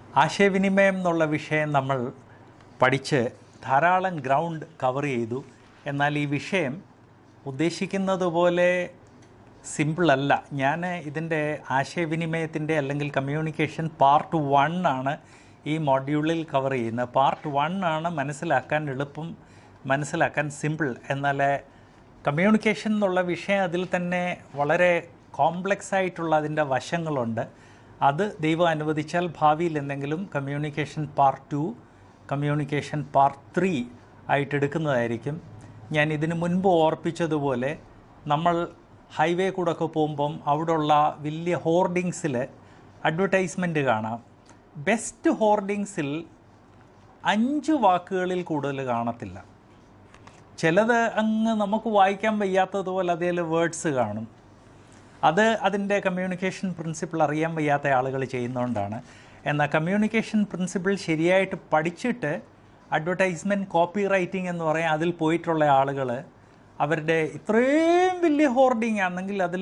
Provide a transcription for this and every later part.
ആശയവിനിമയം എന്നുള്ള വിഷയം നമ്മൾ പഠിച്ച് ധാരാളം ഗ്രൗണ്ട് കവർ ചെയ്തു എന്നാൽ ഈ വിഷയം ഉദ്ദേശിക്കുന്നത് പോലെ സിമ്പിളല്ല ഞാൻ ഇതിൻ്റെ ആശയവിനിമയത്തിൻ്റെ അല്ലെങ്കിൽ കമ്മ്യൂണിക്കേഷൻ പാർട്ട് വൺ ആണ് ഈ മൊഡ്യൂളിൽ കവർ ചെയ്യുന്നത് പാർട്ട് വൺ ആണ് മനസ്സിലാക്കാൻ എളുപ്പം മനസ്സിലാക്കാൻ സിമ്പിൾ എന്നാൽ കമ്മ്യൂണിക്കേഷൻ എന്നുള്ള വിഷയം അതിൽ തന്നെ വളരെ കോംപ്ലക്സ് ആയിട്ടുള്ള അതിൻ്റെ വശങ്ങളുണ്ട് അത് ദൈവം അനുവദിച്ചാൽ ഭാവിയിൽ എന്തെങ്കിലും communication part two communication part three ആയിട്ട് എടുക്കുന്നതായിരിക്കും ഞാൻ ഇതിനു മുൻപ് ഓർപ്പിച്ചതുപോലെ നമ്മൾ ഹൈവേ കൂടെ ഒക്കെ പോകുമ്പം അവിടെയുള്ള വലിയ ഹോർഡിങ്സിൽ അഡ്വർടൈസ്മെൻറ്റ് കാണാം ബെസ്റ്റ് ഹോർഡിങ്സിൽ അഞ്ച് വാക്കുകളിൽ കൂടുതൽ കാണത്തില്ല ചിലത് അങ്ങ് നമുക്ക് വായിക്കാൻ വയ്യാത്തതുപോലെ അതിൽ വേർഡ്സ് കാണും അത് അതിൻ്റെ കമ്മ്യൂണിക്കേഷൻ പ്രിൻസിപ്പിൾ അറിയാൻ വയ്യാത്ത ആളുകൾ ചെയ്യുന്നതുകൊണ്ടാണ് എന്നാൽ കമ്മ്യൂണിക്കേഷൻ പ്രിൻസിപ്പിൾ ശരിയായിട്ട് പഠിച്ചിട്ട് അഡ്വർടൈസ്മെൻറ്റ് കോപ്പി റൈറ്റിംഗ് എന്ന് പറയാൻ അതിൽ പോയിട്ടുള്ള ആളുകൾ അവരുടെ ഇത്രയും വലിയ ഹോർഡിംഗ് ആണെങ്കിൽ അതിൽ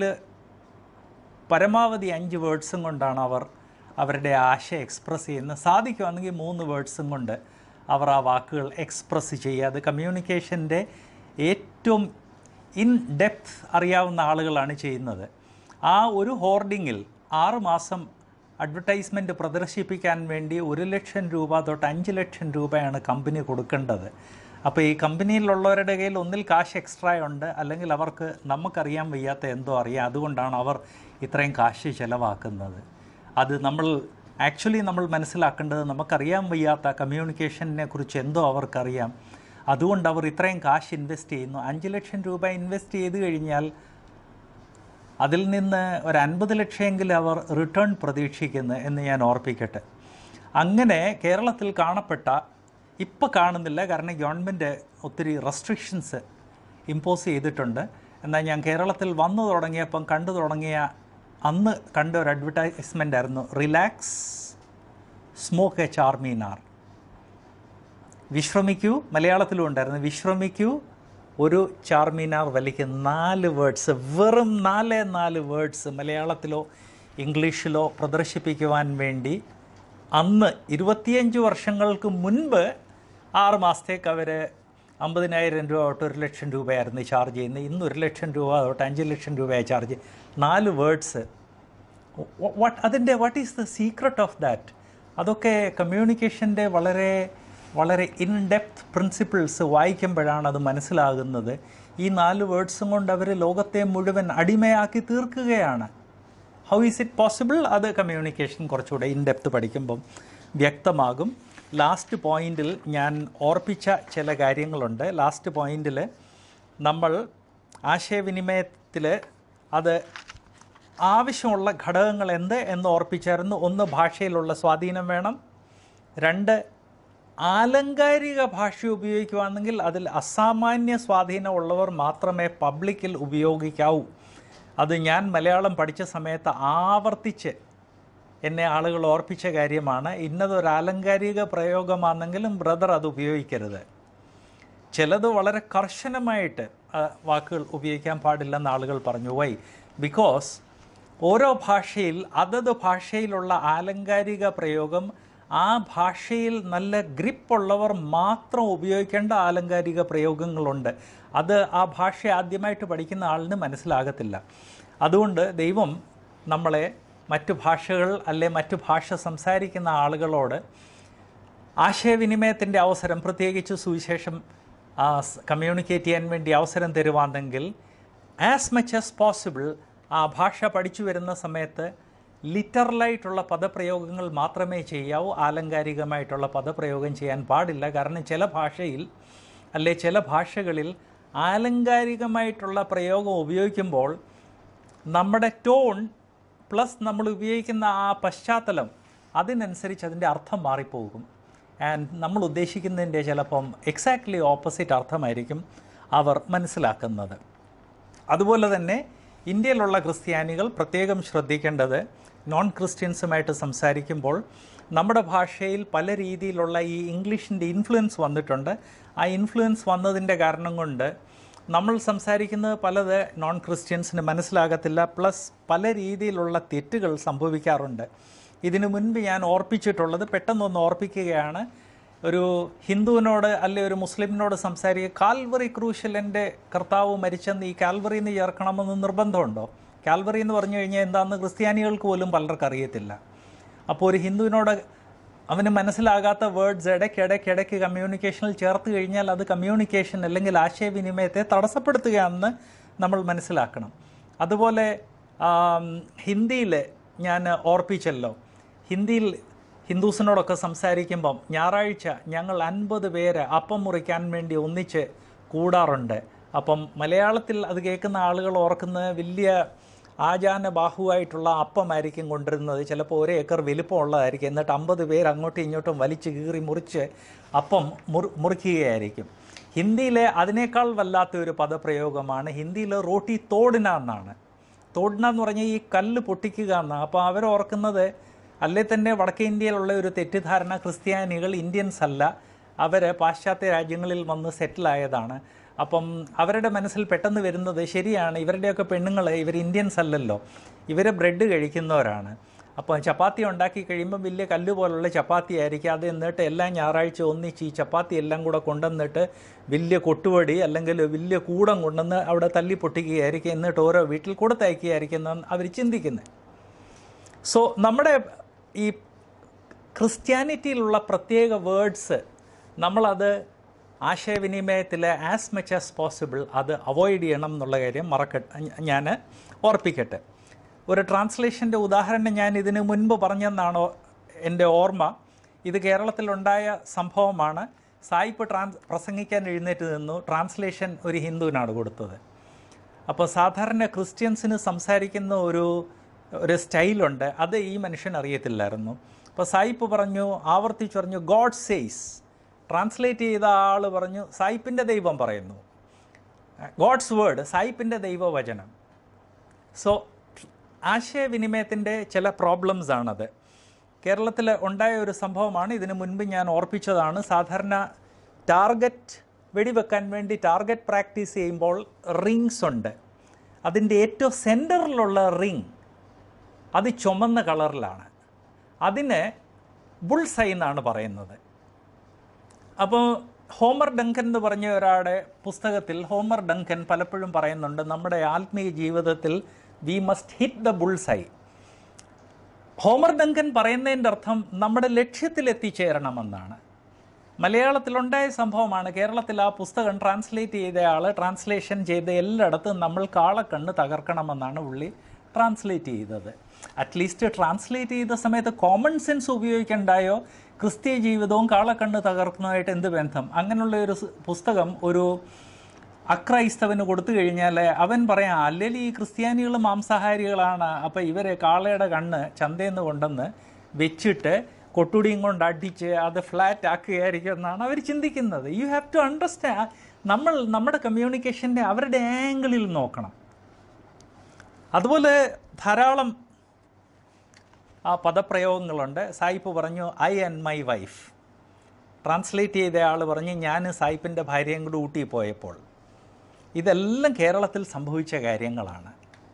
പരമാവധി അഞ്ച് വേർഡ്സും കൊണ്ടാണ് അവർ അവരുടെ ആശയം എക്സ്പ്രസ് ചെയ്യുന്നത് സാധിക്കുവാണെങ്കിൽ മൂന്ന് വേർഡ്സും കൊണ്ട് അവർ ആ വാക്കുകൾ എക്സ്പ്രസ് ചെയ്യുക അത് കമ്മ്യൂണിക്കേഷൻ്റെ ഏറ്റവും ഇൻ ഡെപ്ത് അറിയാവുന്ന ആളുകളാണ് ചെയ്യുന്നത് ആ ഒരു ഹോർഡിങ്ങിൽ ആറ് മാസം അഡ്വർടൈസ്മെൻറ്റ് പ്രദർശിപ്പിക്കാൻ വേണ്ടി ഒരു ലക്ഷം രൂപ തൊട്ട് അഞ്ച് ലക്ഷം രൂപയാണ് കമ്പനി കൊടുക്കേണ്ടത് അപ്പോൾ ഈ കമ്പനിയിലുള്ളവരുടെ കയ്യിൽ ഒന്നിൽ കാശ് എക്സ്ട്രാ ഉണ്ട് അല്ലെങ്കിൽ അവർക്ക് നമുക്കറിയാൻ വയ്യാത്ത എന്തോ അറിയാം അതുകൊണ്ടാണ് അവർ ഇത്രയും കാശ് ചിലവാക്കുന്നത് അത് നമ്മൾ ആക്ച്വലി നമ്മൾ മനസ്സിലാക്കേണ്ടത് നമുക്കറിയാൻ വയ്യാത്ത കമ്മ്യൂണിക്കേഷനെ കുറിച്ച് എന്തോ അവർക്കറിയാം അതുകൊണ്ട് അവർ ഇത്രയും കാശ് ഇൻവെസ്റ്റ് ചെയ്യുന്നു അഞ്ച് ലക്ഷം രൂപ ഇൻവെസ്റ്റ് ചെയ്ത് കഴിഞ്ഞാൽ അതിൽ നിന്ന് ഒരു അൻപത് ലക്ഷമെങ്കിലും അവർ റിട്ടേൺ പ്രതീക്ഷിക്കുന്നു എന്ന് ഞാൻ ഓർപ്പിക്കട്ടെ അങ്ങനെ കേരളത്തിൽ കാണപ്പെട്ട ഇപ്പോൾ കാണുന്നില്ല കാരണം ഗവൺമെൻറ് ഒത്തിരി റെസ്ട്രിക്ഷൻസ് ഇമ്പോസ് ചെയ്തിട്ടുണ്ട് എന്നാൽ ഞാൻ കേരളത്തിൽ വന്നു തുടങ്ങിയപ്പം കണ്ടു തുടങ്ങിയ അന്ന് കണ്ട ഒരു അഡ്വർടൈസ്മെൻ്റ് ആയിരുന്നു റിലാക്സ് സ്മോക്ക് എ ചാർമീനാർ വിശ്രമിക്കൂ മലയാളത്തിലും ഉണ്ടായിരുന്നു വിശ്രമിക്കൂ ഒരു ചാർമീനാർ വലിക്കുന്ന നാല് വേർഡ്സ് വെറും നാല് നാല് വേർഡ്സ് മലയാളത്തിലോ ഇംഗ്ലീഷിലോ പ്രദർശിപ്പിക്കുവാൻ വേണ്ടി അന്ന് ഇരുപത്തിയഞ്ച് വർഷങ്ങൾക്ക് മുൻപ് ആറ് മാസത്തേക്ക് അവർ അമ്പതിനായിരം രൂപ തൊട്ട് ഒരു ലക്ഷം രൂപയായിരുന്നു ചാർജ് ചെയ്യുന്നത് ഇന്ന് ഒരു ലക്ഷം രൂപ തൊട്ട് അഞ്ച് ലക്ഷം രൂപയാണ് ചാർജ് നാല് വേർഡ്സ് വാട്ട് അതിൻ്റെ what is the secret of that അതൊക്കെ കമ്മ്യൂണിക്കേഷൻ്റെ വളരെ വളരെ ഇൻ ഡെപ്ത് പ്രിൻസിപ്പിൾസ് വായിക്കുമ്പോഴാണ് അത് മനസ്സിലാകുന്നത് ഈ നാല് വേർഡ്സും കൊണ്ട് അവർ ലോകത്തെ മുഴുവൻ അടിമയാക്കി തീർക്കുകയാണ് ഹൗ ഈസ് ഇറ്റ് പോസിബിൾ അത് കമ്മ്യൂണിക്കേഷൻ കുറച്ചുകൂടെ ഇൻ ഡെപ്ത് പഠിക്കുമ്പം വ്യക്തമാകും ലാസ്റ്റ് പോയിന്റിൽ ഞാൻ ഓർപ്പിച്ച ചില കാര്യങ്ങളുണ്ട് ലാസ്റ്റ് പോയിന്റിൽ നമ്മൾ ആശയവിനിമയത്തിൽ അത് ആവശ്യമുള്ള ഘടകങ്ങൾ എന്ത് എന്ന് ഓർപ്പിച്ചായിരുന്നു ഒന്ന് ഭാഷയിലുള്ള സ്വാധീനം വേണം രണ്ട് ആലങ്കാരിക ഭാഷ ഉപയോഗിക്കുകയാണെങ്കിൽ അതിൽ അസാമാന്യ സ്വാധീനമുള്ളവർ മാത്രമേ പബ്ലിക്കിൽ ഉപയോഗിക്കാവൂ അത് ഞാൻ മലയാളം പഠിച്ച സമയത്ത് ആവർത്തിച്ച് എന്നെ ആളുകൾ ഓർപ്പിച്ച കാര്യമാണ് ഇന്നതൊരു ആലങ്കാരിക പ്രയോഗമാണെങ്കിലും ബ്രദർ അത് ഉപയോഗിക്കരുത് ചിലത് വളരെ കർശനമായിട്ട് ആ, വാക്കുകൾ ഉപയോഗിക്കാൻ പാടില്ലെന്ന് ആളുകൾ പറഞ്ഞു വൈ ബിക്കോസ് ഓരോ ഭാഷയിൽ അതത് ഭാഷയിലുള്ള ആലങ്കാരിക പ്രയോഗം ആ ഭാഷയിൽ നല്ല ഗ്രിപ്പുള്ളവർ മാത്രം ഉപയോഗിക്കേണ്ട ആലങ്കാരിക പ്രയോഗങ്ങളുണ്ട് അത് ആ ഭാഷ ആദ്യമായിട്ട് പഠിക്കുന്ന ആളിന് മനസ്സിലാകത്തില്ല അതുകൊണ്ട് ദൈവം നമ്മളെ മറ്റു ഭാഷകൾ അല്ലെ മറ്റു ഭാഷ സംസാരിക്കുന്ന ആളുകളോട് ആശയവിനിമയത്തിൻ്റെ അവസരം പ്രത്യേകിച്ച് സുവിശേഷം കമ്മ്യൂണിക്കേറ്റ് ചെയ്യാൻ വേണ്ടി അവസരം തരുവാണെങ്കിൽ ആസ് മച്ച് ആസ് പോസിബിൾ ആ ഭാഷ പഠിച്ചു വരുന്ന സമയത്ത് ലിറ്ററലായിട്ടുള്ള പദപ്രയോഗങ്ങൾ മാത്രമേ ചെയ്യാവൂ ആലങ്കാരികമായിട്ടുള്ള പദപ്രയോഗം ചെയ്യാൻ പാടില്ല കാരണം ചില ഭാഷയിൽ അല്ലെ ചില ഭാഷകളിൽ ആലങ്കാരികമായിട്ടുള്ള പ്രയോഗം ഉപയോഗിക്കുമ്പോൾ നമ്മുടെ ടോൺ പ്ലസ് നമ്മൾ ഉപയോഗിക്കുന്ന ആ പശ്ചാത്തലം അതിനനുസരിച്ച് അതിൻ്റെ അർത്ഥം മാറിപ്പോകും ആൻഡ് നമ്മൾ ഉദ്ദേശിക്കുന്നതിൻ്റെ ചിലപ്പം എക്സാക്ട്ലി ഓപ്പോസിറ്റ് അർത്ഥമായിരിക്കും അവർ മനസ്സിലാക്കുന്നത് അതുപോലെ തന്നെ ഇന്ത്യയിലുള്ള ക്രിസ്ത്യാനികൾ പ്രത്യേകം ശ്രദ്ധിക്കേണ്ടത് നോൺ ക്രിസ്ത്യൻസുമായിട്ട് സംസാരിക്കുമ്പോൾ നമ്മുടെ ഭാഷയിൽ പല രീതിയിലുള്ള ഈ ഇംഗ്ലീഷിൻ്റെ ഇൻഫ്ലുവൻസ് വന്നിട്ടുണ്ട് ആ ഇൻഫ്ലുവൻസ് വന്നതിൻ്റെ കാരണം കൊണ്ട് നമ്മൾ സംസാരിക്കുന്നത് പലത് നോൺ ക്രിസ്ത്യൻസിന് മനസ്സിലാകത്തില്ല പ്ലസ് പല രീതിയിലുള്ള തെറ്റുകൾ സംഭവിക്കാറുണ്ട് ഇതിനു മുൻപ് ഞാൻ ഓർപ്പിച്ചിട്ടുള്ളത് പെട്ടെന്നൊന്ന് ഓർപ്പിക്കുകയാണ് ഒരു ഹിന്ദുവിനോട് അല്ലെ ഒരു മുസ്ലിമിനോട് സംസാരിക്കുക കാൽവറി ക്രൂശിൽ എൻ്റെ കർത്താവ് മരിച്ചെന്ന് ഈ കാൽവറി എന്ന് ചേർക്കണമെന്ന് നിർബന്ധമുണ്ടോ കാൽവറി എന്ന് പറഞ്ഞു കഴിഞ്ഞാൽ എന്താണെന്ന് ക്രിസ്ത്യാനികൾക്ക് പോലും പലർക്കും അറിയത്തില്ല അപ്പോൾ ഒരു ഹിന്ദുവിനോട് അവന് മനസ്സിലാകാത്ത വേർഡ്സ് ഇടയ്ക്ക് ഇടയ്ക്ക് ഇടയ്ക്ക് കമ്മ്യൂണിക്കേഷനിൽ ചേർത്ത് കഴിഞ്ഞാൽ അത് കമ്മ്യൂണിക്കേഷൻ അല്ലെങ്കിൽ ആശയവിനിമയത്തെ തടസ്സപ്പെടുത്തുകയാണെന്ന് നമ്മൾ മനസ്സിലാക്കണം അതുപോലെ ഹിന്ദിയിൽ ഞാൻ ഓർപ്പിച്ചല്ലോ ഹിന്ദിയിൽ ഹിന്ദുസിനോടൊക്കെ സംസാരിക്കുമ്പം ഞായറാഴ്ച ഞങ്ങൾ അൻപത് പേര് അപ്പം മുറിക്കാൻ വേണ്ടി ഒന്നിച്ച് കൂടാറുണ്ട് അപ്പം മലയാളത്തിൽ അത് കേൾക്കുന്ന ആളുകൾ ഓർക്കുന്നത് വലിയ ആചാന ബാഹുവായിട്ടുള്ള അപ്പമായിരിക്കും കൊണ്ടിരുന്നത് ചിലപ്പോൾ ഒരു ഏക്കർ വലിപ്പമുള്ളതായിരിക്കും എന്നിട്ട് അമ്പത് പേര് അങ്ങോട്ടും ഇങ്ങോട്ടും വലിച്ച് കീറി മുറിച്ച് അപ്പം മുറി മുറിക്കുകയായിരിക്കും ഹിന്ദിയിലെ അതിനേക്കാൾ വല്ലാത്ത ഒരു പദപ്രയോഗമാണ് ഹിന്ദിയിൽ റോട്ടി തോടിന എന്നാണ് തോടിന എന്ന് പറഞ്ഞാൽ ഈ കല്ല് പൊട്ടിക്കുക എന്നാണ് അപ്പോൾ അവരോർക്കുന്നത് അല്ലേ തന്നെ വടക്കേ ഇന്ത്യയിലുള്ള ഒരു തെറ്റിദ്ധാരണ ക്രിസ്ത്യാനികൾ ഇന്ത്യൻസ് അല്ല അവർ പാശ്ചാത്യ രാജ്യങ്ങളിൽ വന്ന് സെറ്റിലായതാണ് അപ്പം അവരുടെ മനസ്സിൽ പെട്ടെന്ന് വരുന്നത് ശരിയാണ് ഇവരുടെയൊക്കെ പെണ്ണുങ്ങൾ ഇവർ ഇന്ത്യൻസ് അല്ലല്ലോ ഇവർ ബ്രെഡ് കഴിക്കുന്നവരാണ് അപ്പോൾ ചപ്പാത്തി ഉണ്ടാക്കി കഴിയുമ്പോൾ വലിയ കല്ല് പോലുള്ള ചപ്പാത്തി ആയിരിക്കും അത് എന്നിട്ട് എല്ലാ ഞായറാഴ്ച ഒന്നിച്ച് ഈ ചപ്പാത്തി എല്ലാം കൂടെ കൊണ്ടുവന്നിട്ട് വലിയ കൊട്ടുവടി അല്ലെങ്കിൽ വലിയ കൂടം കൊണ്ടുവന്ന് അവിടെ തല്ലി പൊട്ടിക്കുകയായിരിക്കും എന്നിട്ട് ഓരോ വീട്ടിൽ കൊടുത്തയക്കുകയായിരിക്കും എന്നാണ് അവർ ചിന്തിക്കുന്നത് സോ നമ്മുടെ ഈ ക്രിസ്ത്യാനിറ്റിയിലുള്ള പ്രത്യേക വേർഡ്സ് നമ്മളത് ആശയവിനിമയത്തിൽ ആസ് മച്ച് ആസ് പോസിബിൾ അത് അവോയ്ഡ് ചെയ്യണം എന്നുള്ള കാര്യം മറക്ക ഞാൻ ഓർപ്പിക്കട്ടെ ഒരു ട്രാൻസ്ലേഷൻ്റെ ഉദാഹരണം ഞാൻ ഇതിനു മുൻപ് പറഞ്ഞെന്നാണോ എൻ്റെ ഓർമ്മ ഇത് കേരളത്തിലുണ്ടായ സംഭവമാണ് സായിപ്പ് ട്രാൻസ് പ്രസംഗിക്കാൻ എഴുന്നേറ്റ് നിന്നു ട്രാൻസ്ലേഷൻ ഒരു ഹിന്ദുവിനാണ് കൊടുത്തത് അപ്പോൾ സാധാരണ ക്രിസ്ത്യൻസിന് സംസാരിക്കുന്ന ഒരു ഒരു സ്റ്റൈലുണ്ട് അത് ഈ മനുഷ്യൻ അറിയത്തില്ലായിരുന്നു അപ്പോൾ സായിപ്പ് പറഞ്ഞു ആവർത്തിച്ച് പറഞ്ഞു ഗോഡ് സേയ്സ് ട്രാൻസ്ലേറ്റ് ചെയ്ത ആൾ പറഞ്ഞു സായിപ്പിൻ്റെ ദൈവം പറയുന്നു ഗോഡ്സ് വേർഡ് സായിപ്പിൻ്റെ ദൈവവചനം സോ ആശയവിനിമയത്തിൻ്റെ ചില പ്രോബ്ലംസ് ആണത് കേരളത്തിൽ ഉണ്ടായ ഒരു സംഭവമാണ് ഇതിനു മുൻപ് ഞാൻ ഓർപ്പിച്ചതാണ് സാധാരണ ടാർഗറ്റ് വെടിവെക്കാൻ വേണ്ടി ടാർഗറ്റ് പ്രാക്ടീസ് ചെയ്യുമ്പോൾ റിങ്സ് ഉണ്ട് അതിൻ്റെ ഏറ്റവും സെൻറ്ററിലുള്ള റിങ് അത് ചുമന്ന കളറിലാണ് അതിന് ബുൾസൈ എന്നാണ് പറയുന്നത് അപ്പോൾ ഹോമർ ഡങ്കൻ എന്ന് പറഞ്ഞ ഒരാളുടെ പുസ്തകത്തിൽ ഹോമർ ഡങ്കൻ പലപ്പോഴും പറയുന്നുണ്ട് നമ്മുടെ ആത്മീയ ജീവിതത്തിൽ we must hit the bullseye Homer Duncan പറയുന്നതിൻ്റെ അർത്ഥം നമ്മുടെ ലക്ഷ്യത്തിൽ എത്തിച്ചേരണമെന്നാണ് മലയാളത്തിലുണ്ടായ സംഭവമാണ് കേരളത്തിൽ ആ പുസ്തകം ട്രാൻസ്ലേറ്റ് ചെയ്ത ആൾ ട്രാൻസ്ലേഷൻ ചെയ്ത എല്ലായിടത്തും നമ്മൾ കാളക്കണ്ണ് തകർക്കണമെന്നാണ് പുള്ളി ട്രാൻസ്ലേറ്റ് ചെയ്തത് അറ്റ്ലീസ്റ്റ് ട്രാൻസ്ലേറ്റ് ചെയ്ത സമയത്ത് കോമൺ സെൻസ് ഉപയോഗിക്കണ്ടായോ ക്രിസ്തീയ ജീവിതവും കാളക്കണ്ണ് തകർക്കുന്നതായിട്ട് എന്ത് ബന്ധം അങ്ങനെയുള്ള ഒരു സ് പുസ്തകം ഒരു അക്രൈസ്തവന് കൊടുത്തു കഴിഞ്ഞാൽ അവൻ പറയാം അല്ലെങ്കിൽ ഈ ക്രിസ്ത്യാനികൾ മാംസാഹാരികളാണ് അപ്പോൾ ഇവരെ കാളയുടെ കണ്ണ് ചന്തയിൽ നിന്ന് കൊണ്ടുവന്ന് വെച്ചിട്ട് കൊട്ടുടിയും കൊണ്ട് അടിച്ച് അത് ഫ്ലാറ്റ് ആക്കുകയായിരിക്കും എന്നാണ് അവർ ചിന്തിക്കുന്നത് യു ഹാവ് ടു അണ്ടർസ്റ്റാൻഡ് നമ്മൾ നമ്മുടെ കമ്മ്യൂണിക്കേഷൻ്റെ അവരുടെ ആംഗിളിൽ നോക്കണം അതുപോലെ ധാരാളം ആ പദപ്രയോഗങ്ങളുണ്ട് സായിപ്പ് പറഞ്ഞു I and my wife translate ചെയ്ത ആൾ പറഞ്ഞു ഞാൻ സായിപ്പിൻ്റെ ഭാര്യയും കൂടി ഊട്ടി പോയപ്പോൾ ഇതെല്ലാം കേരളത്തിൽ സംഭവിച്ച കാര്യങ്ങളാണ്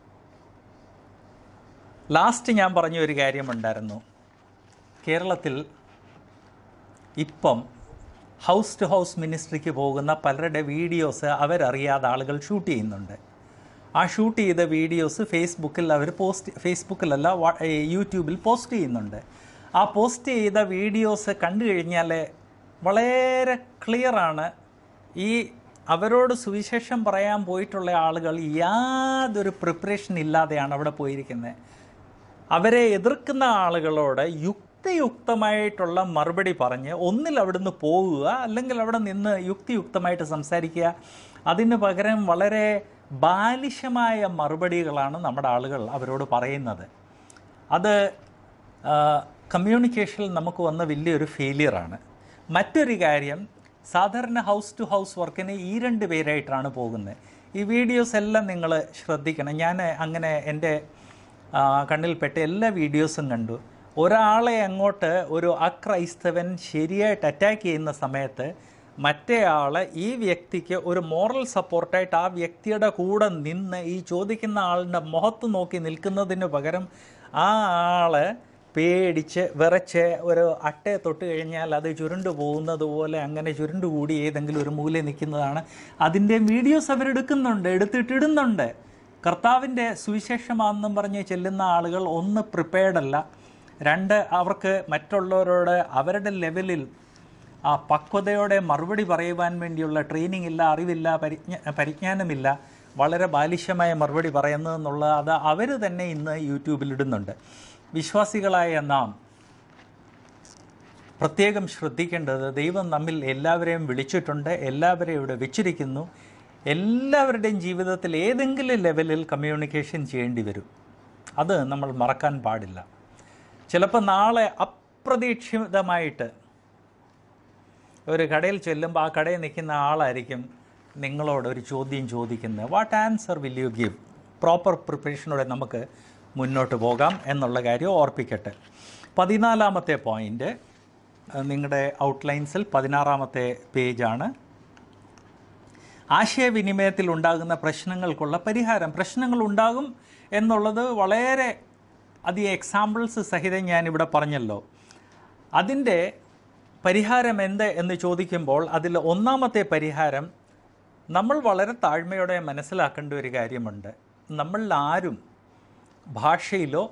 ലാസ്റ്റ് ഞാൻ പറഞ്ഞ ഒരു കാര്യമുണ്ടായിരുന്നു കേരളത്തിൽ ഇപ്പം ഹൗസ് ടു ഹൗസ് മിനിസ്ട്രിക്ക് പോകുന്ന പലരുടെ വീഡിയോസ് അവരറിയാതെ ആളുകൾ ഷൂട്ട് ചെയ്യുന്നുണ്ട് ആ ഷൂട്ട് ചെയ്ത വീഡിയോസ് ഫേസ്ബുക്കിൽ അവർ പോസ്റ്റ് ഫേസ്ബുക്കിലല്ല വാ- ഏ, യൂട്യൂബിൽ പോസ്റ്റ് ചെയ്യുന്നുണ്ട് ആ പോസ്റ്റ് ചെയ്ത വീഡിയോസ് കണ്ടു കഴിഞ്ഞാൽ വളരെ ക്ലിയറാണ് ഈ അവരോട് സുവിശേഷം പറയാൻ പോയിട്ടുള്ള ആളുകൾ യാതൊരു പ്രിപ്പറേഷൻ ഇല്ലാതെയാണ് അവിടെ പോയിരിക്കുന്നത് അവരെ എതിർക്കുന്ന ആളുകളോട് യുക്തിയുക്തമായിട്ടുള്ള മറുപടി പറഞ്ഞ് ഒന്നിൽ അവിടുന്ന് പോകുക അല്ലെങ്കിൽ അവിടെ നിന്ന് യുക്തിയുക്തമായിട്ട് സംസാരിക്കുക അതിന് പകരം വളരെ ബാലിശമായ മറുപടികളാണ് നമ്മുടെ ആളുകൾ അവരോട് പറയുന്നത് അത് കമ്മ്യൂണിക്കേഷനിൽ നമുക്ക് വന്ന വലിയൊരു ഫെയിലിയറാണ് മറ്റൊരു കാര്യം സാധാരണ ഹൗസ് ടു ഹൗസ് വർക്കിന് ഈ രണ്ട് പേരായിട്ടാണ് പോകുന്നത് ഈ വീഡിയോസ് എല്ലാം നിങ്ങൾ ശ്രദ്ധിക്കണം ഞാൻ അങ്ങനെ എൻ്റെ ആ, കണ്ണിൽപ്പെട്ട എല്ലാ വീഡിയോസും കണ്ടു ഒരാളെ അങ്ങോട്ട് ഒരു അക്രൈസ്തവൻ ശരിയായിട്ട് അറ്റാക്ക് ചെയ്യുന്ന സമയത്ത് മറ്റേ ആൾ ഈ വ്യക്തിക്ക് ഒരു മോറൽ സപ്പോർട്ടായിട്ട് ആ വ്യക്തിയുടെ കൂടെ നിന്ന് ഈ ചോദിക്കുന്ന ആളുടെ മുഖത്ത് നോക്കി നിൽക്കുന്നതിന് പകരം ആ ആള് പേടിച്ച് വിറച്ച് ഒരു അട്ടയെ തൊട്ട് കഴിഞ്ഞാൽ അത് ചുരുണ്ടു പോകുന്നത് പോലെ അങ്ങനെ ചുരുണ്ടു കൂടി ഏതെങ്കിലും ഒരു മൂലയിൽ നിൽക്കുന്നതാണ് അതിൻ്റെ വീഡിയോസ് അവരെടുക്കുന്നുണ്ട് എടുത്തിട്ടിടുന്നുണ്ട് കർത്താവിൻ്റെ സുവിശേഷമാണെന്നും പറഞ്ഞ് ചെല്ലുന്ന ആളുകൾ ഒന്ന് പ്രിപ്പയർഡ് അല്ല രണ്ട് അവർക്ക് മറ്റുള്ളവരോട് അവരുടെ ലെവലിൽ ആ പക്വതയോടെ മറുപടി പറയുവാൻ വേണ്ടിയുള്ള ട്രെയിനിങ് ഇല്ല അറിവില്ല പരിജ്ഞ പരിജ്ഞാനമില്ല വളരെ ബാലിശമായ മറുപടി പറയുന്നതെന്നുള്ള അത് അവർ തന്നെ ഇന്ന് യൂട്യൂബിൽ ഇടുന്നുണ്ട് വിശ്വാസികളായ നാം പ്രത്യേകം ശ്രദ്ധിക്കേണ്ടത് ദൈവം നമ്മിൽ എല്ലാവരെയും വിളിച്ചിട്ടുണ്ട് എല്ലാവരെയും ഇവിടെ വെച്ചിരിക്കുന്നു എല്ലാവരുടെയും ജീവിതത്തിൽ ഏതെങ്കിലും ലെവലിൽ കമ്മ്യൂണിക്കേഷൻ ചെയ്യേണ്ടി വരും അത് നമ്മൾ മറക്കാൻ പാടില്ല ചിലപ്പോൾ നാളെ അപ്രതീക്ഷിതമായിട്ട് ഒരു കടയിൽ ചെല്ലുമ്പോൾ ആ കടയിൽ നിൽക്കുന്ന ആളായിരിക്കും നിങ്ങളോട് ഒരു ചോദ്യം ചോദിക്കുന്നത് what answer will you give proper പ്രിപ്പറേഷനോടെ നമുക്ക് മുന്നോട്ട് പോകാം എന്നുള്ള കാര്യം ഓർപ്പിക്കട്ടെ പതിനാലാമത്തെ പോയിൻ്റ് നിങ്ങളുടെ ഔട്ട്ലൈൻസിൽ പതിനാറാമത്തെ പേജാണ് ആശയവിനിമയത്തിൽ ഉണ്ടാകുന്ന പ്രശ്നങ്ങൾക്കുള്ള പരിഹാരം പ്രശ്നങ്ങൾ ഉണ്ടാകും എന്നുള്ളത് വളരെ അധികം എക്സാമ്പിൾസ് സഹിതം ഞാനിവിടെ പറഞ്ഞല്ലോ അതിൻ്റെ പരിഹാരം എന്ത് എന്ന് ചോദിക്കുമ്പോൾ അതിൽ ഒന്നാമത്തെ പരിഹാരം നമ്മൾ വളരെ താഴ്മയോടെ മനസ്സിലാക്കേണ്ട ഒരു കാര്യമുണ്ട് നമ്മളിൽ ആരും ഭാഷയിലോ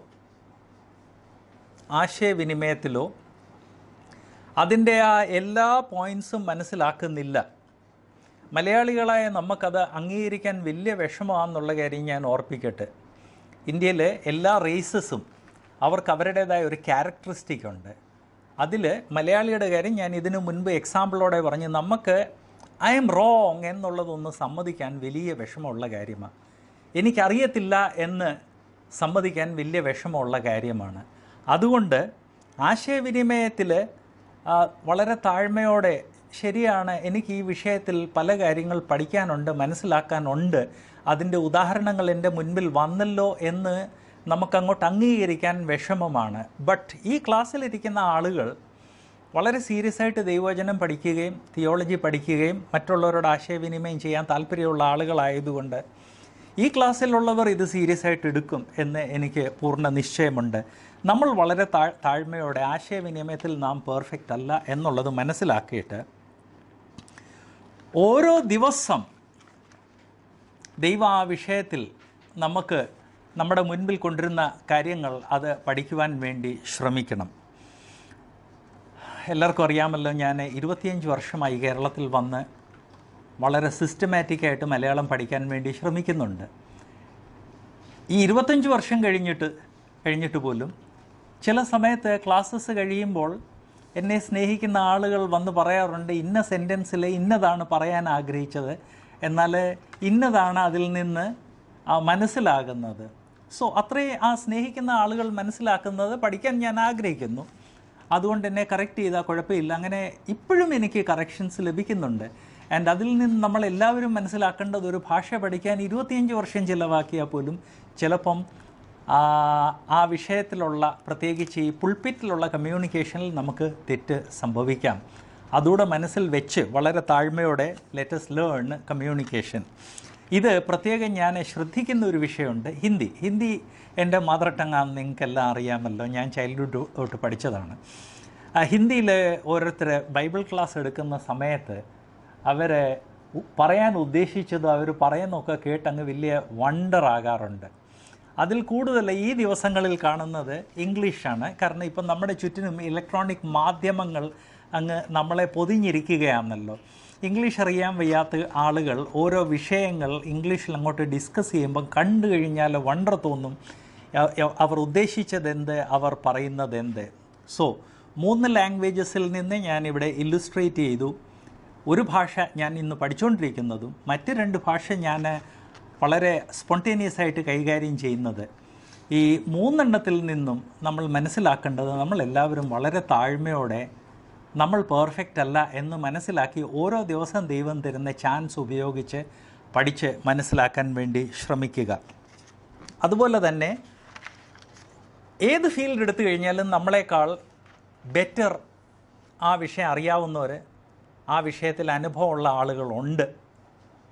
ആശയവിനിമയത്തിലോ അതിൻ്റെ ആ എല്ലാ പോയിൻസും മനസ്സിലാക്കുന്നില്ല മലയാളികളായ നമുക്കത് അംഗീകരിക്കാൻ വലിയ വിഷമമാണെന്നുള്ള കാര്യം ഞാൻ ഓർപ്പിക്കട്ടെ ഇന്ത്യയിലെ എല്ലാ റേസസും അവർക്ക് അവരുടേതായ ഒരു ക്യാരക്ടറിസ്റ്റിക് ഉണ്ട് അതിൽ മലയാളിയുടെ കാര്യം ഞാൻ ഇതിനു മുൻപ് എക്സാമ്പിളോടെ പറഞ്ഞ് നമുക്ക് ഐ എം റോങ് എന്നുള്ളതൊന്ന് സമ്മതിക്കാൻ വലിയ വിഷമമുള്ള കാര്യമാണ് എനിക്കറിയത്തില്ല എന്ന് സമ്മതിക്കാൻ വലിയ വിഷമമുള്ള കാര്യമാണ് അതുകൊണ്ട് ആശയവിനിമയത്തിൽ ആ, വളരെ താഴ്മയോടെ ശരിയാണ് എനിക്ക് ഈ വിഷയത്തിൽ പല കാര്യങ്ങൾ പഠിക്കാനുണ്ട് മനസ്സിലാക്കാനുണ്ട് അതിൻ്റെ ഉദാഹരണങ്ങൾ എൻ്റെ മുൻപിൽ വന്നല്ലോ എന്ന് നമുക്കങ്ങോട്ട് അംഗീകരിക്കാൻ വിഷമമാണ് ബട്ട് ഈ ക്ലാസ്സിലിരിക്കുന്ന ആളുകൾ വളരെ സീരിയസ് ആയിട്ട് ദൈവവചനം പഠിക്കുകയും തിയോളജി പഠിക്കുകയും മറ്റുള്ളവരോട് ആശയവിനിമയം ചെയ്യാൻ താല്പര്യമുള്ള ആളുകളായതുകൊണ്ട് ഈ ക്ലാസ്സിലുള്ളവർ ഇത് സീരിയസ് ആയിട്ട് എടുക്കും എന്ന് എനിക്ക് പൂർണ്ണ നിശ്ചയമുണ്ട് നമ്മൾ വളരെ താ താഴ്മയോടെ ആശയവിനിമയത്തിൽ നാം പെർഫെക്റ്റ് അല്ല എന്നുള്ളത് മനസ്സിലാക്കിയിട്ട് ഓരോ ദിവസം ദൈവം ആ വിഷയത്തിൽ നമുക്ക് നമ്മുടെ മുൻപിൽ കൊണ്ടിരുന്ന കാര്യങ്ങൾ അത് പഠിക്കുവാൻ വേണ്ടി ശ്രമിക്കണം എല്ലാവർക്കും അറിയാമല്ലോ ഞാൻ ഇരുപത്തിയഞ്ച് വർഷമായി കേരളത്തിൽ വന്ന് വളരെ സിസ്റ്റമാറ്റിക്കായിട്ട് മലയാളം പഠിക്കാൻ വേണ്ടി ശ്രമിക്കുന്നുണ്ട് ഈ ഇരുപത്തഞ്ച് വർഷം കഴിഞ്ഞിട്ട് കഴിഞ്ഞിട്ട് പോലും ചില സമയത്ത് ക്ലാസ്സസ് കഴിയുമ്പോൾ എന്നെ സ്നേഹിക്കുന്ന ആളുകൾ വന്ന് പറയാറുണ്ട് ഇന്ന സെൻറ്റൻസിൽ ഇന്നതാണ് പറയാൻ ആഗ്രഹിച്ചത് എന്നാൽ ഇന്നതാണ് അതിൽ നിന്ന് ആ, മനസ്സിലാകുന്നത് സോ അത്രയും ആ സ്നേഹിക്കുന്ന ആളുകൾ മനസ്സിലാക്കുന്നത് പഠിക്കാൻ ഞാൻ ആഗ്രഹിക്കുന്നു അതുകൊണ്ട് എന്നെ കറക്റ്റ് ചെയ്താൽ കുഴപ്പമില്ല അങ്ങനെ ഇപ്പോഴും എനിക്ക് കറക്ഷൻസ് ലഭിക്കുന്നുണ്ട് ആൻഡ് അതിൽ നിന്ന് നമ്മൾ എല്ലാവരും മനസ്സിലാക്കേണ്ടത് ഒരു ഭാഷ പഠിക്കാൻ ഇരുപത്തിയഞ്ച് വർഷം ചിലവാക്കിയാൽ പോലും ചിലപ്പം ആ, ആ വിഷയത്തിലുള്ള പ്രത്യേകിച്ച് ഈ പുൾപിറ്റിലുള്ള കമ്മ്യൂണിക്കേഷനിൽ നമുക്ക് തെറ്റ് സംഭവിക്കാം അതുകൂടെ മനസ്സിൽ വെച്ച് വളരെ താഴ്മയോടെ ലെറ്റസ് ലേൺ കമ്മ്യൂണിക്കേഷൻ ഇത് പ്രത്യേകം ഞാൻ ശ്രദ്ധിക്കുന്ന ഒരു വിഷയമുണ്ട് ഹിന്ദി ഹിന്ദി എൻ്റെ മദർ ടങ്ങാന്ന് നിങ്ങൾക്കെല്ലാം അറിയാമല്ലോ ഞാൻ ചൈൽഡ്ഹുഡ് തൊട്ട് പഠിച്ചതാണ് ഹിന്ദിയിൽ ഓരോരുത്തർ ബൈബിൾ ക്ലാസ് എടുക്കുന്ന സമയത്ത് അവർ പറയാൻ ഉദ്ദേശിച്ചത് അവർ പറയുന്നതൊക്കെ കേട്ടങ്ങ് വലിയ വണ്ടർ ആകാറുണ്ട് അതിൽ കൂടുതൽ ഈ ദിവസങ്ങളിൽ കാണുന്നത് ഇംഗ്ലീഷാണ് കാരണം ഇപ്പം നമ്മുടെ ചുറ്റിനും ഇലക്ട്രോണിക് മാധ്യമങ്ങൾ അങ്ങ് നമ്മളെ പൊതിഞ്ഞിരിക്കുകയാണല്ലോ ഇംഗ്ലീഷ് അറിയാൻ വയ്യാത്ത ആളുകൾ ഓരോ വിഷയങ്ങൾ ഇംഗ്ലീഷിൽ അങ്ങോട്ട് ഡിസ്കസ് ചെയ്യുമ്പം കണ്ടു കഴിഞ്ഞാൽ വണ്ടർ തോന്നും അ- അ- അവർ ഉദ്ദേശിച്ചത് എന്ത് അവർ പറയുന്നത് എന്ത് സോ മൂന്ന് ലാംഗ്വേജസിൽ നിന്ന് ഞാനിവിടെ ഇല്ലുസ്ട്രേറ്റ് ചെയ്തു ഒരു ഭാഷ ഞാൻ ഇന്ന് പഠിച്ചുകൊണ്ടിരിക്കുന്നതും മറ്റ് രണ്ട് ഭാഷ ഞാൻ വളരെ സ്പോണ്ടേനിയസ് ആയിട്ട് കൈകാര്യം ചെയ്യുന്നത് ഈ മൂന്നെണ്ണത്തിൽ നിന്നും നമ്മൾ മനസ്സിലാക്കേണ്ടത് നമ്മളെല്ലാവരും വളരെ താഴ്മയോടെ നമ്മൾ പെർഫെക്റ്റ് അല്ല എന്ന് മനസ്സിലാക്കി ഓരോ ദിവസം ദൈവം തരുന്ന ചാൻസ് ഉപയോഗിച്ച് പഠിച്ച് മനസ്സിലാക്കാൻ വേണ്ടി ശ്രമിക്കുക അതുപോലെ തന്നെ ഏത് ഫീൽഡ് എടുത്തു കഴിഞ്ഞാലും നമ്മളെക്കാൾ ബെറ്റർ ആ വിഷയം അറിയാവുന്നവർ ആ വിഷയത്തിൽ അനുഭവമുള്ള ആളുകളുണ്ട്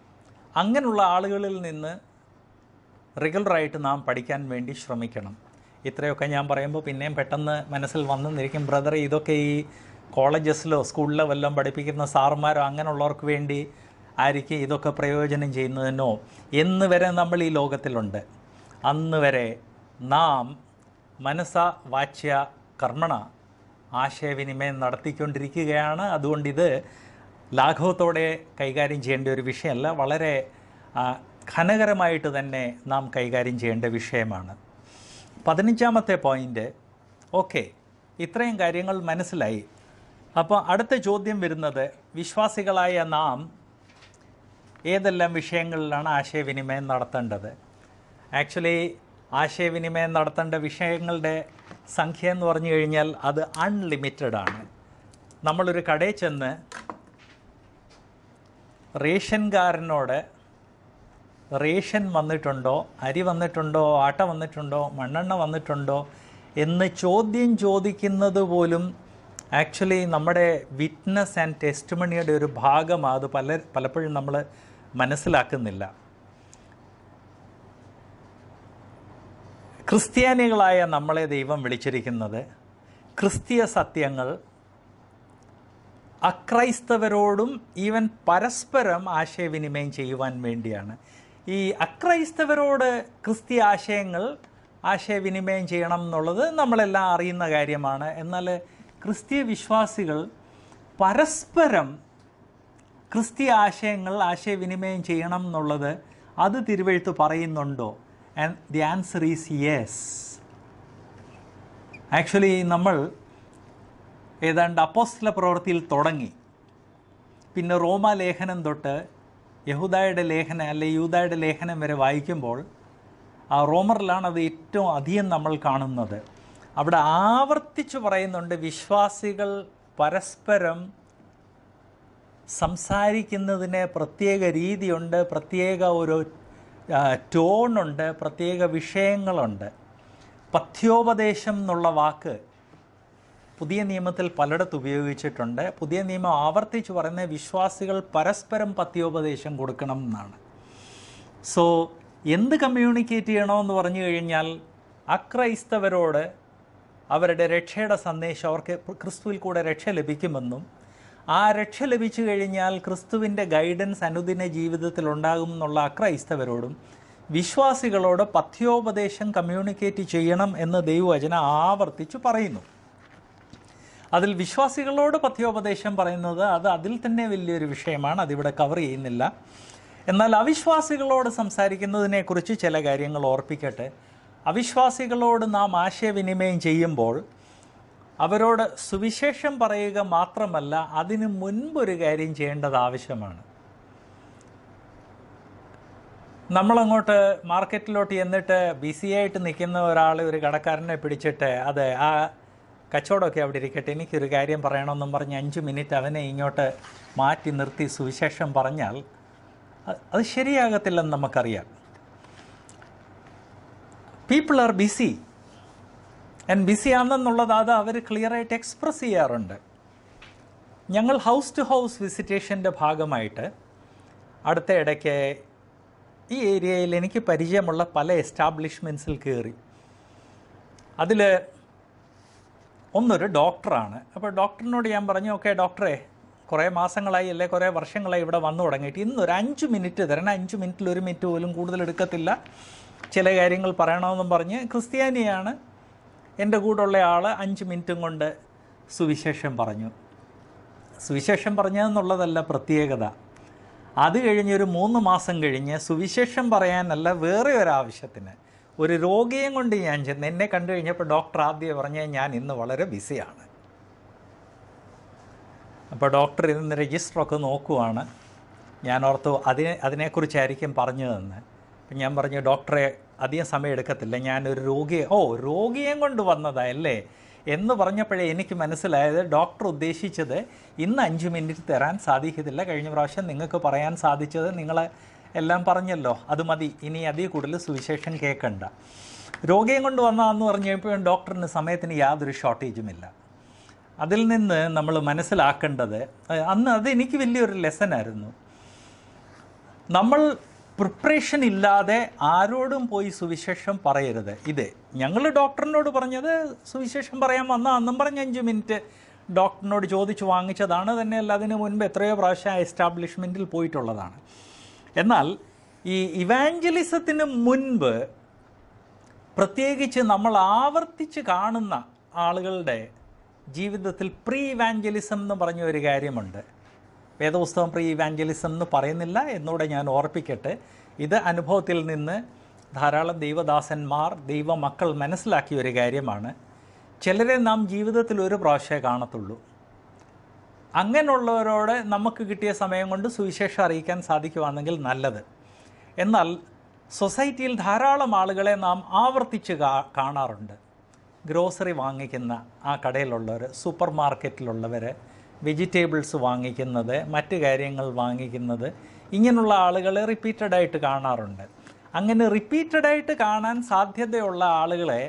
അങ്ങനെയുള്ള ആളുകളിൽ നിന്ന് റെഗുലറായിട്ട് നാം പഠിക്കാൻ വേണ്ടി ശ്രമിക്കണം ഇത്രയൊക്കെ ഞാൻ പറയുമ്പോൾ പിന്നെയും പെട്ടെന്ന് മനസ്സിൽ വന്നെന്നിരിക്കും ബ്രദർ ഇതൊക്കെ ഈ കോളേജസിലോ സ്കൂളിലോ വല്ലതും പഠിപ്പിക്കുന്ന സാറുമാരോ അങ്ങനെയുള്ളവർക്ക് വേണ്ടി ആയിരിക്കും ഇതൊക്കെ പ്രയോജനം ചെയ്യുന്നതിനോ എന്ന് വരെ നമ്മൾ ഈ ലോകത്തിലുണ്ട് അന്ന് വരെ നാം മനസ്സ വാച്യ കർമ്മണ ആശയവിനിമയം നടത്തിക്കൊണ്ടിരിക്കുകയാണ് അതുകൊണ്ട് ഇത് ലാഘവത്തോടെ കൈകാര്യം ചെയ്യേണ്ട ഒരു വിഷയമല്ല വളരെ ആ, ഘനകരമായിട്ട് തന്നെ നാം കൈകാര്യം ചെയ്യേണ്ട വിഷയമാണ് പതിനഞ്ചാമത്തെ പോയിൻ്റ് ഓക്കെ ഇത്രയും കാര്യങ്ങൾ മനസ്സിലായി അപ്പോൾ അടുത്ത ചോദ്യം വരുന്നത് വിശ്വാസികളായ നാം ഏതെല്ലാം വിഷയങ്ങളിലാണ് ആശയവിനിമയം നടത്തേണ്ടത് ആക്ച്വലി ആശയവിനിമയം നടത്തേണ്ട വിഷയങ്ങളുടെ സംഖ്യ എന്ന് പറഞ്ഞു കഴിഞ്ഞാൽ അത് അൺലിമിറ്റഡ് ആണ് നമ്മളൊരു കടയിൽ ചെന്ന് റേഷൻകാരനോട് റേഷൻ വന്നിട്ടുണ്ടോ അരി വന്നിട്ടുണ്ടോ ആട്ട വന്നിട്ടുണ്ടോ മണ്ണെണ്ണ വന്നിട്ടുണ്ടോ എന്ന് ചോദ്യം ചോദിക്കുന്നത് പോലും ആക്ച്വലി നമ്മുടെ വിറ്റ്നസ് ആൻഡ് ടെസ്റ്റ്മണിയുടെ ഒരു ഭാഗമാണ് അത് പല പലപ്പോഴും നമ്മൾ മനസ്സിലാക്കുന്നില്ല ക്രിസ്ത്യാനികളായ നമ്മളെ ദൈവം വിളിച്ചിരിക്കുന്നത് ക്രിസ്തീയ സത്യങ്ങൾ അക്രൈസ്തവരോടും ഈവൻ പരസ്പരം ആശയവിനിമയം ചെയ്യുവാൻ വേണ്ടിയാണ് ഈ അക്രൈസ്തവരോട് ക്രിസ്തീയ ആശയങ്ങൾ ആശയവിനിമയം ചെയ്യണം എന്നുള്ളത് നമ്മളെല്ലാം അറിയുന്ന കാര്യമാണ് എന്നാൽ ക്രിസ്തീയ വിശ്വാസികൾ പരസ്പരം ക്രിസ്തീയ ആശയങ്ങൾ ആശയവിനിമയം ചെയ്യണം എന്നുള്ളത് അത് തിരുവെഴുത്ത് പറയുന്നുണ്ടോ and the answer is yes actually നമ്മൾ ഏതാണ്ട് അപ്പോസ്തല പ്രവൃത്തിയിൽ തുടങ്ങി പിന്നെ റോമ ലേഖനം തൊട്ട് യഹൂദായുടെ ലേഖനം അല്ലെ യൂദായുടെ ലേഖനം വരെ വായിക്കുമ്പോൾ ആ റോമറിലാണ് അത് ഏറ്റവും അധികം നമ്മൾ കാണുന്നത് അവിടെ ആവർത്തിച്ച് പറയുന്നുണ്ട് വിശ്വാസികൾ പരസ്പരം സംസാരിക്കുന്നതിന് പ്രത്യേക രീതിയുണ്ട് പ്രത്യേക ഒരു ആ, ടോണുണ്ട് പ്രത്യേക വിഷയങ്ങളുണ്ട് പഥ്യോപദേശം എന്നുള്ള വാക്ക് പുതിയ നിയമത്തിൽ പലയിടത്ത് ഉപയോഗിച്ചിട്ടുണ്ട് പുതിയ നിയമം ആവർത്തിച്ച് പറയുന്ന വിശ്വാസികൾ പരസ്പരം പഥ്യോപദേശം കൊടുക്കണം എന്നാണ് സോ എന്ത് കമ്മ്യൂണിക്കേറ്റ് ചെയ്യണമെന്ന് പറഞ്ഞു കഴിഞ്ഞാൽ അക്രൈസ്തവരോട് അവരുടെ രക്ഷയുടെ സന്ദേശം അവർക്ക് ക്രിസ്തുവിൽ കൂടെ രക്ഷ ലഭിക്കുമെന്നും ആ രക്ഷ ലഭിച്ചു കഴിഞ്ഞാൽ ക്രിസ്തുവിൻ്റെ ഗൈഡൻസ് അനുദിന ജീവിതത്തിൽ ഉണ്ടാകും എന്നുള്ള അക്രൈസ്തവരോടും വിശ്വാസികളോട് പഥ്യോപദേശം കമ്മ്യൂണിക്കേറ്റ് ചെയ്യണം എന്ന് ദൈവവചനം ആവർത്തിച്ച് പറയുന്നു അതിൽ വിശ്വാസികളോട് പഥ്യോപദേശം പറയുന്നത് അത് അതിൽ തന്നെ വലിയൊരു വിഷയമാണ് അതിവിടെ കവർ ചെയ്യുന്നില്ല എന്നാൽ അവിശ്വാസികളോട് സംസാരിക്കുന്നതിനെക്കുറിച്ച് ചില കാര്യങ്ങൾ ഓർപ്പിക്കട്ടെ അവിശ്വാസികളോട് നാം ആശയവിനിമയം ചെയ്യുമ്പോൾ അവരോട് സുവിശേഷം പറയുക മാത്രമല്ല അതിനു മുൻപൊരു കാര്യം ചെയ്യേണ്ടത് ആവശ്യമാണ് നമ്മളങ്ങോട്ട് മാർക്കറ്റിലോട്ട് ചെന്നിട്ട് ബിസി ആയിട്ട് നിൽക്കുന്ന ഒരാൾ ഒരു കടക്കാരനെ പിടിച്ചിട്ട് അതെ ആ കച്ചവടമൊക്കെ അവിടെ ഇരിക്കട്ടെ എനിക്കൊരു കാര്യം പറയണമെന്നും പറഞ്ഞ് അഞ്ച് മിനിറ്റ് അവനെ ഇങ്ങോട്ട് മാറ്റി നിർത്തി സുവിശേഷം പറഞ്ഞാൽ അ- അത് ശരിയാകത്തില്ലെന്ന് നമുക്കറിയാം people are busy and busy ആണെന്നുള്ളത് അത് അവർ ക്ലിയറായിട്ട് എക്സ്പ്രസ് ചെയ്യാറുണ്ട് ഞങ്ങൾ ഹൗസ് ടു ഹൗസ് വിസിറ്റേഷൻ്റെ ഭാഗമായിട്ട് അടുത്ത ഇടയ്ക്ക് ഈ ഏരിയയിൽ എനിക്ക് പരിചയമുള്ള പല എസ്റ്റാബ്ലിഷ്മെൻറ്റ്സിൽ കയറി അതിൽ ഒന്നൊരു ഡോക്ടറാണ് അപ്പോൾ ഡോക്ടറിനോട് ഞാൻ പറഞ്ഞു ഓക്കെ ഡോക്ടറെ കുറേ മാസങ്ങളായി അല്ലെ കുറേ വർഷങ്ങളായി ഇവിടെ വന്നു തുടങ്ങിയിട്ട് ഇന്നൊരു അഞ്ച് മിനിറ്റ് തരണം അഞ്ച് മിനിറ്റിൽ ഒരു മിനിറ്റ് പോലും കൂടുതൽ എടുക്കത്തില്ല ചില കാര്യങ്ങൾ പറയണമെന്നും പറഞ്ഞ് ക്രിസ്ത്യാനിയാണ് എൻ്റെ കൂടെയുള്ള ആൾ അഞ്ച് മിനിറ്റും കൊണ്ട് സുവിശേഷം പറഞ്ഞു സുവിശേഷം പറഞ്ഞതെന്നുള്ളതല്ല പ്രത്യേകത അത് കഴിഞ്ഞ് ഒരു മൂന്ന് മാസം കഴിഞ്ഞ് സുവിശേഷം പറയാനല്ല വേറെ ഒരു ആവശ്യത്തിന് ഒരു രോഗിയും കൊണ്ട് ഞാൻ ചെന്ന് എന്നെ കണ്ടു കഴിഞ്ഞപ്പോൾ ഡോക്ടർ ആദ്യം പറഞ്ഞ ഞാൻ ഇന്ന് വളരെ ബിസിയാണ് അപ്പോൾ ഡോക്ടർ ഇന്ന് രജിസ്റ്ററൊക്കെ നോക്കുവാണ് ഞാൻ ഓർത്തു അതിനെ അതിനെക്കുറിച്ചായിരിക്കും പറഞ്ഞതെന്ന് അപ്പം ഞാൻ പറഞ്ഞു ഡോക്ടറെ അധികം സമയം എടുക്കത്തില്ല ഞാനൊരു രോഗിയെ ഓ രോഗിയെ കൊണ്ട് വന്നതല്ലേ എന്ന് പറഞ്ഞപ്പോഴേ എനിക്ക് മനസ്സിലായത് ഡോക്ടർ ഉദ്ദേശിച്ചത് ഇന്ന് അഞ്ച് മിനിറ്റ് തരാൻ സാധിക്കത്തില്ല കഴിഞ്ഞ പ്രാവശ്യം നിങ്ങൾക്ക് പറയാൻ സാധിച്ചത് നിങ്ങൾ എല്ലാം പറഞ്ഞല്ലോ അത് മതി ഇനി അതിൽ കൂടുതൽ സുവിശേഷം കേൾക്കണ്ട രോഗിയെ കൊണ്ട് വന്നതെന്ന് പറഞ്ഞു കഴിഞ്ഞപ്പോൾ ഡോക്ടറിന് സമയത്തിന് യാതൊരു ഷോർട്ടേജുമില്ല അതിൽ നിന്ന് നമ്മൾ മനസ്സിലാക്കേണ്ടത് അഹ് അന്ന് അത് എനിക്ക് വലിയൊരു ലെസൺ ആയിരുന്നു നമ്മൾ പ്രിപ്പറേഷൻ ഇല്ലാതെ ആരോടും പോയി സുവിശേഷം പറയരുത് ഇത് ഞങ്ങൾ ഡോക്ടറിനോട് പറഞ്ഞത് സുവിശേഷം പറയാൻ വന്ന അന്നും പറഞ്ഞ അഞ്ച് മിനിറ്റ് ഡോക്ടറിനോട് ചോദിച്ച് വാങ്ങിച്ചതാണ് തന്നെയല്ല അതിന് മുൻപ് എത്രയോ പ്രാവശ്യം എസ്റ്റാബ്ലിഷ്മെൻറ്റിൽ പോയിട്ടുള്ളതാണ് എന്നാൽ ഈ ഇവാഞ്ചലിസത്തിന് മുൻപ് പ്രത്യേകിച്ച് നമ്മൾ ആവർത്തിച്ച് കാണുന്ന ആളുകളുടെ ജീവിതത്തിൽ പ്രീ ഇവാഞ്ചലിസം എന്ന് പറഞ്ഞ ഒരു കാര്യമുണ്ട് വേദപുസ്തകം പ്രീ ഇവാഞ്ചലിസം എന്ന് പറയുന്നില്ല എന്നൂടെ ഞാൻ ഓർപ്പിക്കട്ടെ ഇത് അനുഭവത്തിൽ നിന്ന് ധാരാളം ദൈവദാസന്മാർ ദൈവമക്കൾ മനസ്സിലാക്കിയ ഒരു കാര്യമാണ് ചിലരെ നാം ജീവിതത്തിൽ ഒരു പ്രാവശ്യമേ കാണത്തുള്ളൂ അങ്ങനെയുള്ളവരോട് നമുക്ക് കിട്ടിയ സമയം കൊണ്ട് സുവിശേഷം അറിയിക്കാൻ സാധിക്കുവാണെങ്കിൽ നല്ലത് എന്നാൽ സൊസൈറ്റിയിൽ ധാരാളം ആളുകളെ നാം ആവർത്തിച്ച് കാ- കാണാറുണ്ട് ഗ്രോസറി വാങ്ങിക്കുന്ന ആ കടയിലുള്ളവർ സൂപ്പർ മാർക്കറ്റിലുള്ളവർ വെജിറ്റബിൾസ് വാങ്ങിക്കുന്നത് മറ്റ് കാര്യങ്ങൾ വാങ്ങിക്കുന്നത് ഇങ്ങനെയുള്ള ആളുകളെ റിപ്പീറ്റഡായിട്ട് കാണാറുണ്ട് അങ്ങനെ റിപ്പീറ്റഡായിട്ട് കാണാൻ സാധ്യതയുള്ള ആളുകളെ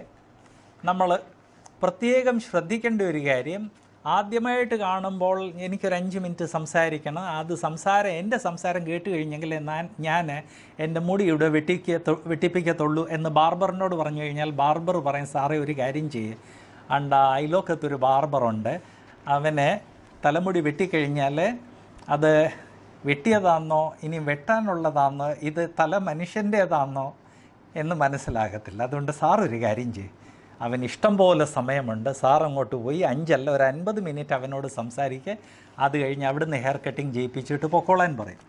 നമ്മൾ പ്രത്യേകം ശ്രദ്ധിക്കേണ്ട ഒരു കാര്യം ആദ്യമായിട്ട് കാണുമ്പോൾ എനിക്കൊരു അഞ്ച് മിനിറ്റ് സംസാരിക്കണം അത് സംസാരം എൻ്റെ സംസാരം കേട്ട് കഴിഞ്ഞെങ്കിൽ ഞാൻ ഞാൻ എൻ്റെ മുടി ഇവിടെ വെട്ടിക്ക വെട്ടിപ്പിക്കത്തുള്ളൂ എന്ന് ബാർബറിനോട് പറഞ്ഞു കഴിഞ്ഞാൽ ബാർബർ പറയും സാറേ ഒരു കാര്യം ചെയ്യ് അണ്ട അയലോക്കത്തൊരു ബാർബറുണ്ട് അവന് തലമുടി വെട്ടിക്കഴിഞ്ഞാൽ അത് വെട്ടിയതാണെന്നോ ഇനി വെട്ടാനുള്ളതാണെന്നോ ഇത് തല മനുഷ്യൻ്റേതാണെന്നോ എന്ന് മനസ്സിലാകത്തില്ല അതുകൊണ്ട് സാർ ഒരു കാര്യം ചെയ്യും അവൻ ഇഷ്ടം പോലെ സമയമുണ്ട് സാർ അങ്ങോട്ട് പോയി അഞ്ചല്ല ഒരു അൻപത് മിനിറ്റ് അവനോട് സംസാരിക്കുക അത് കഴിഞ്ഞ് അവിടുന്ന് ഹെയർ കട്ടിങ് ചെയ്യിപ്പിച്ചിട്ട് പൊക്കോളാൻ പറയും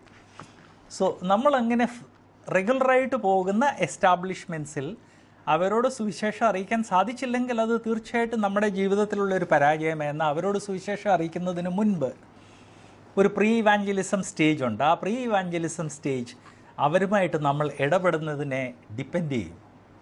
സോ നമ്മളങ്ങനെ റെഗുലറായിട്ട് പോകുന്ന എസ്റ്റാബ്ലിഷ്മെൻറ്റ്സിൽ അവരോട് സുവിശേഷം അറിയിക്കാൻ സാധിച്ചില്ലെങ്കിൽ അത് തീർച്ചയായിട്ടും നമ്മുടെ ജീവിതത്തിലുള്ള ഒരു പരാജയമെന്ന് അവരോട് സുവിശേഷം അറിയിക്കുന്നതിന് മുൻപ് ഒരു പ്രീ ഇവാഞ്ചലിസം സ്റ്റേജ് ഉണ്ട് ആ പ്രീ ഇവാഞ്ചലിസം സ്റ്റേജ് അവരുമായിട്ട് നമ്മൾ ഇടപെടുന്നതിനെ ഡിപ്പെൻഡ് ചെയ്യും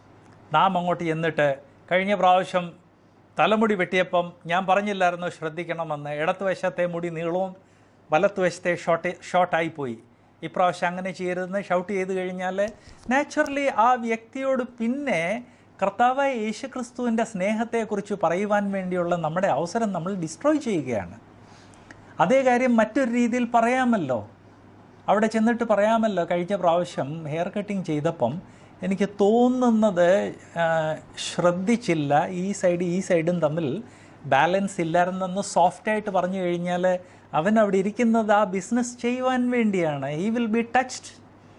നാം അങ്ങോട്ട് ചെന്നിട്ട് കഴിഞ്ഞ പ്രാവശ്യം തലമുടി വെട്ടിയപ്പം ഞാൻ പറഞ്ഞില്ലായിരുന്നു ശ്രദ്ധിക്കണമെന്ന് ഇടത്ത് വശത്തെ മുടി നീളവും വലത്ത് വശത്തെ ഷോർട്ട് ഷോർട്ടായിപ്പോയി ഇപ്രാവശ്യം അങ്ങനെ ചെയ്യരുതെന്ന് ഷൗട്ട് ചെയ്ത് കഴിഞ്ഞാൽ നാച്ചുറലി ആ വ്യക്തിയോട് പിന്നെ കർത്താവായ യേശുക്രിസ്തുവിൻ്റെ സ്നേഹത്തെക്കുറിച്ച് പറയുവാൻ വേണ്ടിയുള്ള നമ്മുടെ അവസരം നമ്മൾ ഡിസ്ട്രോയ് ചെയ്യുകയാണ് അതേ കാര്യം മറ്റൊരു രീതിയിൽ പറയാമല്ലോ അവിടെ ചെന്നിട്ട് പറയാമല്ലോ കഴിഞ്ഞ പ്രാവശ്യം ഹെയർ കട്ടിങ് ചെയ്തപ്പം എനിക്ക് തോന്നുന്നത് ആ, ശ്രദ്ധിച്ചില്ല ഈ സൈഡ് ഈ സൈഡും തമ്മിൽ ബാലൻസ് ഇല്ലായിരുന്നെന്ന് സോഫ്റ്റായിട്ട് പറഞ്ഞു കഴിഞ്ഞാൽ അവൻ അവിടെ ഇരിക്കുന്നത് ആ ബിസിനസ് ചെയ്യുവാൻ വേണ്ടിയാണ് ഈ വിൽ ബി ടച്ച്ഡ്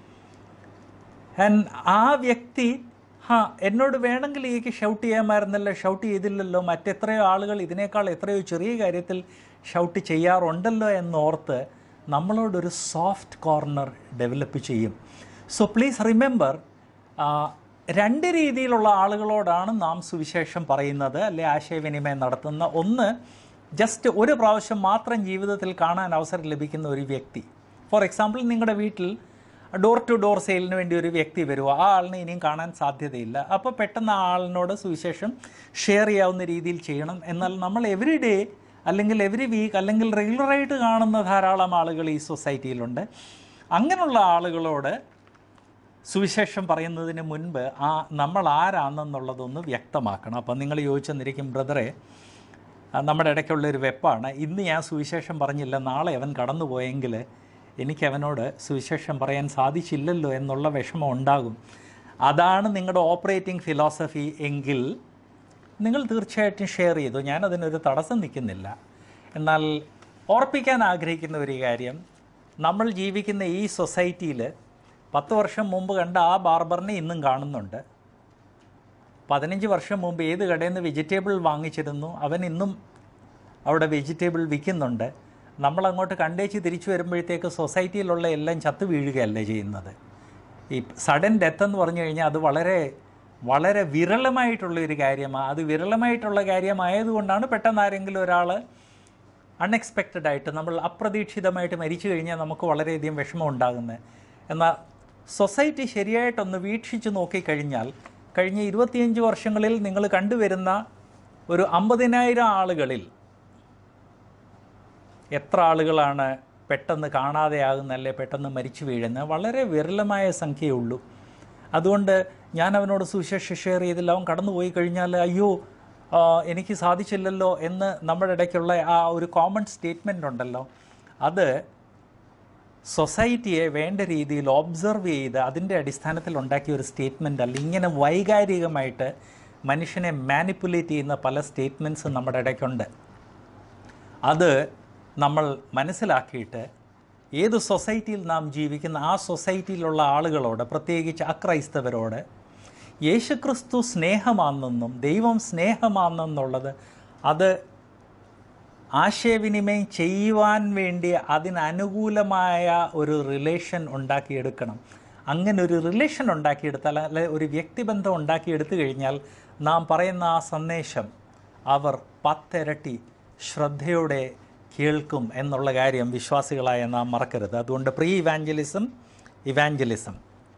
ആൻഡ് ആ വ്യക്തി ഹാ എന്നോട് വേണമെങ്കിൽ എനിക്ക് ഷൗട്ട് ചെയ്യാമായിരുന്നല്ലോ ഷൗട്ട് ചെയ്തില്ലല്ലോ മറ്റെത്രയോ ആളുകൾ ഇതിനേക്കാൾ എത്രയോ ചെറിയ കാര്യത്തിൽ ഷൗട്ട് ചെയ്യാറുണ്ടല്ലോ എന്നോർത്ത് നമ്മളോടൊരു സോഫ്റ്റ് കോർണർ ഡെവലപ്പ് ചെയ്യും സോ പ്ലീസ് റിമെമ്പർ രണ്ട് രീതിയിലുള്ള ആളുകളോടാണ് നാം സുവിശേഷം പറയുന്നത് അല്ലെ ആശയവിനിമയം നടത്തുന്ന ഒന്ന് ജസ്റ്റ് ഒരു പ്രാവശ്യം മാത്രം ജീവിതത്തിൽ കാണാൻ അവസരം ലഭിക്കുന്ന ഒരു വ്യക്തി ഫോർ എക്സാമ്പിൾ നിങ്ങളുടെ വീട്ടിൽ ഡോർ ടു ഡോർ സെയിലിന് വേണ്ടി ഒരു വ്യക്തി വരുമോ ആ ആളിനെ ഇനിയും കാണാൻ സാധ്യതയില്ല അപ്പോൾ പെട്ടെന്ന് ആ ആളിനോട് സുവിശേഷം ഷെയർ ചെയ്യാവുന്ന രീതിയിൽ ചെയ്യണം എന്നാൽ നമ്മൾ എവറി ഡേ അല്ലെങ്കിൽ എവറി വീക്ക് അല്ലെങ്കിൽ റെഗുലറായിട്ട് കാണുന്ന ധാരാളം ആളുകൾ ഈ സൊസൈറ്റിയിലുണ്ട് അങ്ങനെയുള്ള ആളുകളോട് സുവിശേഷം പറയുന്നതിന് മുൻപ് ആ നമ്മൾ ആരാണെന്നുള്ളതൊന്ന് വ്യക്തമാക്കണം അപ്പം നിങ്ങൾ ചോദിച്ചെന്നിരിക്കും ബ്രദറെ ആ, നമ്മുടെ ഇടയ്ക്കുള്ള ഒരു വെപ്പാണ് ഇന്ന് ഞാൻ സുവിശേഷം പറഞ്ഞില്ല നാളെ അവൻ കടന്നു പോയെങ്കിൽ എനിക്ക് അവനോട് സുവിശേഷം പറയാൻ സാധിച്ചില്ലല്ലോ എന്നുള്ള വിഷമം ഉണ്ടാകും അതാണ് നിങ്ങളുടെ ഓപ്പറേറ്റിംഗ് ഫിലോസഫി എങ്കിൽ നിങ്ങൾ തീർച്ചയായിട്ടും ഷെയർ ചെയ്തു ഞാനതിനൊരു തടസ്സം നിൽക്കുന്നില്ല എന്നാൽ ഓർപ്പിക്കാൻ ആഗ്രഹിക്കുന്ന ഒരു കാര്യം നമ്മൾ ജീവിക്കുന്ന ഈ സൊസൈറ്റിയിൽ പത്ത് വർഷം മുമ്പ് കണ്ട ആ ബാർബറിനെ ഇന്നും കാണുന്നുണ്ട് പതിനഞ്ച് വർഷം മുമ്പ് ഏത് കടയിൽ നിന്ന് വെജിറ്റബിൾ വാങ്ങിച്ചിരുന്നു അവൻ ഇന്നും അവിടെ വെജിറ്റബിൾ വിൽക്കുന്നുണ്ട് നമ്മളങ്ങോട്ട് കണ്ടേച്ച് തിരിച്ചു വരുമ്പോഴത്തേക്ക് സൊസൈറ്റിയിലുള്ള എല്ലാം ചത്തു വീഴുകയല്ലേ ചെയ്യുന്നത് ഈ സഡൻ ഡെത്ത് എന്ന് പറഞ്ഞു കഴിഞ്ഞാൽ അത് വളരെ വളരെ വിരളമായിട്ടുള്ള ഒരു കാര്യമാണ് അത് വിരളമായിട്ടുള്ള കാര്യമായതുകൊണ്ടാണ് പെട്ടെന്ന് ആരെങ്കിലും ഒരാൾ അൺഎക്സ്പെക്റ്റഡ് ആയിട്ട് നമ്മൾ അപ്രതീക്ഷിതമായിട്ട് മരിച്ചു കഴിഞ്ഞാൽ നമുക്ക് വളരെയധികം വിഷമം ഉണ്ടാകുന്നത് എന്നാൽ സൊസൈറ്റി ശരിയായിട്ടൊന്ന് വീക്ഷിച്ച് നോക്കിക്കഴിഞ്ഞാൽ കഴിഞ്ഞ ഇരുപത്തിയഞ്ച് വർഷങ്ങളിൽ നിങ്ങൾ കണ്ടുവരുന്ന ഒരു അമ്പതിനായിരം ആളുകളിൽ എത്ര ആളുകളാണ് പെട്ടെന്ന് കാണാതെയാകുന്ന അല്ലെ പെട്ടെന്ന് മരിച്ചു വീഴുന്നത് വളരെ വിരളമായ സംഖ്യയേ ഉള്ളൂ അതുകൊണ്ട് ഞാൻ അവനോട് സുവിശേഷം ഷെയർ ചെയ്തില്ല അവൻ കടന്നു പോയി കഴിഞ്ഞാൽ അയ്യോ ആ, എനിക്ക് സാധിച്ചില്ലല്ലോ എന്ന് നമ്മുടെ ഇടയ്ക്കുള്ള ആ ഒരു കോമൺ സ്റ്റേറ്റ്മെൻ്റ് ഉണ്ടല്ലോ അത് സൊസൈറ്റിയെ വേണ്ട രീതിയിൽ ഒബ്സർവ് ചെയ്ത് അതിൻ്റെ അടിസ്ഥാനത്തിൽ ഉണ്ടാക്കിയ ഒരു സ്റ്റേറ്റ്മെൻ്റ് അല്ല ഇങ്ങനെ വൈകാരികമായിട്ട് മനുഷ്യനെ മാനിപ്പുലേറ്റ് ചെയ്യുന്ന പല സ്റ്റേറ്റ്മെൻറ്റ്സും നമ്മുടെ ഇടയ്ക്കുണ്ട് അത് നമ്മൾ മനസ്സിലാക്കിയിട്ട് ഏത് സൊസൈറ്റിയിൽ നാം ജീവിക്കുന്ന ആ സൊസൈറ്റിയിലുള്ള ആളുകളോട് പ്രത്യേകിച്ച് അക്രൈസ്തവരോട് യേശുക്രിസ്തു സ്നേഹമാണെന്നും ദൈവം സ്നേഹമാണെന്നുള്ളത് അത് ആശയവിനിമയം ചെയ്യുവാൻ വേണ്ടി അതിനനുകൂലമായ ഒരു റിലേഷൻ ഉണ്ടാക്കിയെടുക്കണം അങ്ങനെ ഒരു റിലേഷൻ ഉണ്ടാക്കിയെടുത്താൽ അല്ലെ ഒരു വ്യക്തിബന്ധം ഉണ്ടാക്കിയെടുത്തു കഴിഞ്ഞാൽ നാം പറയുന്ന ആ സന്ദേശം അവർ പത്തിരട്ടി ശ്രദ്ധയോടെ കേൾക്കും എന്നുള്ള കാര്യം വിശ്വാസികളായ നാം മറക്കരുത് അതുകൊണ്ട് പ്രീ ഇവാഞ്ചലിസം ഇവാഞ്ചലിസം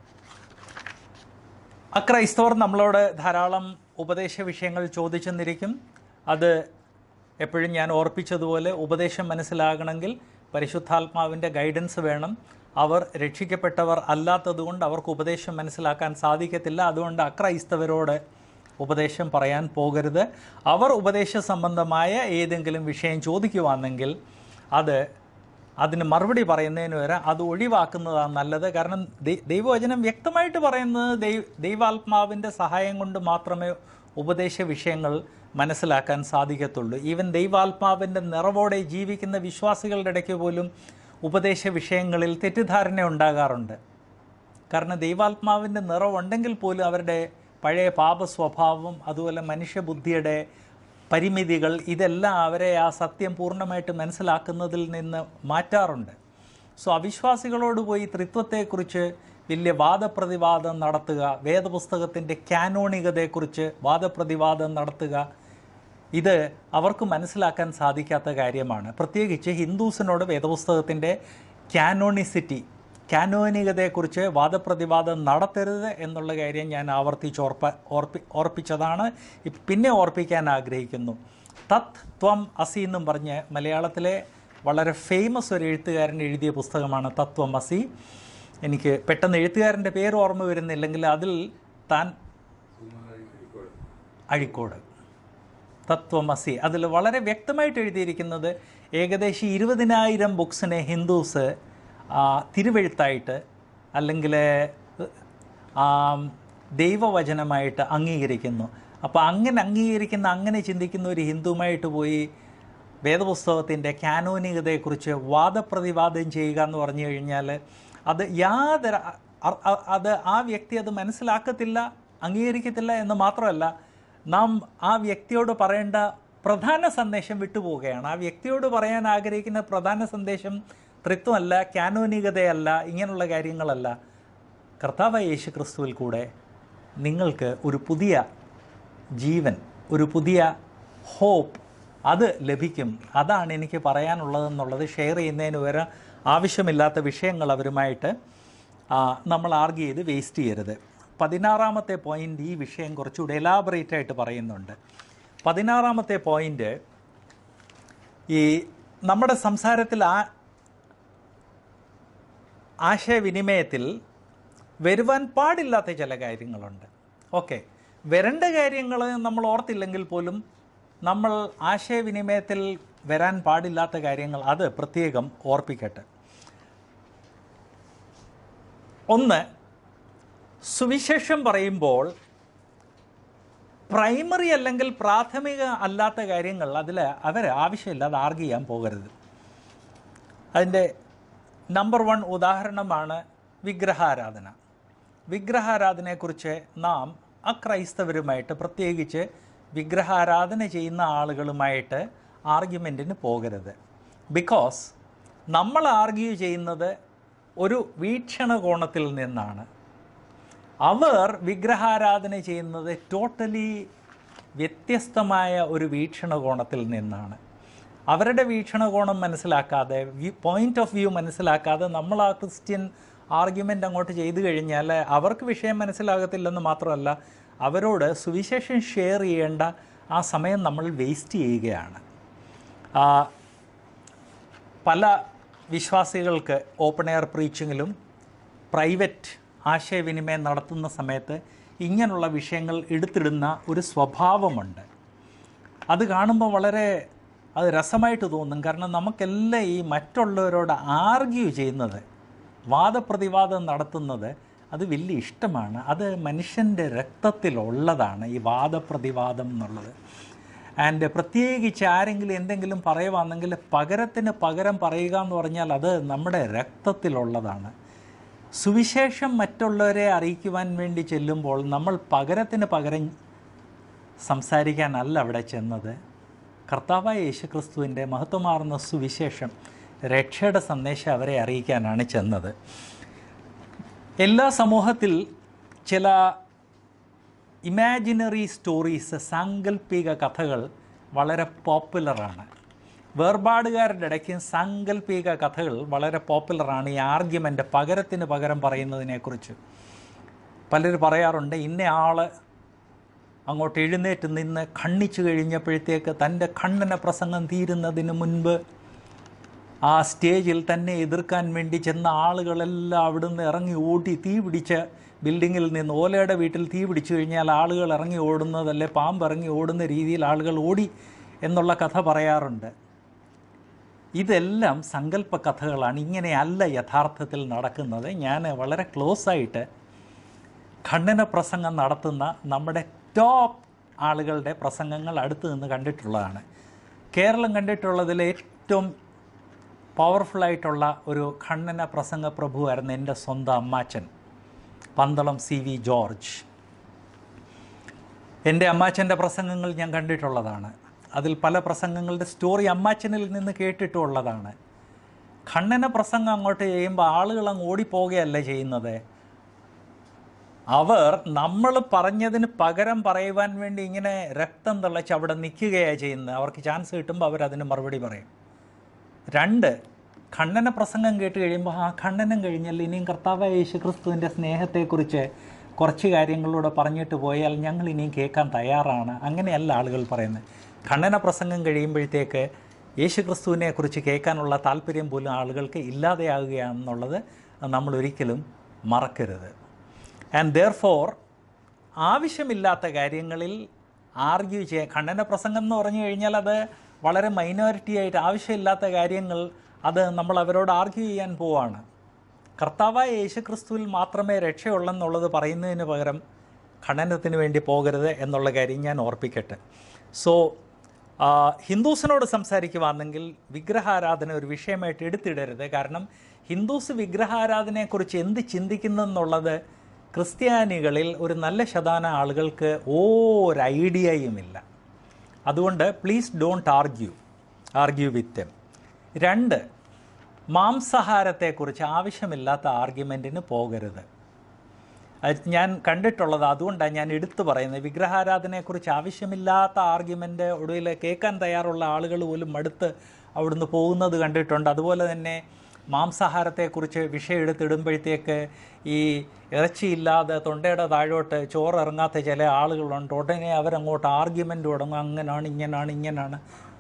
അക്രൈസ്തവർ നമ്മളോട് ധാരാളം ഉപദേശ വിഷയങ്ങൾ ചോദിച്ചെന്നിരിക്കും അത് എപ്പോഴും ഞാൻ ഓർപ്പിച്ചതുപോലെ ഉപദേശം മനസ്സിലാകണമെങ്കിൽ പരിശുദ്ധാത്മാവിൻ്റെ ഗൈഡൻസ് വേണം അവർ രക്ഷിക്കപ്പെട്ടവർ അല്ലാത്തതുകൊണ്ട് അവർക്ക് ഉപദേശം മനസ്സിലാക്കാൻ സാധിക്കത്തില്ല അതുകൊണ്ട് അക്രൈസ്തവരോട് ഉപദേശം പറയാൻ പോകരുത് അവർ ഉപദേശ സംബന്ധമായ ഏതെങ്കിലും വിഷയം ചോദിക്കുവാണെങ്കിൽ അത് അതിന് മറുപടി പറയുന്നതിന് വരെ അത് ഒഴിവാക്കുന്നതാണ് നല്ലത് കാരണം ദൈ- ദൈവവചനം വ്യക്തമായിട്ട് പറയുന്നത് ദൈവ ദൈവാത്മാവിൻ്റെ സഹായം കൊണ്ട് മാത്രമേ ഉപദേശ വിഷയങ്ങൾ മനസ്സിലാക്കാൻ സാധിക്കത്തുള്ളൂ ഈവൻ ദൈവാത്മാവിൻ്റെ നിറവോടെ ജീവിക്കുന്ന വിശ്വാസികളുടെ ഇടയ്ക്ക് പോലും ഉപദേശ വിഷയങ്ങളിൽ തെറ്റിദ്ധാരണ ഉണ്ടാകാറുണ്ട് കാരണം ദൈവാത്മാവിൻ്റെ നിറവുണ്ടെങ്കിൽ പോലും അവരുടെ പഴയ പാപ സ്വഭാവം അതുപോലെ മനുഷ്യബുദ്ധിയുടെ പരിമിതികൾ ഇതെല്ലാം അവരെ ആ സത്യം പൂർണ്ണമായിട്ട് മനസ്സിലാക്കുന്നതിൽ നിന്ന് മാറ്റാറുണ്ട് സോ അവിശ്വാസികളോട് പോയി ത്രിത്വത്തെക്കുറിച്ച് വലിയ വാദപ്രതിവാദം നടത്തുക വേദപുസ്തകത്തിൻ്റെ ക്യാനോണികതയെക്കുറിച്ച് വാദപ്രതിവാദം നടത്തുക ഇത് അവർക്ക് മനസ്സിലാക്കാൻ സാധിക്കാത്ത കാര്യമാണ് പ്രത്യേകിച്ച് ഹിന്ദുസിനോട് വേദപുസ്തകത്തിൻ്റെ ക്യാനോണിസിറ്റി ക്യാനോനികതയെക്കുറിച്ച് വാദപ്രതിവാദം നടത്തരുത് എന്നുള്ള കാര്യം ഞാൻ ആവർത്തിച്ച് ഓർപ്പ ഓർപ്പി ഓർപ്പിച്ചതാണ് ഇപ്പ- പിന്നെ ഓർപ്പിക്കാൻ ആഗ്രഹിക്കുന്നു തത് ത്വം അസി എന്നും പറഞ്ഞ് മലയാളത്തിലെ വളരെ ഫേമസ് ഒരു എഴുത്തുകാരൻ എഴുതിയ പുസ്തകമാണ് തത്വം അസി എനിക്ക് പെട്ടെന്ന് എഴുത്തുകാരൻ്റെ പേര് ഓർമ്മ വരുന്നില്ലെങ്കിൽ അതിൽ താൻ അഴിക്കോട് തത്വമസി അതിൽ വളരെ വ്യക്തമായിട്ട് എഴുതിയിരിക്കുന്നത് ഏകദേശം ഇരുപതിനായിരം ബുക്സിനെ ഹിന്ദുസ് ആ, തിരുവെഴുത്തായിട്ട് അല്ലെങ്കിൽ ആ, ദൈവവചനമായിട്ട് അംഗീകരിക്കുന്നു അപ്പോൾ അങ്ങനെ അംഗീകരിക്കുന്ന അങ്ങനെ ചിന്തിക്കുന്ന ഒരു ഹിന്ദുവുമായിട്ട് പോയി വേദപുസ്തകത്തിൻ്റെ കാനോനികതയെക്കുറിച്ച് വാദപ്രതിവാദം ചെയ്യുക എന്ന് പറഞ്ഞു കഴിഞ്ഞാൽ അത് യാതൊരു അ- അ- അത് ആ വ്യക്തി അത് മനസ്സിലാക്കത്തില്ല അംഗീകരിക്കത്തില്ല എന്ന് മാത്രമല്ല നാം ആ വ്യക്തിയോട് പറയേണ്ട പ്രധാന സന്ദേശം വിട്ടുപോവുകയാണ് ആ വ്യക്തിയോട് പറയാൻ ആഗ്രഹിക്കുന്ന പ്രധാന സന്ദേശം തൃത്വമല്ല കാനോനികതയല്ല ഇങ്ങനെയുള്ള കാര്യങ്ങളല്ല കർത്താവായ യേശു ക്രിസ്തുവിൽ കൂടെ നിങ്ങൾക്ക് ഒരു പുതിയ ജീവൻ ഒരു പുതിയ ഹോപ്പ് അത് ലഭിക്കും അതാണ് എനിക്ക് പറയാനുള്ളതെന്നുള്ളത് ഷെയർ ചെയ്യുന്നതിന് വരെ ആവശ്യമില്ലാത്ത വിഷയങ്ങൾ അവരുമായിട്ട് ആ, നമ്മൾ ആർഗ്യ ചെയ്ത് വേസ്റ്റ് ചെയ്യരുത് പതിനാറാമത്തെ പോയിൻ്റ് ഈ വിഷയം കുറച്ചുകൂടി എലാബറേറ്റ് ആയിട്ട് പറയുന്നുണ്ട് പതിനാറാമത്തെ പോയിൻ്റ് ഈ നമ്മുടെ സംസാരത്തിൽ ആ ആശയവിനിമയത്തിൽ വരുവാൻ പാടില്ലാത്ത ചില കാര്യങ്ങളുണ്ട് ഓക്കെ വരേണ്ട കാര്യങ്ങൾ നമ്മൾ ഓർത്തില്ലെങ്കിൽ പോലും നമ്മൾ ആശയവിനിമയത്തിൽ വരാൻ പാടില്ലാത്ത കാര്യങ്ങൾ അത് പ്രത്യേകം ഓർപ്പിക്കട്ടെ ഒന്ന് സുവിശേഷം പറയുമ്പോൾ പ്രൈമറി അല്ലെങ്കിൽ പ്രാഥമിക അല്ലാത്ത കാര്യങ്ങൾ അതിൽ അവർ ആവശ്യമില്ലാതെ ആർഗ്യ ചെയ്യാൻ പോകരുത് അതിൻ്റെ നമ്പർ വൺ ഉദാഹരണമാണ് വിഗ്രഹാരാധന വിഗ്രഹാരാധനയെക്കുറിച്ച് നാം അക്രൈസ്തവരുമായിട്ട് പ്രത്യേകിച്ച് വിഗ്രഹാരാധന ചെയ്യുന്ന ആളുകളുമായിട്ട് ആർഗ്യുമെൻറ്റിന് പോകരുത് ബിക്കോസ് നമ്മൾ ആർഗ്യൂ ചെയ്യുന്നത് ഒരു വീക്ഷണകോണത്തിൽ നിന്നാണ് അവർ വിഗ്രഹാരാധന ചെയ്യുന്നത് ടോട്ടലി വ്യത്യസ്തമായ ഒരു വീക്ഷണകോണത്തിൽ നിന്നാണ് അവരുടെ വീക്ഷണകോണം മനസ്സിലാക്കാതെ പോയിന്റ് ഓഫ് വ്യൂ മനസ്സിലാക്കാതെ നമ്മൾ ആ ക്രിസ്ത്യൻ ആർഗ്യുമെൻ്റ് അങ്ങോട്ട് ചെയ്തു കഴിഞ്ഞാൽ അവർക്ക് വിഷയം മനസ്സിലാകത്തില്ലെന്ന് മാത്രമല്ല അവരോട് സുവിശേഷം ഷെയർ ചെയ്യേണ്ട ആ സമയം നമ്മൾ വേസ്റ്റ് ചെയ്യുകയാണ് ആ, പല വിശ്വാസികൾക്ക് ഓപ്പൺ എയർ പ്രീച്ചിങ്ങിലും പ്രൈവറ്റ് ആശയവിനിമയം നടത്തുന്ന സമയത്ത് ഇങ്ങനെയുള്ള വിഷയങ്ങൾ എടുത്തിടുന്ന ഒരു സ്വഭാവമുണ്ട് അത് കാണുമ്പോൾ വളരെ അത് രസമായിട്ട് തോന്നും കാരണം നമുക്കെല്ലാം ഈ മറ്റുള്ളവരോട് ആർഗ്യൂ ചെയ്യുന്നത് വാദപ്രതിവാദം നടത്തുന്നത് അത് വലിയ ഇഷ്ടമാണ് അത് മനുഷ്യൻ്റെ രക്തത്തിലുള്ളതാണ് ഈ വാദപ്രതിവാദം എന്നുള്ളത് ആൻഡ് പ്രത്യേകിച്ച് ആരെങ്കിലും എന്തെങ്കിലും പറയുവാണെങ്കിൽ പകരത്തിന് പകരം പറയുക എന്ന് പറഞ്ഞാൽ അത് നമ്മുടെ രക്തത്തിലുള്ളതാണ് സുവിശേഷം മറ്റുള്ളവരെ അറിയിക്കുവാൻ വേണ്ടി ചെല്ലുമ്പോൾ നമ്മൾ പകരത്തിന് പകരം സംസാരിക്കാനല്ല അവിടെ ചെന്നത് കർത്താവായ യേശുക്രിസ്തുവിൻ്റെ മഹത്വമാർന്ന സുവിശേഷം രക്ഷയുടെ സന്ദേശം അവരെ അറിയിക്കാനാണ് ചെന്നത് എല്ലാ സമൂഹത്തിൽ ചില ഇമാജിനറി സ്റ്റോറീസ് സാങ്കല്പിക കഥകൾ വളരെ പോപ്പുലറാണ് വേർപാടുകാരുടെ ഇടയ്ക്ക് സാങ്കല്പിക കഥകൾ വളരെ പോപ്പുലറാണ് ഈ ആർഗ്യുമെൻ്റ് പകരത്തിന് പകരം പറയുന്നതിനെക്കുറിച്ച് പലരും പറയാറുണ്ട് ഇന്ന ആൾ അങ്ങോട്ട് എഴുന്നേറ്റ് നിന്ന് ഖണ്ണിച്ചു കഴിഞ്ഞപ്പോഴത്തേക്ക് തൻ്റെ ഖണ്ഡന പ്രസംഗം തീരുന്നതിന് മുൻപ് ആ സ്റ്റേജിൽ തന്നെ എതിർക്കാൻ വേണ്ടി ചെന്ന ആളുകളെല്ലാം അവിടുന്ന് ഇറങ്ങി ഓടി തീ പിടിച്ച ബിൽഡിങ്ങിൽ നിന്ന് ഓലയുടെ വീട്ടിൽ തീ പിടിച്ചു കഴിഞ്ഞാൽ ആളുകൾ ഇറങ്ങി ഓടുന്നതല്ലേ പാമ്പ് ഇറങ്ങി ഓടുന്ന രീതിയിൽ ആളുകൾ ഓടി എന്നുള്ള കഥ പറയാറുണ്ട് ഇതെല്ലാം സങ്കല്പ കഥകളാണ് ഇങ്ങനെയല്ല യഥാർത്ഥത്തിൽ നടക്കുന്നത് ഞാൻ വളരെ ക്ലോസ് ആയിട്ട് ഖണ്ഡന പ്രസംഗം നടത്തുന്ന നമ്മുടെ ടോപ്പ് ആളുകളുടെ പ്രസംഗങ്ങൾ അടുത്ത് നിന്ന് കണ്ടിട്ടുള്ളതാണ് കേരളം കണ്ടിട്ടുള്ളതിൽ ഏറ്റവും പവർഫുള്ളായിട്ടുള്ള ഒരു ഖണ്ഡന പ്രസംഗ പ്രഭുവായിരുന്നു എൻ്റെ സ്വന്തം അമ്മാച്ചൻ പന്തളം സി വി ജോർജ് എൻ്റെ അമ്മാച്ചൻ്റെ പ്രസംഗങ്ങൾ ഞാൻ കണ്ടിട്ടുള്ളതാണ് അതിൽ പല പ്രസംഗങ്ങളുടെ സ്റ്റോറി അമ്മാച്ചനിൽ നിന്ന് കേട്ടിട്ടുള്ളതാണ് ഖണ്ഡന പ്രസംഗം അങ്ങോട്ട് ചെയ്യുമ്പോൾ ആളുകൾ അങ്ങ് ഓടിപ്പോവുകയല്ല ചെയ്യുന്നത് അവർ നമ്മൾ പറഞ്ഞതിന് പകരം പറയുവാൻ വേണ്ടി ഇങ്ങനെ രക്തം തിളച്ച് അവിടെ നിൽക്കുകയാണ് ചെയ്യുന്നത് അവർക്ക് ചാൻസ് കിട്ടുമ്പോൾ അവരതിന് മറുപടി പറയും രണ്ട് ഖണ്ഡന പ്രസംഗം കേട്ട് കഴിയുമ്പോൾ ആ ഖണ്ഡനം കഴിഞ്ഞാൽ ഇനിയും കർത്താവായ യേശു ക്രിസ്തുവിൻ്റെ സ്നേഹത്തെക്കുറിച്ച് കുറച്ച് കാര്യങ്ങളിലൂടെ പറഞ്ഞിട്ട് പോയാൽ ഞങ്ങൾ ഇനിയും കേൾക്കാൻ തയ്യാറാണ് അങ്ങനെയല്ല ആളുകൾ പറയുന്നത് ഖണ്ഡന പ്രസംഗം കഴിയുമ്പോഴത്തേക്ക് യേശു ക്രിസ്തുവിനെ കുറിച്ച് കേൾക്കാനുള്ള താല്പര്യം പോലും ആളുകൾക്ക് ഇല്ലാതെയാകുകയാണെന്നുള്ളത് നമ്മൾ ഒരിക്കലും മറക്കരുത് ആൻഡ് ദെയർ ഫോർ ആവശ്യമില്ലാത്ത കാര്യങ്ങളിൽ ആർഗ്യൂ ചെയ്യാൻ ഖണ്ഡന പ്രസംഗം എന്ന് പറഞ്ഞു കഴിഞ്ഞാൽ അത് വളരെ മൈനോറിറ്റി ആയിട്ട് ആവശ്യമില്ലാത്ത കാര്യങ്ങൾ അത് നമ്മൾ അവരോട് ആർഗ്യൂ ചെയ്യാൻ പോവാണ് കർത്താവായ യേശുക്രിസ്തുവിൽ മാത്രമേ രക്ഷയുള്ളെന്നുള്ളത് പറയുന്നതിന് പകരം ഖണ്ഡനത്തിന് വേണ്ടി പോകരുത് എന്നുള്ള കാര്യം ഞാൻ ഓർപ്പിക്കട്ടെ സോ ഹിന്ദുസിനോട് സംസാരിക്കുവാണെങ്കിൽ വിഗ്രഹാരാധന ഒരു വിഷയമായിട്ട് എടുത്തിടരുത് കാരണം ഹിന്ദുസ് വിഗ്രഹാരാധനയെക്കുറിച്ച് എന്ത് ചിന്തിക്കുന്നെന്നുള്ളത് ക്രിസ്ത്യാനികളിൽ ഒരു നല്ല ശതമാനം ആളുകൾക്ക് ഒരു ഐഡിയയുമില്ല അതുകൊണ്ട് please don't argue argue with them രണ്ട് മാംസാഹാരത്തെക്കുറിച്ച് ആവശ്യമില്ലാത്ത ആർഗ്യുമെൻറ്റിന് പോകരുത് അത് ഞാൻ കണ്ടിട്ടുള്ളത് അതുകൊണ്ടാണ് ഞാൻ എടുത്തു പറയുന്നത് വിഗ്രഹാരാധനയെക്കുറിച്ച് ആവശ്യമില്ലാത്ത ആർഗ്യുമെൻ്റ് ഒടുവിൽ കേൾക്കാൻ തയ്യാറുള്ള ആളുകൾ പോലും മടുത്ത് അവിടുന്ന് പോകുന്നത് കണ്ടിട്ടുണ്ട് അതുപോലെ തന്നെ മാംസാഹാരത്തെക്കുറിച്ച് വിഷയം എടുത്തിടുമ്പോഴത്തേക്ക് ഈ ഇറച്ചിയില്ലാതെ തൊണ്ടയുടെ താഴോട്ട് ചോറ് ഇറങ്ങാത്ത ചില ആളുകളുണ്ട് ഉടനെ അവരങ്ങോട്ട് ആർഗ്യുമെൻ്റ് തുടങ്ങും അങ്ങനാണ് ഇങ്ങനാണ് ഇങ്ങനാണ്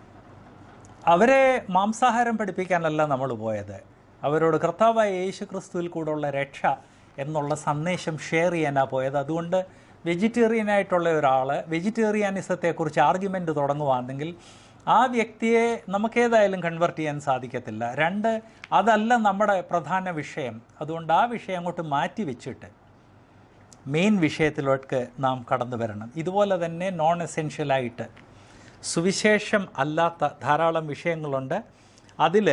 അവരെ മാംസാഹാരം പഠിപ്പിക്കാനല്ല നമ്മൾ പോയത് അവരോട് കർത്താവായ യേശു ക്രിസ്തുവിൽ കൂടെയുള്ള രക്ഷ എന്നുള്ള സന്ദേശം ഷെയർ ചെയ്യാനാണ് പോയത് അതുകൊണ്ട് വെജിറ്റേറിയൻ ആയിട്ടുള്ള ഒരാൾ വെജിറ്റേറിയനിസത്തെക്കുറിച്ച് ആർഗ്യുമെൻ്റ് തുടങ്ങുവാണെങ്കിൽ ആ വ്യക്തിയെ നമുക്കേതായാലും കൺവെർട്ട് ചെയ്യാൻ സാധിക്കത്തില്ല രണ്ട് അതല്ല നമ്മുടെ പ്രധാന വിഷയം അതുകൊണ്ട് ആ വിഷയം അങ്ങോട്ട് മാറ്റി വെച്ചിട്ട് മെയിൻ വിഷയത്തിലേക്ക് നാം കടന്നു വരണം ഇതുപോലെ തന്നെ നോൺ എസെൻഷ്യലായിട്ട് സുവിശേഷം അല്ലാത്ത ധാരാളം വിഷയങ്ങളുണ്ട് അതിൽ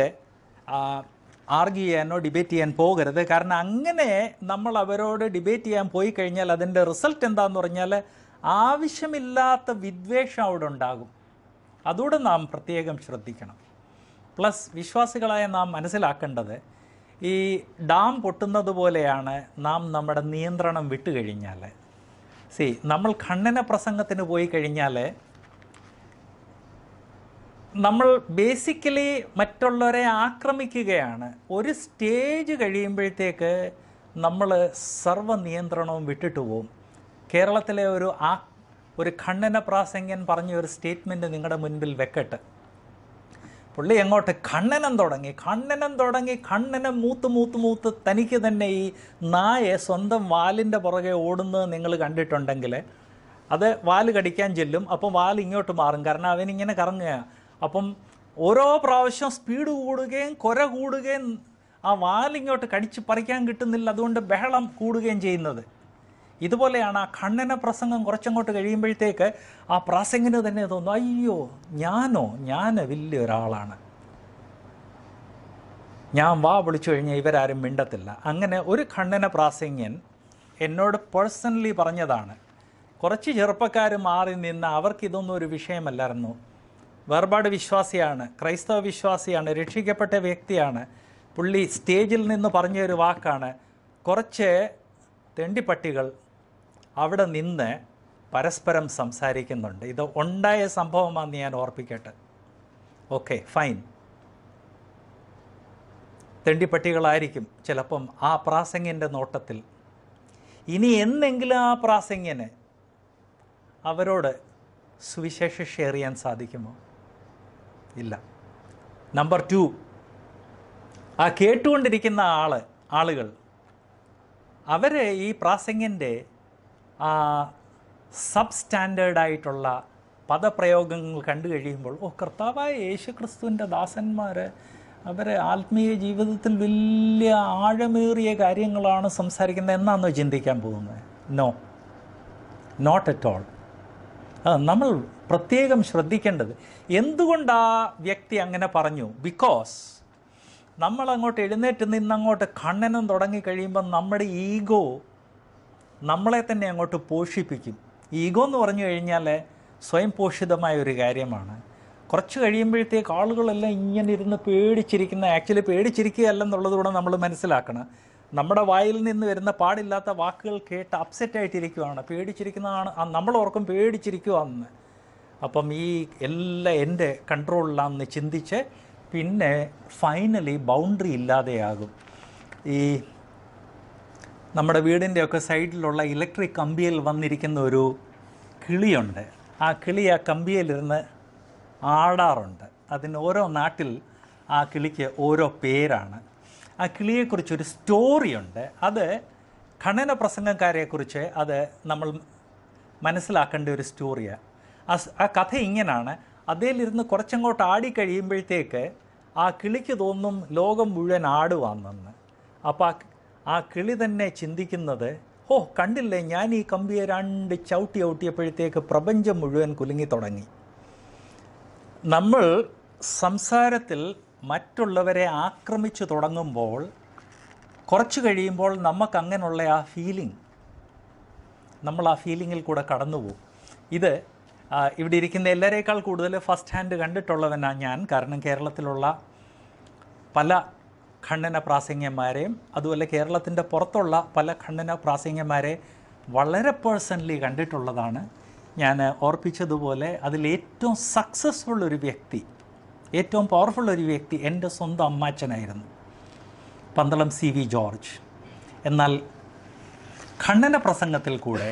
ആർഗ്യൂ ചെയ്യാനോ ഡിബേറ്റ് ചെയ്യാൻ പോകരുത് കാരണം അങ്ങനെ നമ്മൾ അവരോട് ഡിബേറ്റ് ചെയ്യാൻ പോയി കഴിഞ്ഞാൽ അതിൻ്റെ റിസൾട്ട് എന്താന്ന് പറഞ്ഞാൽ ആവശ്യമില്ലാത്ത വിദ്വേഷം അവിടെ ഉണ്ടാകും അതുകൂടെ നാം പ്രത്യേകം ശ്രദ്ധിക്കണം പ്ലസ് വിശ്വാസികളായ നാം മനസ്സിലാക്കേണ്ടത് ഈ ഡാം പൊട്ടുന്നത് പോലെയാണ് നാം നമ്മുടെ നിയന്ത്രണം വിട്ടുകഴിഞ്ഞാൽ സി നമ്മൾ ഖണ്ഡന പ്രസംഗത്തിന് പോയി കഴിഞ്ഞാൽ നമ്മൾ ബേസിക്കലി മറ്റുള്ളവരെ ആക്രമിക്കുകയാണ് ഒരു സ്റ്റേജ് കഴിയുമ്പോഴത്തേക്ക് നമ്മൾ സർവ്വ നിയന്ത്രണവും വിട്ടിട്ട് പോവും കേരളത്തിലെ ഒരു ആ ഒരു ഖണ്ഡന പ്രാസംഗ്യൻ പറഞ്ഞ ഒരു സ്റ്റേറ്റ്മെൻറ്റ് നിങ്ങളുടെ മുൻപിൽ വെക്കട്ടെ പുള്ളി എങ്ങോട്ട് ഖണ്ഡനം തുടങ്ങി ഖണ്ഡനം തുടങ്ങി ഖണ്ഡനം മൂത്ത് മൂത്ത് മൂത്ത് തനിക്ക് തന്നെ ഈ നായെ സ്വന്തം വാലിൻ്റെ പുറകെ ഓടുന്നത് നിങ്ങൾ കണ്ടിട്ടുണ്ടെങ്കിൽ അത് വാല് കടിക്കാൻ ചെല്ലും അപ്പം വാൽ ഇങ്ങോട്ട് മാറും കാരണം അവനിങ്ങനെ കറങ്ങുകയാണ് അപ്പം ഓരോ പ്രാവശ്യം സ്പീഡ് കൂടുകയും കുര കൂടുകയും ആ വാലിങ്ങോട്ട് കടിച്ച് പറിക്കാൻ കിട്ടുന്നില്ല അതുകൊണ്ട് ബഹളം കൂടുകയും ചെയ്യുന്നത് ഇതുപോലെയാണ് ആ ഖണ്ഡന പ്രസംഗം കുറച്ചങ്ങോട്ട് കഴിയുമ്പോഴത്തേക്ക് ആ പ്രാസംഗിന് തന്നെ തോന്നും അയ്യോ ഞാനോ ഞാൻ വലിയൊരാളാണ് ഞാൻ വാ വിളിച്ചു കഴിഞ്ഞാൽ ഇവരാരും മിണ്ടത്തില്ല അങ്ങനെ ഒരു ഖണ്ഡന പ്രാസംഗ്യൻ എന്നോട് പേഴ്സണലി പറഞ്ഞതാണ് കുറച്ച് ചെറുപ്പക്കാർ മാറി നിന്ന് അവർക്കിതൊന്നും ഒരു വിഷയമല്ലായിരുന്നു വേർപാട് വിശ്വാസിയാണ് ക്രൈസ്തവ വിശ്വാസിയാണ് രക്ഷിക്കപ്പെട്ട വ്യക്തിയാണ് പുള്ളി സ്റ്റേജിൽ നിന്ന് പറഞ്ഞ ഒരു വാക്കാണ് കുറച്ച് തെണ്ടിപ്പട്ടികൾ അവിടെ നിന്ന് പരസ്പരം സംസാരിക്കുന്നുണ്ട് ഇത് ഉണ്ടായ സംഭവമാണെന്ന് ഞാൻ ഓർപ്പിക്കട്ടെ ഓക്കെ ഫൈൻ തെണ്ടിപ്പട്ടികളായിരിക്കും ചിലപ്പം ആ പ്രാസംഗ്യൻ്റെ നോട്ടത്തിൽ ഇനി എന്നെങ്കിലും ആ പ്രാസംഗ്യന് അവരോട് സുവിശേഷം ഷെയർ ചെയ്യാൻ സാധിക്കുമോ ഇല്ല നമ്പർ ടു ആ കേട്ടുകൊണ്ടിരിക്കുന്ന ആള് ആളുകൾ അവർ ഈ പ്രാസംഗ്യൻ്റെ ആ സബ് സ്റ്റാൻഡേർഡായിട്ടുള്ള പദപ്രയോഗങ്ങൾ കണ്ടു കഴിയുമ്പോൾ ഓ കർത്താവായ യേശു ക്രിസ്തുവിൻ്റെ ദാസന്മാർ അവർ ആത്മീയ ജീവിതത്തിൽ വലിയ ആഴമേറിയ കാര്യങ്ങളാണ് സംസാരിക്കുന്നത് എന്നാണോ ചിന്തിക്കാൻ പോകുന്നത് നോ നോട്ട് അറ്റ് ഓൾ നമ്മൾ പ്രത്യേകം ശ്രദ്ധിക്കേണ്ടത് എന്തുകൊണ്ട് ആ വ്യക്തി അങ്ങനെ പറഞ്ഞു ബിക്കോസ് നമ്മൾ അങ്ങോട്ട് എഴുന്നേറ്റ് നിന്നങ്ങോട്ട് ഖണ്ഡനം തുടങ്ങി കഴിയുമ്പോൾ നമ്മുടെ ഈഗോ നമ്മളെ തന്നെ അങ്ങോട്ട് പോഷിപ്പിക്കും ഈഗോ എന്ന് പറഞ്ഞു കഴിഞ്ഞാൽ സ്വയം പോഷിതമായ ഒരു കാര്യമാണ് കുറച്ച് കഴിയുമ്പോഴത്തേക്ക് ആളുകളെല്ലാം ഇങ്ങനെ ഇരുന്ന് പേടിച്ചിരിക്കുന്ന ആക്ച്വലി പേടിച്ചിരിക്കുകയല്ലെന്നുള്ളത് കൂടെ നമ്മൾ മനസ്സിലാക്കണം നമ്മുടെ വായിൽ നിന്ന് വരുന്ന പാടില്ലാത്ത വാക്കുകൾ കേട്ട് അപ്സെറ്റ് ആയിട്ടിരിക്കുവാണ് പേടിച്ചിരിക്കുന്നതാണ് ആ നമ്മൾ ഓർക്കും പേടിച്ചിരിക്കുവാന്ന് അപ്പം ഈ എല്ലാം എൻ്റെ കൺട്രോളിലാണെന്ന് ചിന്തിച്ച് പിന്നെ ഫൈനലി ബൗണ്ടറി ഇല്ലാതെയാകും ഈ നമ്മുടെ വീടിൻ്റെയൊക്കെ സൈഡിലുള്ള ഇലക്ട്രിക് കമ്പിയിൽ വന്നിരിക്കുന്ന ഒരു കിളിയുണ്ട് ആ കിളി ആ കമ്പിയിലിരുന്ന് ആടാറുണ്ട് അതിന് ഓരോ നാട്ടിൽ ആ കിളിക്ക് ഓരോ പേരാണ് ആ കിളിയെക്കുറിച്ചൊരു സ്റ്റോറിയുണ്ട് അത് ഖനന പ്രസംഗക്കാരെക്കുറിച്ച് അത് നമ്മൾ മനസ്സിലാക്കേണ്ട ഒരു സ്റ്റോറിയാണ് ആ സ്- ആ കഥ ഇങ്ങനാണ് അതിലിരുന്ന് കുറച്ചങ്ങോട്ട് ആടി കഴിയുമ്പോഴത്തേക്ക് ആ കിളിക്ക് തോന്നും ലോകം മുഴുവൻ ആടുവാന്നെന്ന് അപ്പോൾ ആ ആ കിളി തന്നെ ചിന്തിക്കുന്നത് ഓ കണ്ടില്ലേ ഞാൻ ഈ കമ്പിയെ രണ്ട് ചവിട്ടി ഔട്ടിയപ്പോഴത്തേക്ക് പ്രപഞ്ചം മുഴുവൻ കുലുങ്ങി തുടങ്ങി നമ്മൾ സംസാരത്തിൽ മറ്റുള്ളവരെ ആക്രമിച്ചു തുടങ്ങുമ്പോൾ കുറച്ച് കഴിയുമ്പോൾ നമുക്ക് അങ്ങനെയുള്ള ആ ഫീലിംഗ് നമ്മൾ ആ ഫീലിങ്ങിൽ കൂടെ കടന്നു പോകും ഇത് ആ, ഇവിടെ ഇരിക്കുന്ന എല്ലാവരേക്കാൾ കൂടുതൽ ഫസ്റ്റ് ഹാൻഡ് കണ്ടിട്ടുള്ളവനാണ് ഞാൻ കാരണം കേരളത്തിലുള്ള പല ഖണ്ഡന പ്രാസംഗ്യന്മാരെയും അതുപോലെ കേരളത്തിൻ്റെ പുറത്തുള്ള പല ഖണ്ഡന പ്രാസംഗ്യന്മാരെ വളരെ പേഴ്സണലി കണ്ടിട്ടുള്ളതാണ് ഞാൻ ഓർപ്പിച്ചതുപോലെ അതിൽ ഏറ്റവും സക്സസ്ഫുൾ ഒരു വ്യക്തി ഏറ്റവും പവർഫുൾ ഒരു വ്യക്തി എൻ്റെ സ്വന്തം അമ്മാച്ചനായിരുന്നു പന്തളം സി വി ജോർജ് എന്നാൽ ഖണ്ഡന പ്രസംഗത്തിൽ കൂടെ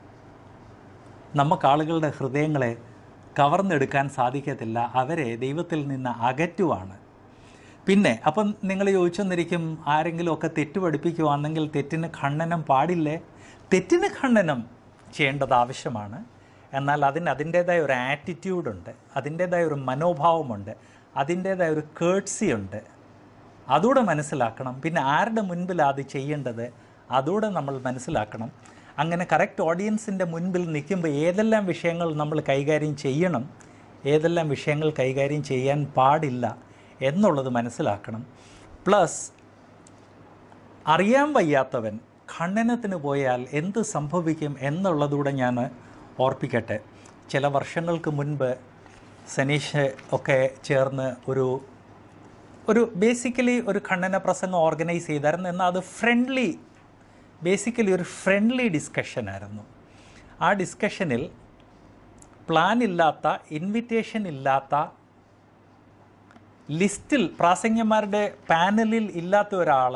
നമുക്ക് ആളുകളുടെ ഹൃദയങ്ങളെ കവർന്നെടുക്കാൻ സാധിക്കത്തില്ല അവരെ ദൈവത്തിൽ നിന്ന് അകറ്റുവാണ് പിന്നെ അപ്പം നിങ്ങൾ ചോദിച്ചെന്നിരിക്കും ആരെങ്കിലുമൊക്കെ തെറ്റ് പഠിപ്പിക്കുവാണെങ്കിൽ തെറ്റിന് ഖണ്ഡനം പാടില്ലേ തെറ്റിന് ഖണ്ഡനം ചെയ്യേണ്ടത് ആവശ്യമാണ് എന്നാൽ അതിന് അതിൻ്റേതായ ഒരു ആറ്റിറ്റ്യൂഡുണ്ട് അതിൻ്റേതായ ഒരു മനോഭാവമുണ്ട് അതിൻ്റേതായ ഒരു കേട്സി ഉണ്ട് അതുകൂടെ മനസ്സിലാക്കണം പിന്നെ ആരുടെ മുൻപിലാണ് അത് ചെയ്യേണ്ടത് അതുകൂടെ നമ്മൾ മനസ്സിലാക്കണം അങ്ങനെ കറക്റ്റ് ഓഡിയൻസിൻ്റെ മുൻപിൽ നിൽക്കുമ്പോൾ ഏതെല്ലാം വിഷയങ്ങൾ നമ്മൾ കൈകാര്യം ചെയ്യണം ഏതെല്ലാം വിഷയങ്ങൾ കൈകാര്യം ചെയ്യാൻ പാടില്ല എന്നുള്ളത് മനസ്സിലാക്കണം പ്ലസ് അറിയാൻ വയ്യാത്തവൻ ഖണ്ഡനത്തിന് പോയാൽ എന്ത് സംഭവിക്കും എന്നുള്ളതുകൂടെ ഞാൻ ഓർപ്പിക്കട്ടെ ചില വർഷങ്ങൾക്ക് മുൻപ് സനീഷ് ഒക്കെ ചേർന്ന് ഒരു ഒരു ബേസിക്കലി ഒരു ഖണ്ഡന പ്രസംഗം ഓർഗനൈസ് ചെയ്തായിരുന്നു എന്നാൽ അത് ഫ്രണ്ട്ലി ബേസിക്കലി ഒരു ഫ്രണ്ട്ലി ഡിസ്കഷനായിരുന്നു ആ ഡിസ്കഷനിൽ പ്ലാൻ ഇല്ലാത്ത ഇൻവിറ്റേഷൻ ഇല്ലാത്ത ലിസ്റ്റിൽ പ്രാസംഗ്യന്മാരുടെ പാനലിൽ ഇല്ലാത്ത ഒരാൾ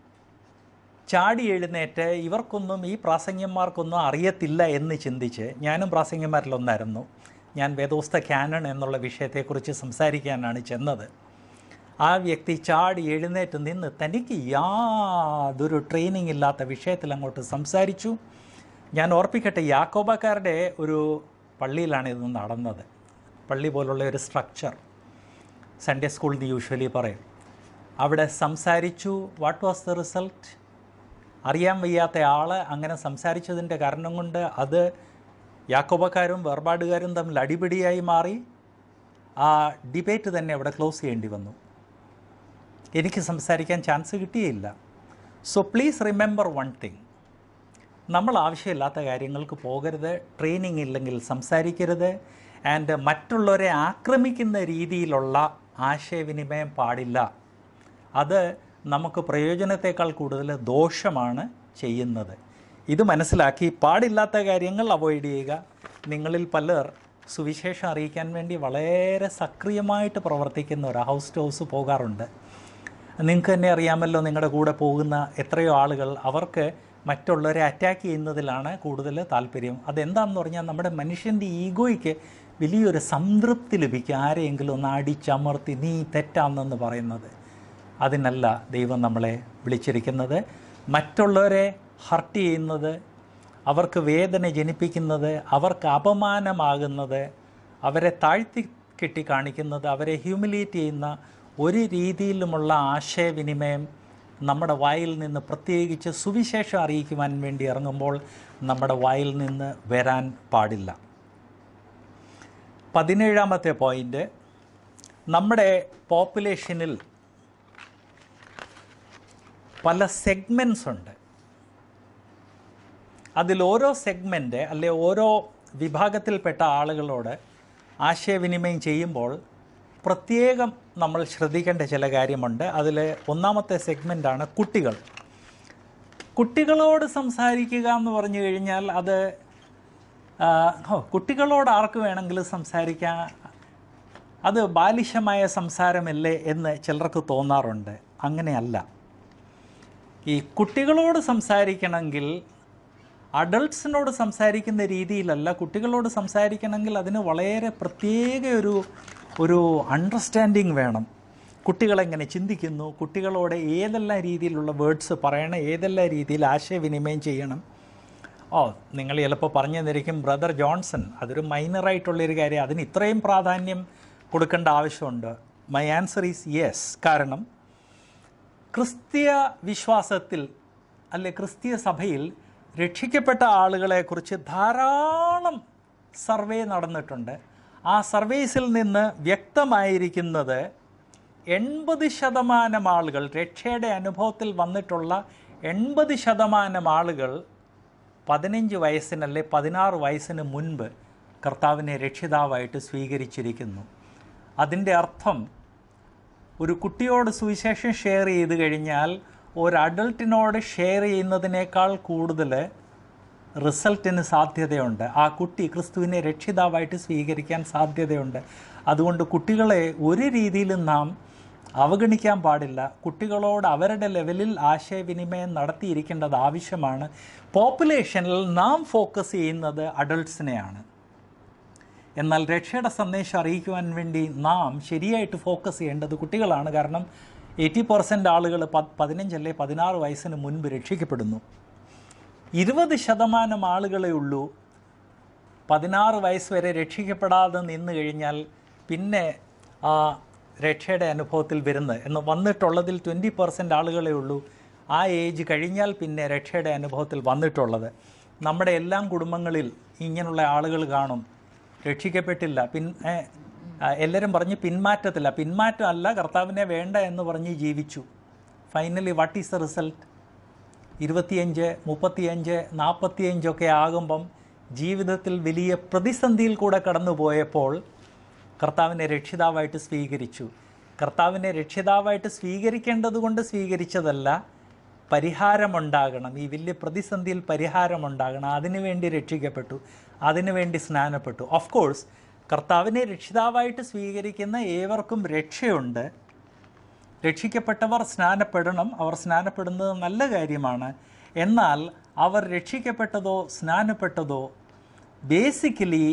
ചാടി എഴുന്നേറ്റ് ഇവർക്കൊന്നും ഈ പ്രാസംഗ്യന്മാർക്കൊന്നും അറിയത്തില്ല എന്ന് ചിന്തിച്ച് ഞാനും പ്രാസംഗ്യന്മാരിലൊന്നായിരുന്നു ഞാൻ വേദോസ്ത ക്യാനൺ എന്നുള്ള വിഷയത്തെക്കുറിച്ച് സംസാരിക്കാനാണ് ചെന്നത് ആ വ്യക്തി ചാടി എഴുന്നേറ്റ് നിന്ന് തനിക്ക് യാതൊരു ട്രെയിനിങ് ഇല്ലാത്ത വിഷയത്തിൽ അങ്ങോട്ട് സംസാരിച്ചു ഞാൻ ഓർപ്പിക്കട്ടെ യാക്കോബക്കാരുടെ ഒരു പള്ളിയിലാണ് ഇത് നടന്നത് പള്ളി പോലുള്ള ഒരു സ്ട്രക്ചർ സൺഡേ സ്കൂളിൽ നിന്ന് യൂഷ്വലി പറയും അവിടെ സംസാരിച്ചു വാട്ട് വാസ് ദ റിസൾട്ട് അറിയാൻ വയ്യാത്ത ആൾ അങ്ങനെ സംസാരിച്ചതിൻ്റെ കാരണം കൊണ്ട് അത് യാക്കോബക്കാരും വേർപാടുകാരും തമ്മിൽ അടിപിടിയായി മാറി ആ ഡിബേറ്റ് തന്നെ അവിടെ ക്ലോസ് ചെയ്യേണ്ടി വന്നു എനിക്ക് സംസാരിക്കാൻ ചാൻസ് കിട്ടിയില്ല so please remember one thing നമ്മൾ ആവശ്യമില്ലാത്ത കാര്യങ്ങൾക്ക് പോകരുത് ട്രെയിനിങ് ഇല്ലെങ്കിൽ സംസാരിക്കരുത് ആൻഡ് മറ്റുള്ളവരെ ആക്രമിക്കുന്ന രീതിയിലുള്ള ആശയവിനിമയം പാടില്ല അത് നമുക്ക് പ്രയോജനത്തെക്കാൾ കൂടുതൽ ദോഷമാണ് ചെയ്യുന്നത് ഇത് മനസ്സിലാക്കി പാടില്ലാത്ത കാര്യങ്ങൾ അവോയ്ഡ് ചെയ്യുക നിങ്ങളിൽ പലർ സുവിശേഷം അറിയിക്കാൻ വേണ്ടി വളരെ സക്രിയമായിട്ട് പ്രവർത്തിക്കുന്നവർ ഹൗസ് ടു ഹൗസ് പോകാറുണ്ട് നിങ്ങൾക്ക് തന്നെ അറിയാമല്ലോ നിങ്ങളുടെ കൂടെ പോകുന്ന എത്രയോ ആളുകൾ അവർക്ക് മറ്റുള്ളവരെ അറ്റാക്ക് ചെയ്യുന്നതിലാണ് കൂടുതൽ താല്പര്യം അതെന്താണെന്ന് പറഞ്ഞാൽ നമ്മുടെ മനുഷ്യൻ്റെ ഈഗോയ്ക്ക് വലിയൊരു സംതൃപ്തി ലഭിക്കും ആരെയെങ്കിലും ഒന്ന് അടിച്ചമർത്തി നീ തെറ്റാണെന്ന് പറയുന്നത് അതിനല്ല ദൈവം നമ്മളെ വിളിച്ചിരിക്കുന്നത് മറ്റുള്ളവരെ ഹർട്ട് ചെയ്യുന്നത് അവർക്ക് വേദന ജനിപ്പിക്കുന്നത് അവർക്ക് അപമാനമാകുന്നത് അവരെ താഴ്ത്തി കെട്ടി കാണിക്കുന്നത് അവരെ ഹ്യൂമിലിയേറ്റ് ചെയ്യുന്ന ഒരു രീതിയിലുമുള്ള ആശയവിനിമയം നമ്മുടെ വായിൽ നിന്ന് പ്രത്യേകിച്ച് സുവിശേഷം അറിയിക്കുവാൻ വേണ്ടി ഇറങ്ങുമ്പോൾ നമ്മുടെ വായിൽ നിന്ന് വരാൻ പാടില്ല പതിനേഴാമത്തെ പോയിൻ്റ് നമ്മുടെ പോപ്പുലേഷനിൽ പല സെഗ്മെൻറ്റ്സ് ഉണ്ട് അതിൽ ഓരോ സെഗ്മെൻ്റ് അല്ലെ ഓരോ വിഭാഗത്തിൽപ്പെട്ട ആളുകളോട് ആശയവിനിമയം ചെയ്യുമ്പോൾ പ്രത്യേകം നമ്മൾ ശ്രദ്ധിക്കേണ്ട ചില കാര്യമുണ്ട് അതിൽ ഒന്നാമത്തെ സെഗ്മെൻ്റാണ് കുട്ടികൾ കുട്ടികളോട് സംസാരിക്കുക എന്ന് പറഞ്ഞു കഴിഞ്ഞാൽ അത് ആ, ഹോ, കുട്ടികളോട് ആർക്ക് വേണമെങ്കിലും സംസാരിക്കാം അത് ബാലിശമായ സംസാരമല്ലേ എന്ന് ചിലർക്ക് തോന്നാറുണ്ട് അങ്ങനെയല്ല ഈ കുട്ടികളോട് സംസാരിക്കണമെങ്കിൽ അഡൾട്ട്സിനോട് സംസാരിക്കുന്ന രീതിയിലല്ല കുട്ടികളോട് സംസാരിക്കണമെങ്കിൽ അതിന് വളരെ പ്രത്യേക ഒരു ഒരു അണ്ടർസ്റ്റാൻഡിങ് വേണം കുട്ടികളെങ്ങനെ ചിന്തിക്കുന്നു കുട്ടികളോട് ഏതെല്ലാം രീതിയിലുള്ള വേർഡ്സ് പറയണം ഏതെല്ലാം രീതിയിൽ ആശയവിനിമയം ചെയ്യണം ഓ നിങ്ങൾ ചിലപ്പോൾ പറഞ്ഞു തന്നിരിക്കും ബ്രദർ ജോൺസൺ അതൊരു മൈനറായിട്ടുള്ളൊരു കാര്യം അതിന് ഇത്രയും പ്രാധാന്യം കൊടുക്കേണ്ട ആവശ്യമുണ്ട് മൈ ആൻസർ ഈസ് യെസ് കാരണം ക്രിസ്തീയ വിശ്വാസത്തിൽ അല്ലെ ക്രിസ്തീയ സഭയിൽ രക്ഷിക്കപ്പെട്ട ആളുകളെക്കുറിച്ച് ധാരാളം സർവേ നടന്നിട്ടുണ്ട് ആ സർവേസിൽ നിന്ന് വ്യക്തമായിരിക്കുന്നത് എൺപത് ശതമാനം ആളുകൾ രക്ഷയുടെ അനുഭവത്തിൽ വന്നിട്ടുള്ള എൺപത് ശതമാനം ആളുകൾ പതിനഞ്ച് വയസ്സിനല്ലേ പതിനാറ് വയസ്സിന് മുൻപ് കർത്താവിനെ രക്ഷിതാവായിട്ട് സ്വീകരിച്ചിരിക്കുന്നു അതിൻ്റെ അർത്ഥം ഒരു കുട്ടിയോട് സുവിശേഷം ഷെയർ ചെയ്ത് കഴിഞ്ഞാൽ ഒരു അഡൾട്ടിനോട് ഷെയർ ചെയ്യുന്നതിനേക്കാൾ കൂടുതൽ റിസൾട്ടിന് സാധ്യതയുണ്ട് ആ കുട്ടി ക്രിസ്തുവിനെ രക്ഷിതാവായിട്ട് സ്വീകരിക്കാൻ സാധ്യതയുണ്ട് അതുകൊണ്ട് കുട്ടികളെ ഒരു രീതിയിലും നാം അവഗണിക്കാൻ പാടില്ല കുട്ടികളോട് അവരുടെ ലെവലിൽ ആശയവിനിമയം നടത്തിയിരിക്കേണ്ടത് ആവശ്യമാണ് പോപ്പുലേഷനിൽ നാം ഫോക്കസ് ചെയ്യുന്നത് അഡൾട്ട്സിനെയാണ് എന്നാൽ രക്ഷയുടെ സന്ദേശം അറിയിക്കുവാൻ വേണ്ടി നാം ശരിയായിട്ട് ഫോക്കസ് ചെയ്യേണ്ടത് കുട്ടികളാണ് കാരണം എയ്റ്റി പെർസെൻ്റ് ആളുകൾ പ പതിനഞ്ചല്ലേ പതിനാറ് വയസ്സിന് മുൻപ് രക്ഷിക്കപ്പെടുന്നു ഇരുപത് ശതമാനം ആളുകളെ ഉള്ളൂ പതിനാറ് വയസ്സ് വരെ രക്ഷിക്കപ്പെടാതെ നിന്ന് കഴിഞ്ഞാൽ പിന്നെ ആ രക്ഷയുടെ അനുഭവത്തിൽ വരുന്നത് എന്ന് വന്നിട്ടുള്ളതിൽ ട്വൻറ്റി പെർസെൻറ്റ് ആളുകളെ ഉള്ളൂ ആ ഏജ് കഴിഞ്ഞാൽ പിന്നെ രക്ഷയുടെ അനുഭവത്തിൽ വന്നിട്ടുള്ളത് നമ്മുടെ എല്ലാം കുടുംബങ്ങളിൽ ഇങ്ങനെയുള്ള ആളുകൾ കാണും രക്ഷിക്കപ്പെട്ടില്ല പിൻ ഏ, ആ, എല്ലാവരും പറഞ്ഞ് പിന്മാറ്റത്തില്ല പിന്മാറ്റം അല്ല കർത്താവിനെ വേണ്ട എന്ന് പറഞ്ഞ് ജീവിച്ചു finally what is the result ഇരുപത്തിയഞ്ച് മുപ്പത്തിയഞ്ച് നാൽപ്പത്തിയഞ്ചൊക്കെ ആകുമ്പം ജീവിതത്തിൽ വലിയ പ്രതിസന്ധിയിൽ കൂടെ കടന്നു പോയപ്പോൾ കർത്താവിനെ രക്ഷിതാവായിട്ട് സ്വീകരിച്ചു കർത്താവിനെ രക്ഷിതാവായിട്ട് സ്വീകരിക്കേണ്ടത് കൊണ്ട് സ്വീകരിച്ചതല്ല പരിഹാരമുണ്ടാകണം ഈ വലിയ പ്രതിസന്ധിയിൽ പരിഹാരമുണ്ടാകണം അതിനുവേണ്ടി രക്ഷിക്കപ്പെട്ടു അതിനുവേണ്ടി സ്നാനപ്പെട്ടു ഓഫ് കോഴ്സ് കർത്താവിനെ രക്ഷിതാവായിട്ട് സ്വീകരിക്കുന്ന ഏവർക്കും രക്ഷയുണ്ട് രക്ഷിക്കപ്പെട്ടവർ സ്നാനപ്പെടണം അവർ സ്നാനപ്പെടുന്നത് നല്ല കാര്യമാണ് എന്നാൽ അവർ രക്ഷിക്കപ്പെട്ടതോ സ്നാനപ്പെട്ടതോ ബേസിക്കലി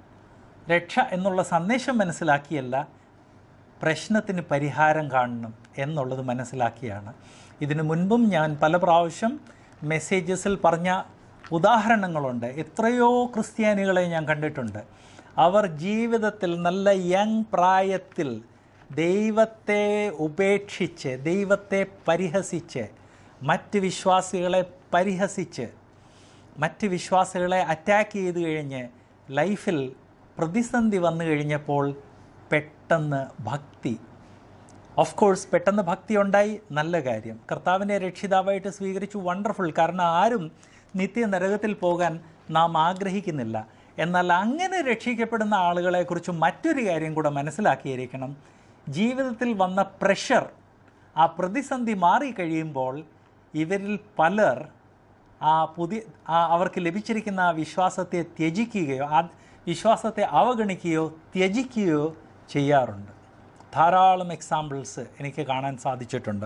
രക്ഷ എന്നുള്ള സന്ദേശം മനസ്സിലാക്കിയല്ല പ്രശ്നത്തിന് പരിഹാരം കാണണം എന്നുള്ളത് മനസ്സിലാക്കിയാണ് ഇതിനു മുൻപും ഞാൻ പല പ്രാവശ്യം മെസ്സേജസിൽ പറഞ്ഞ ഉദാഹരണങ്ങളുണ്ട് എത്രയോ ക്രിസ്ത്യാനികളെ ഞാൻ കണ്ടിട്ടുണ്ട് അവർ ജീവിതത്തിൽ നല്ല യങ് പ്രായത്തിൽ ദൈവത്തെ ഉപേക്ഷിച്ച് ദൈവത്തെ പരിഹസിച്ച് മറ്റ് വിശ്വാസികളെ പരിഹസിച്ച് മറ്റ് വിശ്വാസികളെ അറ്റാക്ക് ചെയ്ത് കഴിഞ്ഞ് ലൈഫിൽ പ്രതിസന്ധി വന്നു കഴിഞ്ഞപ്പോൾ പെട്ടെന്ന് ഭക്തി ഓഫ് കോഴ്സ് പെട്ടെന്ന് ഭക്തി ഉണ്ടായി നല്ല കാര്യം കർത്താവിനെ രക്ഷിതാവായിട്ട് സ്വീകരിച്ചു വണ്ടർഫുൾ കാരണം ആരും നിത്യ നരകത്തിൽ പോകാൻ നാം ആഗ്രഹിക്കുന്നില്ല എന്നാൽ അങ്ങനെ രക്ഷിക്കപ്പെടുന്ന ആളുകളെക്കുറിച്ച് മറ്റൊരു കാര്യം കൂടെ മനസ്സിലാക്കിയിരിക്കണം ജീവിതത്തിൽ വന്ന പ്രഷർ ആ പ്രതിസന്ധി മാറിക്കഴിയുമ്പോൾ ഇവരിൽ പലർ ആ പുതിയ ആ അവർക്ക് ലഭിച്ചിരിക്കുന്ന ആ വിശ്വാസത്തെ ത്യജിക്കുകയോ ആ വിശ്വാസത്തെ അവഗണിക്കുകയോ ത്യജിക്കുകയോ ചെയ്യാറുണ്ട് ധാരാളം എക്സാമ്പിൾസ് എനിക്ക് കാണാൻ സാധിച്ചിട്ടുണ്ട്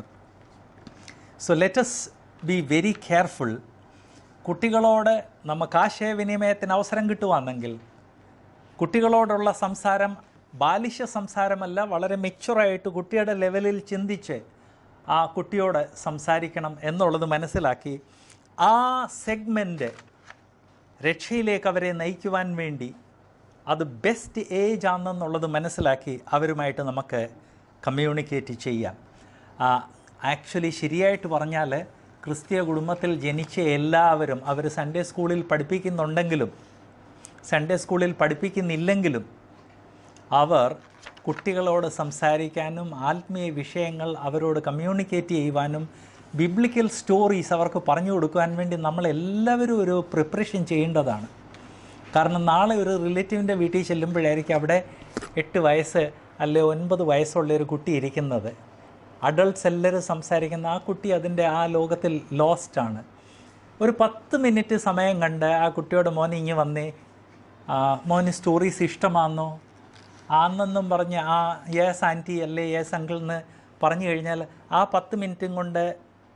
so let's be very careful കുട്ടികളോട് നമുക്ക് ആശയവിനിമയത്തിന് അവസരം കിട്ടുവാണെങ്കിൽ കുട്ടികളോടുള്ള സംസാരം ബാലിശ സംസാരമല്ല വളരെ മെച്ചുറായിട്ട് കുട്ടിയുടെ ലെവലിൽ ചിന്തിച്ച് ആ കുട്ടിയോട് സംസാരിക്കണം എന്നുള്ളത് മനസ്സിലാക്കി ആ സെഗ്മെൻറ്റ് രക്ഷയിലേക്ക് അവരെ നയിക്കുവാൻ വേണ്ടി അത് ബെസ്റ്റ് ഏജ് ആണെന്നുള്ളത് മനസ്സിലാക്കി അവരുമായിട്ട് നമുക്ക് കമ്മ്യൂണിക്കേറ്റ് ചെയ്യാം ആക്ച്വലി ശരിയായിട്ട് പറഞ്ഞാൽ ക്രിസ്തീയ കുടുംബത്തിൽ ജനിച്ച എല്ലാവരും അവർ സൺഡേ സ്കൂളിൽ പഠിപ്പിക്കുന്നുണ്ടെങ്കിലും സൺഡേ സ്കൂളിൽ പഠിപ്പിക്കുന്നില്ലെങ്കിലും അവർ കുട്ടികളോട് സംസാരിക്കാനും ആത്മീയ വിഷയങ്ങൾ അവരോട് കമ്മ്യൂണിക്കേറ്റ് ചെയ്യുവാനും ബിബ്ലിക്കൽ സ്റ്റോറീസ് അവർക്ക് പറഞ്ഞു കൊടുക്കുവാൻ വേണ്ടി നമ്മളെല്ലാവരും ഒരു പ്രിപ്പറേഷൻ ചെയ്യേണ്ടതാണ് കാരണം നാളെ ഒരു റിലേറ്റീവിൻ്റെ വീട്ടിൽ ചെല്ലുമ്പോഴായിരിക്കും അവിടെ എട്ട് വയസ്സ് അല്ലെ ഒൻപത് വയസ്സുള്ള ഒരു കുട്ടി ഇരിക്കുന്നത് അഡൾട്ട്സ് എല്ലാവരും സംസാരിക്കുന്ന ആ കുട്ടി അതിൻ്റെ ആ ലോകത്തിൽ ലോസ്റ്റാണ് ഒരു പത്ത് മിനിറ്റ് സമയം കണ്ട് ആ കുട്ടിയോട് മോനെ ഇങ്ങ് വന്നേ ആ, മോന് സ്റ്റോറീസ് ഇഷ്ടമാണെന്നോ ആന്നെന്നും പറഞ്ഞ് ആ യേസ് ആൻറ്റി അല്ലേ യേസ് അങ്കിൾ എന്ന് പറഞ്ഞു കഴിഞ്ഞാൽ ആ പത്ത് മിനിറ്റും കൊണ്ട്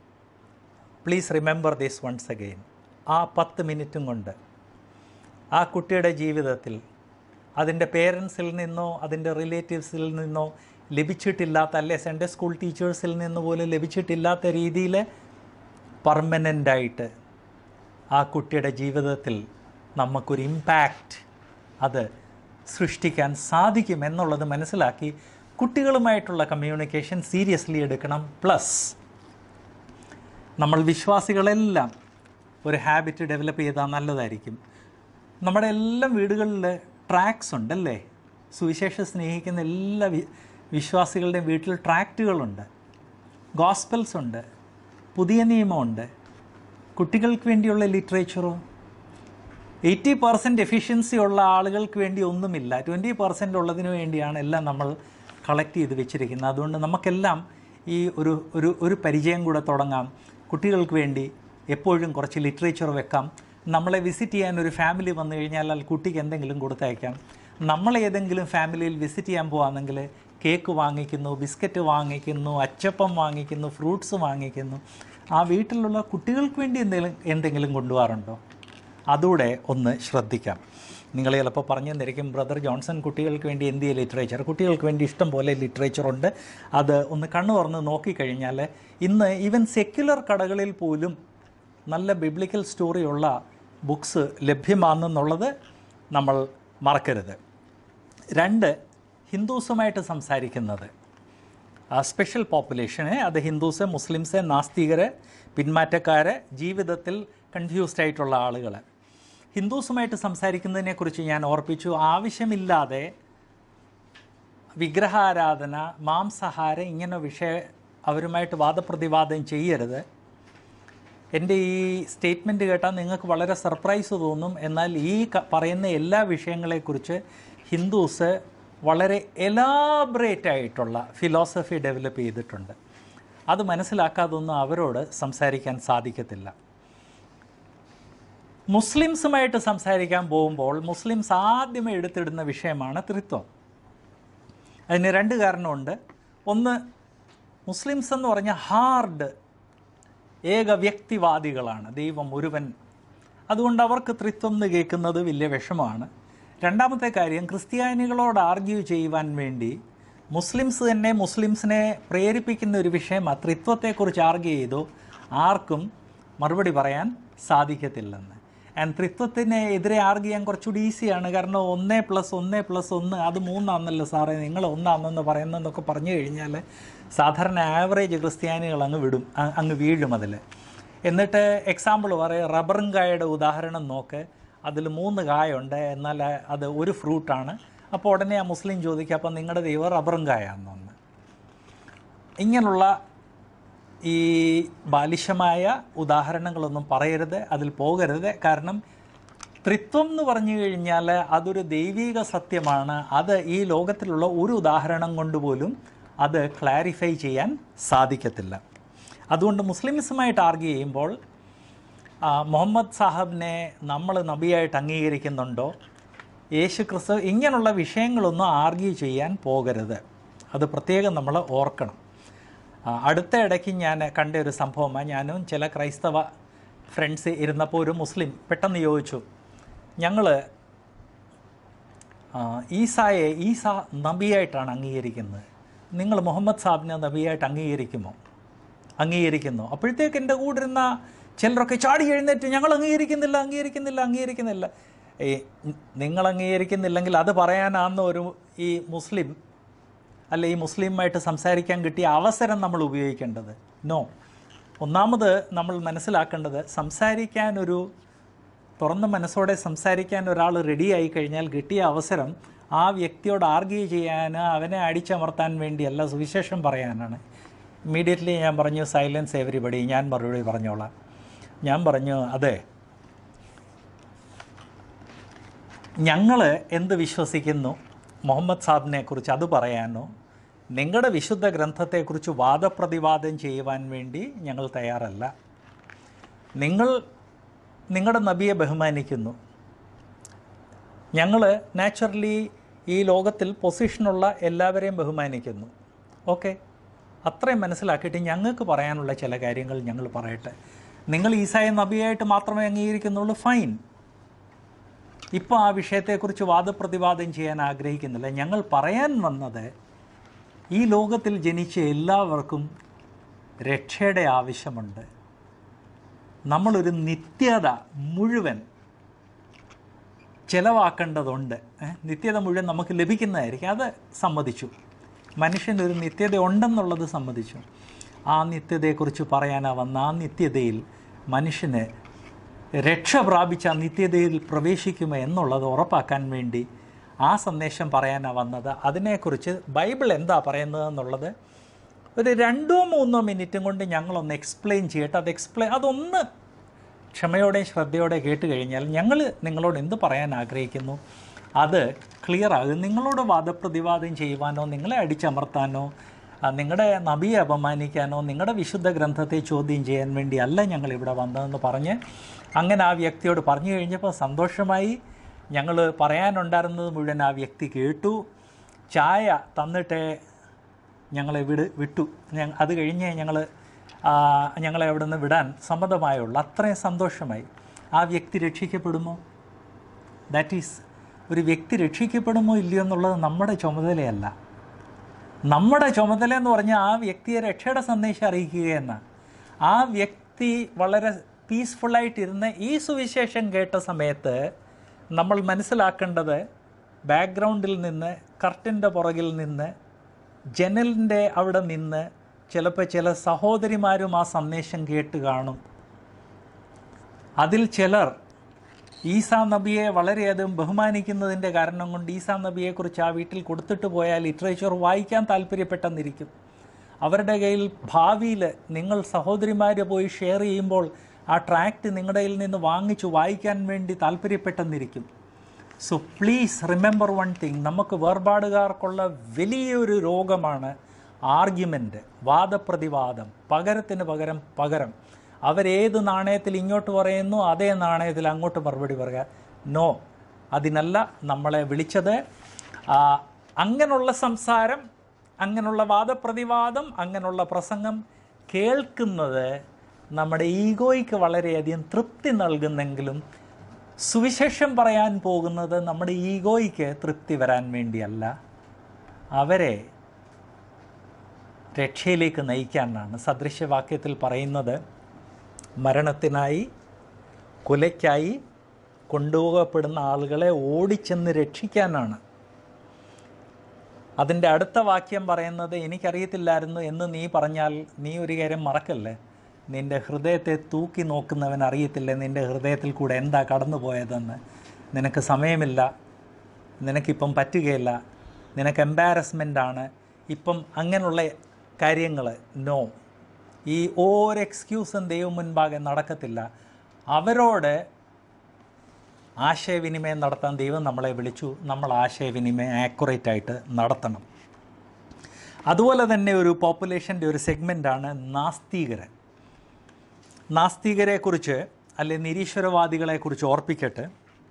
please remember this once again ആ പത്ത് മിനിറ്റും കൊണ്ട് ആ കുട്ടിയുടെ ജീവിതത്തിൽ അതിൻ്റെ പേരൻസിൽ നിന്നോ അതിൻ്റെ റിലേറ്റീവ്സിൽ നിന്നോ ലഭിച്ചിട്ടില്ലാത്ത അല്ലെ സൺഡേ സ്കൂൾ ടീച്ചേഴ്സിൽ നിന്ന് പോലും ലഭിച്ചിട്ടില്ലാത്ത രീതിയിൽ പെർമനൻ്റായിട്ട് ആ കുട്ടിയുടെ ജീവിതത്തിൽ നമുക്കൊരു ഇമ്പാക്റ്റ് അത് സൃഷ്ടിക്കാൻ സാധിക്കും എന്നുള്ളത് മനസ്സിലാക്കി കുട്ടികളുമായിട്ടുള്ള കമ്മ്യൂണിക്കേഷൻ സീരിയസ്ലി എടുക്കണം പ്ലസ് നമ്മൾ വിശ്വാസികളെല്ലാം ഒരു ഹാബിറ്റ് ഡെവലപ്പ് ചെയ്താൽ നല്ലതായിരിക്കും നമ്മുടെ എല്ലാ വീടുകളിൽ ട്രാക്സ് ഉണ്ടല്ലേ സുവിശേഷം സ്നേഹിക്കുന്ന എല്ലാ വി വിശ്വാസികളുടെയും വീട്ടിൽ ട്രാക്റ്റുകളുണ്ട് ഗോസ്പൽസ് ഉണ്ട് പുതിയ നിയമമുണ്ട് കുട്ടികൾക്ക് വേണ്ടിയുള്ള ലിറ്ററേച്ചറോ എയ്റ്റി പെർസെൻറ്റ് എഫിഷ്യൻസി ഉള്ള ആളുകൾക്ക് വേണ്ടി ഒന്നുമില്ല ട്വൻറ്റി പെർസെൻ്റ് ഉള്ളതിന് വേണ്ടിയാണ് എല്ലാം നമ്മൾ കളക്ട് ചെയ്ത് വെച്ചിരിക്കുന്നത് അതുകൊണ്ട് നമുക്കെല്ലാം ഈ ഒരു ഒരു ഒരു പരിചയം കൂടെ തുടങ്ങാം കുട്ടികൾക്ക് വേണ്ടി എപ്പോഴും കുറച്ച് ലിറ്ററേച്ചർ വെക്കാം നമ്മളെ വിസിറ്റ് ചെയ്യാൻ ഒരു ഫാമിലി വന്നു കഴിഞ്ഞാൽ ആ കുട്ടിക്ക് എന്തെങ്കിലും കൊടുത്തയക്കാം നമ്മൾ ഏതെങ്കിലും ഫാമിലിയിൽ വിസിറ്റ് ചെയ്യാൻ പോവാണെങ്കിൽ കേക്ക് വാങ്ങിക്കുന്നു ബിസ്ക്കറ്റ് വാങ്ങിക്കുന്നു അച്ചപ്പം വാങ്ങിക്കുന്നു ഫ്രൂട്ട്സ് വാങ്ങിക്കുന്നു ആ വീട്ടിലുള്ള കുട്ടികൾക്ക് വേണ്ടി എന്തെങ്കിലും എന്തെങ്കിലും കൊണ്ടുപോകാറുണ്ടോ അതുകൂടെ ഒന്ന് ശ്രദ്ധിക്കാം നിങ്ങൾ ചിലപ്പോൾ പറഞ്ഞു തന്നിരിക്കും ബ്രദർ ജോൺസൺ കുട്ടികൾക്ക് വേണ്ടി എന്ത് ലിറ്ററേച്ചർ കുട്ടികൾക്ക് വേണ്ടി ഇഷ്ടം പോലെ ലിറ്ററേച്ചർ ഉണ്ട് അത് ഒന്ന് കണ്ണു തുറന്ന് നോക്കിക്കഴിഞ്ഞാൽ ഇന്ന് ഈവൻ സെക്യുലർ കടകളിൽ പോലും നല്ല ബിബ്ലിക്കൽ സ്റ്റോറിയുള്ള ബുക്സ് ലഭ്യമാണെന്നുള്ളത് നമ്മൾ മറക്കരുത് രണ്ട് ഹിന്ദുസുമായിട്ട് സംസാരിക്കുന്നത് ആ സ്പെഷ്യൽ പോപ്പുലേഷനെ അത് ഹിന്ദുസ് മുസ്ലിംസ് നാസ്തികർ പിന്മാറ്റക്കാർ ജീവിതത്തിൽ കൺഫ്യൂസ്ഡ് ആയിട്ടുള്ള ആളുകൾ ഹിന്ദുസുമായിട്ട് സംസാരിക്കുന്നതിനെക്കുറിച്ച് ഞാൻ ഓർപ്പിച്ചു ആവശ്യമില്ലാതെ വിഗ്രഹാരാധന മാംസാഹാരം ഇങ്ങനെ വിഷയ അവരുമായിട്ട് വാദപ്രതിവാദം ചെയ്യരുത് എൻ്റെ ഈ സ്റ്റേറ്റ്മെൻറ്റ് കേട്ടാൽ നിങ്ങൾക്ക് വളരെ സർപ്രൈസ് തോന്നും എന്നാൽ ഈ ക- പറയുന്ന എല്ലാ വിഷയങ്ങളെക്കുറിച്ച് ഹിന്ദുസ് വളരെ എലാബറേറ്റ് ആയിട്ടുള്ള ഫിലോസഫി ഡെവലപ്പ് ചെയ്തിട്ടുണ്ട് അത് മനസ്സിലാക്കാതൊന്നും അവരോട് സംസാരിക്കാൻ സാധിക്കത്തില്ല മുസ്ലിംസുമായിട്ട് സംസാരിക്കാൻ പോകുമ്പോൾ മുസ്ലിംസ് ആദ്യമേ എടുത്തിടുന്ന വിഷയമാണ് ത്രിത്വം അതിന് രണ്ട് കാരണമുണ്ട് ഒന്ന് മുസ്ലിംസ് എന്ന് പറഞ്ഞാൽ ഹാർഡ് ഏക വ്യക്തിവാദികളാണ് ദൈവം ഒരുവൻ അതുകൊണ്ട് അവർക്ക് ത്രിത്വം എന്ന് കേൾക്കുന്നത് വലിയ വിഷമമാണ് രണ്ടാമത്തെ കാര്യം ക്രിസ്ത്യാനികളോട് ആർഗ്യൂ ചെയ്യുവാൻ വേണ്ടി മുസ്ലിംസ് തന്നെ മുസ്ലിംസിനെ പ്രേരിപ്പിക്കുന്ന ഒരു വിഷയമാണ് ത്രിത്വത്തെക്കുറിച്ച് ആർഗ്യൂ ചെയ്തു ആർക്കും മറുപടി പറയാൻ സാധിക്കത്തില്ലെന്ന് ആൻഡ് ത്രിത്വത്തിന് എതിരെ ആർഗ് ചെയ്യാൻ കുറച്ചുകൂടി ഈസിയാണ് കാരണം ഒന്നേ പ്ലസ് ഒന്നേ പ്ലസ് ഒന്ന് അത് മൂന്നാണെന്നല്ലോ സാറേ നിങ്ങൾ ഒന്നാണെന്ന് പറയുന്നതെന്നൊക്കെ പറഞ്ഞു കഴിഞ്ഞാൽ സാധാരണ ആവറേജ് ക്രിസ്ത്യാനികൾ അങ്ങ് വിടും അ- അങ്ങ് വീഴും അതിൽ എന്നിട്ട് എക്സാമ്പിൾ പറയും റബ്ബറും കായയുടെ ഉദാഹരണം നോക്ക് അതിൽ മൂന്ന് കായുണ്ട് എന്നാൽ അത് ഒരു ഫ്രൂട്ടാണ് അപ്പോൾ ഉടനെ ആ മുസ്ലിം ചോദിക്കുക അപ്പം നിങ്ങളുടെ ദൈവം റബ്ബറും കായാണെന്ന് ഇങ്ങനെയുള്ള ഈ ബാലിശമായ ഉദാഹരണങ്ങളൊന്നും പറയരുത് അതിൽ പോകരുത് കാരണം ത്രിത്വം എന്ന് പറഞ്ഞു കഴിഞ്ഞാൽ അതൊരു ദൈവിക സത്യമാണ് അത് ഈ ലോകത്തിലുള്ള ഒരു ഉദാഹരണം കൊണ്ട് പോലും അത് ക്ലാരിഫൈ ചെയ്യാൻ സാധിക്കത്തില്ല അതുകൊണ്ട് മുസ്ലിംസുമായിട്ട് ആർഗ്യ ചെയ്യുമ്പോൾ ആ, മുഹമ്മദ് സാഹബിനെ നമ്മൾ നബിയായിട്ട് അംഗീകരിക്കുന്നുണ്ടോ യേശു ക്രിസ്തു ഇങ്ങനെയുള്ള വിഷയങ്ങളൊന്നും ആർഗ്യൂ ചെയ്യാൻ പോകരുത് അത് പ്രത്യേകം നമ്മൾ ഓർക്കണം ആ, അടുത്ത ഇടയ്ക്ക് ഞാൻ കണ്ട ഒരു സംഭവമാണ് ഞാനും ചില ക്രൈസ്തവ ഫ്രണ്ട്സ് ഇരുന്നപ്പോൾ ഒരു മുസ്ലിം പെട്ടെന്ന് ചോദിച്ചു ഞങ്ങൾ ഈസായെ ഈസ നബിയായിട്ടാണ് അംഗീകരിക്കുന്നത് നിങ്ങൾ മുഹമ്മദ് സാബിനെ നബിയായിട്ട് അംഗീകരിക്കുമോ അംഗീകരിക്കുന്നു അപ്പോഴത്തേക്ക് എൻ്റെ കൂടെ ഇരുന്ന ചിലരൊക്കെ ചാടി എഴുന്നേറ്റ് ഞങ്ങൾ അംഗീകരിക്കുന്നില്ല അംഗീകരിക്കുന്നില്ല അംഗീകരിക്കുന്നില്ല ഈ നിങ്ങൾ അംഗീകരിക്കുന്നില്ലെങ്കിൽ അത് പറയാനാന്ന് ഒരു ഈ മുസ്ലിം അല്ല ഈ മുസ്ലിമായിട്ട് സംസാരിക്കാൻ കിട്ടിയ അവസരം നമ്മൾ ഉപയോഗിക്കേണ്ടത് നോ ഒന്നാമത് നമ്മൾ മനസ്സിലാക്കേണ്ടത് സംസാരിക്കാൻ ഒരു തുറന്ന മനസ്സോടെ സംസാരിക്കാൻ ഒരാൾ റെഡിയായി കഴിഞ്ഞാൽ കിട്ടിയ അവസരം ആ വ്യക്തിയോട് ആർഗ്യൂ ചെയ്യാൻ അവനെ അടിച്ചമർത്താൻ വേണ്ടിയല്ല സുവിശേഷം പറയാനാണ് ഇമ്മീഡിയറ്റ്ലി ഞാൻ പറഞ്ഞു സൈലൻസ് എവരിബഡി ഞാൻ മറുപടി പറഞ്ഞോളാം ഞാൻ പറഞ്ഞു അതെ ഞങ്ങൾ എന്ത് വിശ്വസിക്കുന്നു മുഹമ്മദ് സാബിനെ കുറിച്ച് അത് പറയാനോ നിങ്ങളുടെ വിശുദ്ധ ഗ്രന്ഥത്തെക്കുറിച്ച് വാദപ്രതിവാദം ചെയ്യുവാൻ വേണ്ടി ഞങ്ങൾ തയ്യാറല്ല നിങ്ങൾ നിങ്ങളുടെ നബിയെ ബഹുമാനിക്കുന്നു ഞങ്ങൾ നാച്ചുറലി ഈ ലോകത്തിൽ പൊസിഷനുള്ള എല്ലാവരെയും ബഹുമാനിക്കുന്നു ഓക്കെ അത്രയും മനസ്സിലാക്കിയിട്ട് ഞങ്ങൾക്ക് പറയാനുള്ള ചില കാര്യങ്ങൾ ഞങ്ങൾ പറയട്ടെ നിങ്ങൾ ഈസായ നബിയായിട്ട് മാത്രമേ അംഗീകരിക്കുന്നുള്ളൂ ഫൈൻ ഇപ്പോൾ ആ വിഷയത്തെക്കുറിച്ച് വാദപ്രതിവാദം ചെയ്യാൻ ആഗ്രഹിക്കുന്നില്ല ഞങ്ങൾ പറയാൻ വന്നത് ഈ ലോകത്തിൽ ജനിച്ച എല്ലാവർക്കും രക്ഷയുടെ ആവശ്യമുണ്ട് നമ്മളൊരു നിത്യത മുഴുവൻ ചിലവാക്കേണ്ടതുണ്ട് ഏ? നിത്യത മുഴുവൻ നമുക്ക് ലഭിക്കുന്നതായിരിക്കും അത് സമ്മതിച്ചു മനുഷ്യനൊരു നിത്യത ഉണ്ടെന്നുള്ളത് സമ്മതിച്ചു ആ നിത്യതയെക്കുറിച്ച് പറയാനാ വന്ന ആ നിത്യതയിൽ മനുഷ്യന് രക്ഷ പ്രാപിച്ച ആ നിത്യതയിൽ പ്രവേശിക്കുമോ എന്നുള്ളത് ഉറപ്പാക്കാൻ വേണ്ടി ആ സന്ദേശം പറയാനാ വന്നത് അതിനെക്കുറിച്ച് ബൈബിൾ എന്താ പറയുന്നത് എന്നുള്ളത് ഒരു രണ്ടോ മൂന്നോ മിനിറ്റും കൊണ്ട് ഞങ്ങളൊന്ന് എക്സ്പ്ലെയിൻ ചെയ്യട്ടെ അത് എക്സ്പ്ലെയിൻ അതൊന്ന് ക്ഷമയോടെയും ശ്രദ്ധയോടെ കേട്ട് കഴിഞ്ഞാൽ ഞങ്ങൾ നിങ്ങളോട് എന്ത് പറയാൻ ആഗ്രഹിക്കുന്നു അത് ക്ലിയർ ആകും നിങ്ങളോട് വാദപ്രതിവാദം ചെയ്യുവാനോ നിങ്ങളെ അടിച്ചമർത്താനോ ആ, നിങ്ങളുടെ നബിയെ അപമാനിക്കാനോ നിങ്ങളുടെ വിശുദ്ധ ഗ്രന്ഥത്തെ ചോദ്യം ചെയ്യാൻ വേണ്ടി അല്ല ഞങ്ങൾ ഇവിടെ വന്നതെന്ന് പറഞ്ഞ് അങ്ങനെ ആ വ്യക്തിയോട് പറഞ്ഞു കഴിഞ്ഞപ്പോൾ സന്തോഷമായി ഞങ്ങൾ പറയാനുണ്ടായിരുന്നത് മുഴുവൻ ആ വ്യക്തി കേട്ടു ചായ തന്നിട്ട് ഞങ്ങളെ വിട് വിട്ടു ഞ അത് കഴിഞ്ഞ് ഞങ്ങൾ ഞങ്ങളെ അവിടെ നിന്ന് വിടാൻ സമ്മതമായുള്ളൂ അത്രയും സന്തോഷമായി ആ വ്യക്തി രക്ഷിക്കപ്പെടുമോ ദാറ്റ് ഈസ് ഒരു വ്യക്തി രക്ഷിക്കപ്പെടുമോ ഇല്ലയോ എന്നുള്ളത് നമ്മുടെ ചുമതലയല്ല നമ്മുടെ ചുമതല എന്ന് പറഞ്ഞാൽ ആ വ്യക്തിയെ രക്ഷയുടെ സന്ദേശം അറിയിക്കുക എന്നാണ് ആ വ്യക്തി വളരെ പീസ്ഫുള്ളായിട്ടിരുന്ന് ഈ സുവിശേഷം കേട്ട സമയത്ത് നമ്മൾ മനസ്സിലാക്കേണ്ടത് ബാക്ക്ഗ്രൗണ്ടിൽ നിന്ന് കർട്ടിൻ്റെ പുറകിൽ നിന്ന് ജനലിൻ്റെ അവിടെ നിന്ന് ചിലപ്പോൾ ചില സഹോദരിമാരും ആ സന്ദേശം കേട്ട് കാണും അതിൽ ചിലർ ഈസാ നബിയെ വളരെയധികം ബഹുമാനിക്കുന്നതിൻ്റെ കാരണം കൊണ്ട് ഈസാ നബിയെക്കുറിച്ച് ആ വീട്ടിൽ കൊടുത്തിട്ട് പോയാൽ ലിറ്ററേച്ചർ വായിക്കാൻ താല്പര്യപ്പെട്ടെന്നിരിക്കും അവരുടെ കയ്യിൽ ഭാവിയിൽ നിങ്ങൾ സഹോദരിമാർ പോയി ഷെയർ ചെയ്യുമ്പോൾ ആ ട്രാക്റ്റ് നിങ്ങളുടെ കയ്യിൽ നിന്ന് വാങ്ങിച്ചു വായിക്കാൻ വേണ്ടി താല്പര്യപ്പെട്ടെന്നിരിക്കും so please remember one thing നമുക്ക് വേർപാടുകാർക്കുള്ള വലിയൊരു രോഗമാണ് ആർഗ്യുമെൻ്റ് വാദപ്രതിവാദം പകരത്തിന് പകരം പകരം അവരേത് നാണയത്തിൽ ഇങ്ങോട്ട് പറയുന്നു അതേ നാണയത്തിൽ അങ്ങോട്ട് മറുപടി പറയുക നോ അതിനല്ല നമ്മളെ വിളിച്ചത് ആ, അങ്ങനെയുള്ള സംസാരം അങ്ങനെയുള്ള വാദപ്രതിവാദം അങ്ങനെയുള്ള പ്രസംഗം കേൾക്കുന്നത് നമ്മുടെ ഈഗോയ്ക്ക് വളരെയധികം തൃപ്തി നൽകുന്നെങ്കിലും സുവിശേഷം പറയാൻ പോകുന്നത് നമ്മുടെ ഈഗോയ്ക്ക് തൃപ്തി വരാൻ വേണ്ടിയല്ല അവരെ രക്ഷയിലേക്ക് നയിക്കാനാണ് സദൃശ്യവാക്യത്തിൽ പറയുന്നത് മരണത്തിനായി കൊലയ്ക്കായി കൊണ്ടുപോകപ്പെടുന്ന ആളുകളെ ഓടിച്ചെന്ന് രക്ഷിക്കാനാണ് അതിൻ്റെ അടുത്ത വാക്യം പറയുന്നത് എനിക്കറിയത്തില്ലായിരുന്നു എന്ന് നീ പറഞ്ഞാൽ നീ ഒരു കാര്യം മറക്കല്ലേ നിൻ്റെ ഹൃദയത്തെ തൂക്കി നോക്കുന്നവൻ അറിയത്തില്ല നിൻ്റെ ഹൃദയത്തിൽ കൂടെ എന്താ കടന്നു പോയതെന്ന് നിനക്ക് സമയമില്ല നിനക്കിപ്പം പറ്റുകയില്ല നിനക്ക് എംബാരസ്മെൻ്റ് ആണ് ഇപ്പം അങ്ങനെയുള്ള കാര്യങ്ങൾ നോ ഈ ഓരോ എക്സ്ക്യൂസും ദൈവം മുൻപാകെ നടക്കത്തില്ല അവരോട് ആശയവിനിമയം നടത്താൻ ദൈവം നമ്മളെ വിളിച്ചു നമ്മൾ ആശയവിനിമയം ആക്യുറേറ്റ് ആയിട്ട് നടത്തണം അതുപോലെ തന്നെ ഒരു പോപ്പുലേഷൻ്റെ ഒരു സെഗ്മെൻ്റാണ് നാസ്തികര് നാസ്തികരെക്കുറിച്ച് അല്ലെ നിരീശ്വരവാദികളെക്കുറിച്ച് ഓർപ്പിക്കട്ടെ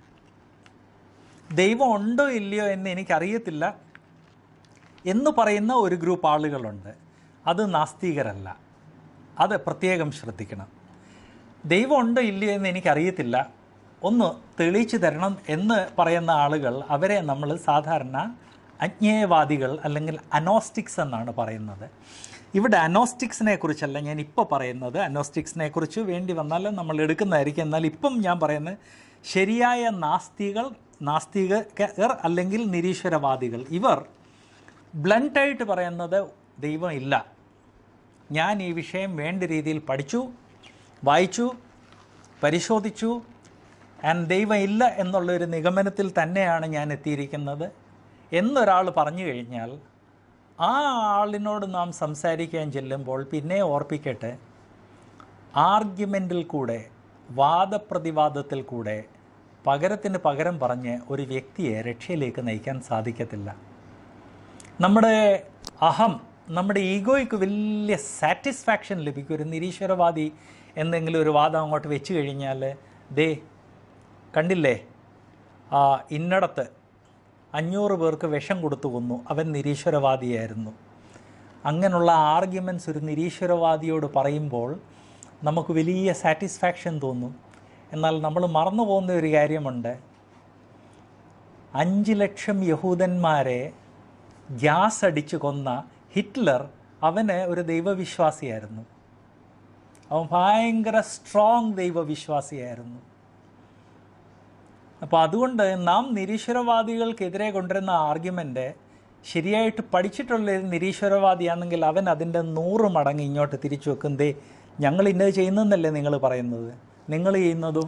ദൈവം ഉണ്ടോ ഇല്ലയോ എന്ന് എനിക്കറിയത്തില്ല എന്ന് പറയുന്ന ഒരു ഗ്രൂപ്പ് ആളുകളുണ്ട് അത് നാസ്തികരല്ല അത് പ്രത്യേകം ശ്രദ്ധിക്കണം ദൈവം ഉണ്ടോ ഇല്ലയോ എന്ന് എനിക്കറിയത്തില്ല ഒന്ന് തെളിയിച്ചു തരണം എന്ന് പറയുന്ന ആളുകൾ അവരെ നമ്മൾ സാധാരണ അജ്ഞേയവാദികൾ അല്ലെങ്കിൽ അനോസ്റ്റിക്സ് എന്നാണ് പറയുന്നത് ഇവിടെ അനോസ്റ്റിക്സിനെ കുറിച്ചല്ല ഞാൻ ഇപ്പോൾ പറയുന്നത് അനോസ്റ്റിക്സിനെ കുറിച്ച് വേണ്ടി വന്നാൽ നമ്മൾ എടുക്കുന്നതായിരിക്കും എന്നാൽ ഇപ്പം ഞാൻ പറയുന്നത് ശരിയായ നാസ്തികൾ നാസ്തികർ അല്ലെങ്കിൽ നിരീശ്വരവാദികൾ ഇവർ ബ്ലണ്ടായിട്ട് പറയുന്നത് ദൈവം ഇല്ല ഞാൻ ഈ വിഷയം വേണ്ട രീതിയിൽ പഠിച്ചു വായിച്ചു പരിശോധിച്ചു ആൻഡ് ദൈവം ഇല്ല എന്നുള്ളൊരു നിഗമനത്തിൽ തന്നെയാണ് ഞാൻ എത്തിയിരിക്കുന്നത് എന്നൊരാൾ പറഞ്ഞു കഴിഞ്ഞാൽ ആ ആളിനോട് നാം സംസാരിക്കാൻ ചെല്ലുമ്പോൾ പിന്നെ ഓർപ്പിക്കട്ടെ ആർഗ്യുമെൻറ്റിൽ കൂടെ വാദപ്രതിവാദത്തിൽ കൂടെ പകരത്തിന് പകരം പറഞ്ഞ് ഒരു വ്യക്തിയെ രക്ഷയിലേക്ക് നയിക്കാൻ സാധിക്കത്തില്ല നമ്മുടെ അഹം നമ്മുടെ ഈഗോയ്ക്ക് വലിയ സാറ്റിസ്ഫാക്ഷൻ ലഭിക്കും ഒരു നിരീശ്വരവാദി എന്തെങ്കിലും ഒരു വാദം അങ്ങോട്ട് വെച്ച് കഴിഞ്ഞാൽ ദേ കണ്ടില്ലേ ആ ഇന്നടത്ത് അഞ്ഞൂറ് പേർക്ക് വിഷം കൊടുത്തു കൊന്നു അവൻ നിരീശ്വരവാദിയായിരുന്നു അങ്ങനെയുള്ള ആർഗ്യുമെൻറ്റ്സ് ഒരു നിരീശ്വരവാദിയോട് പറയുമ്പോൾ നമുക്ക് വലിയ സാറ്റിസ്ഫാക്ഷൻ തോന്നും എന്നാൽ നമ്മൾ മറന്നു പോകുന്ന ഒരു കാര്യമുണ്ട് അഞ്ച് ലക്ഷം യഹൂദന്മാരെ ഗ്യാസ് അടിച്ച് കൊന്ന ഹിറ്റ്ലർ അവന് ഒരു ദൈവവിശ്വാസിയായിരുന്നു അവൻ ഭയങ്കര സ്ട്രോങ് ദൈവവിശ്വാസിയായിരുന്നു അപ്പോൾ അതുകൊണ്ട് നാം നിരീശ്വരവാദികൾക്കെതിരെ കൊണ്ടുവരുന്ന ആർഗ്യുമെൻ്റ് ശരിയായിട്ട് പഠിച്ചിട്ടുള്ള ഒരു നിരീശ്വരവാദിയാണെങ്കിൽ അവൻ അതിൻ്റെ നൂറ് മടങ്ങ് ഇങ്ങോട്ട് തിരിച്ചു വെക്കും ദേ ഞങ്ങൾ ഇന്നത് ചെയ്യുന്നതെന്നല്ലേ നിങ്ങൾ പറയുന്നത് നിങ്ങൾ ചെയ്യുന്നതോ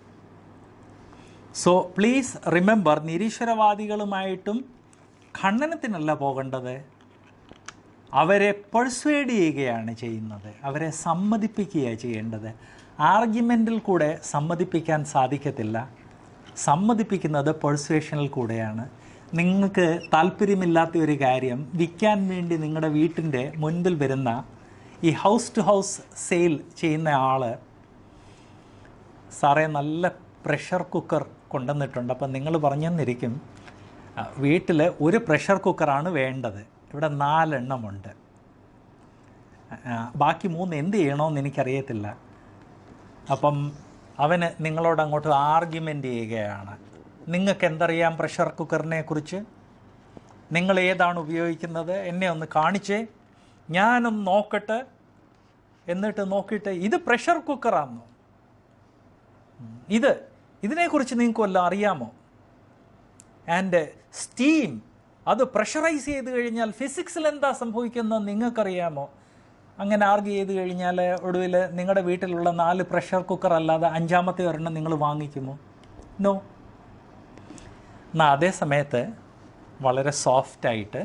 സോ പ്ലീസ് റിമെമ്പർ നിരീശ്വരവാദികളുമായിട്ടും ഖണ്ഡനത്തിനല്ല പോകേണ്ടത് അവരെ പെർസ്വേഡ് ചെയ്യുകയാണ് ചെയ്യുന്നത് അവരെ സമ്മതിപ്പിക്കുകയാണ് ചെയ്യേണ്ടത് ആർഗ്യുമെൻറ്റിൽ കൂടെ സമ്മതിപ്പിക്കാൻ സാധിക്കത്തില്ല സമ്മതിപ്പിക്കുന്നത് പെർസ്വേഷനിൽ കൂടെയാണ് നിങ്ങൾക്ക് താല്പര്യമില്ലാത്ത ഒരു കാര്യം വിൽക്കാൻ വേണ്ടി നിങ്ങളുടെ വീട്ടിൻ്റെ മുൻപിൽ വരുന്ന ഈ ഹൗസ് ടു ഹൗസ് സെയിൽ ചെയ്യുന്ന ആൾ സാറേ നല്ല പ്രഷർ കുക്കർ കൊണ്ടുവന്നിട്ടുണ്ട് അപ്പം നിങ്ങൾ പറഞ്ഞെന്നിരിക്കും വീട്ടിൽ ഒരു പ്രഷർ കുക്കറാണ് വേണ്ടത് ഇവിടെ നാലെണ്ണമുണ്ട് ആ, ബാക്കി മൂന്ന് എന്ത് ചെയ്യണമെന്ന് എനിക്കറിയത്തില്ല അപ്പം അവന് നിങ്ങളോട് അങ്ങോട്ട് ആർഗ്യുമെൻ്റ് ചെയ്യുകയാണ് നിങ്ങൾക്ക് എന്തറിയാം പ്രഷർ കുക്കറിനെ കുറിച്ച് നിങ്ങൾ ഏതാണ് ഉപയോഗിക്കുന്നത് എന്നെ ഒന്ന് കാണിച്ചേ ഞാനൊന്ന് നോക്കട്ടെ എന്നിട്ട് നോക്കിയിട്ട് ഇത് പ്രഷർ കുക്കറാണോ ഉം. ഇത് ഇതിനെക്കുറിച്ച് നിങ്ങൾക്ക് വല്ലതും അറിയാമോ ആൻഡ് സ്റ്റീം അത് പ്രഷറൈസ് ചെയ്ത് കഴിഞ്ഞാൽ ഫിസിക്സിൽ എന്താ സംഭവിക്കുന്നത് നിങ്ങൾക്കറിയാമോ അങ്ങനെ ആർഗ്യ ചെയ്ത് കഴിഞ്ഞാൽ ഒടുവിൽ നിങ്ങളുടെ വീട്ടിലുള്ള നാല് പ്രഷർ കുക്കർ അല്ലാതെ അഞ്ചാമത്തെ ഒരെണ്ണം നിങ്ങൾ വാങ്ങിക്കുമോ നോ എന്നാൽ അതേ സമയത്ത് വളരെ സോഫ്റ്റായിട്ട്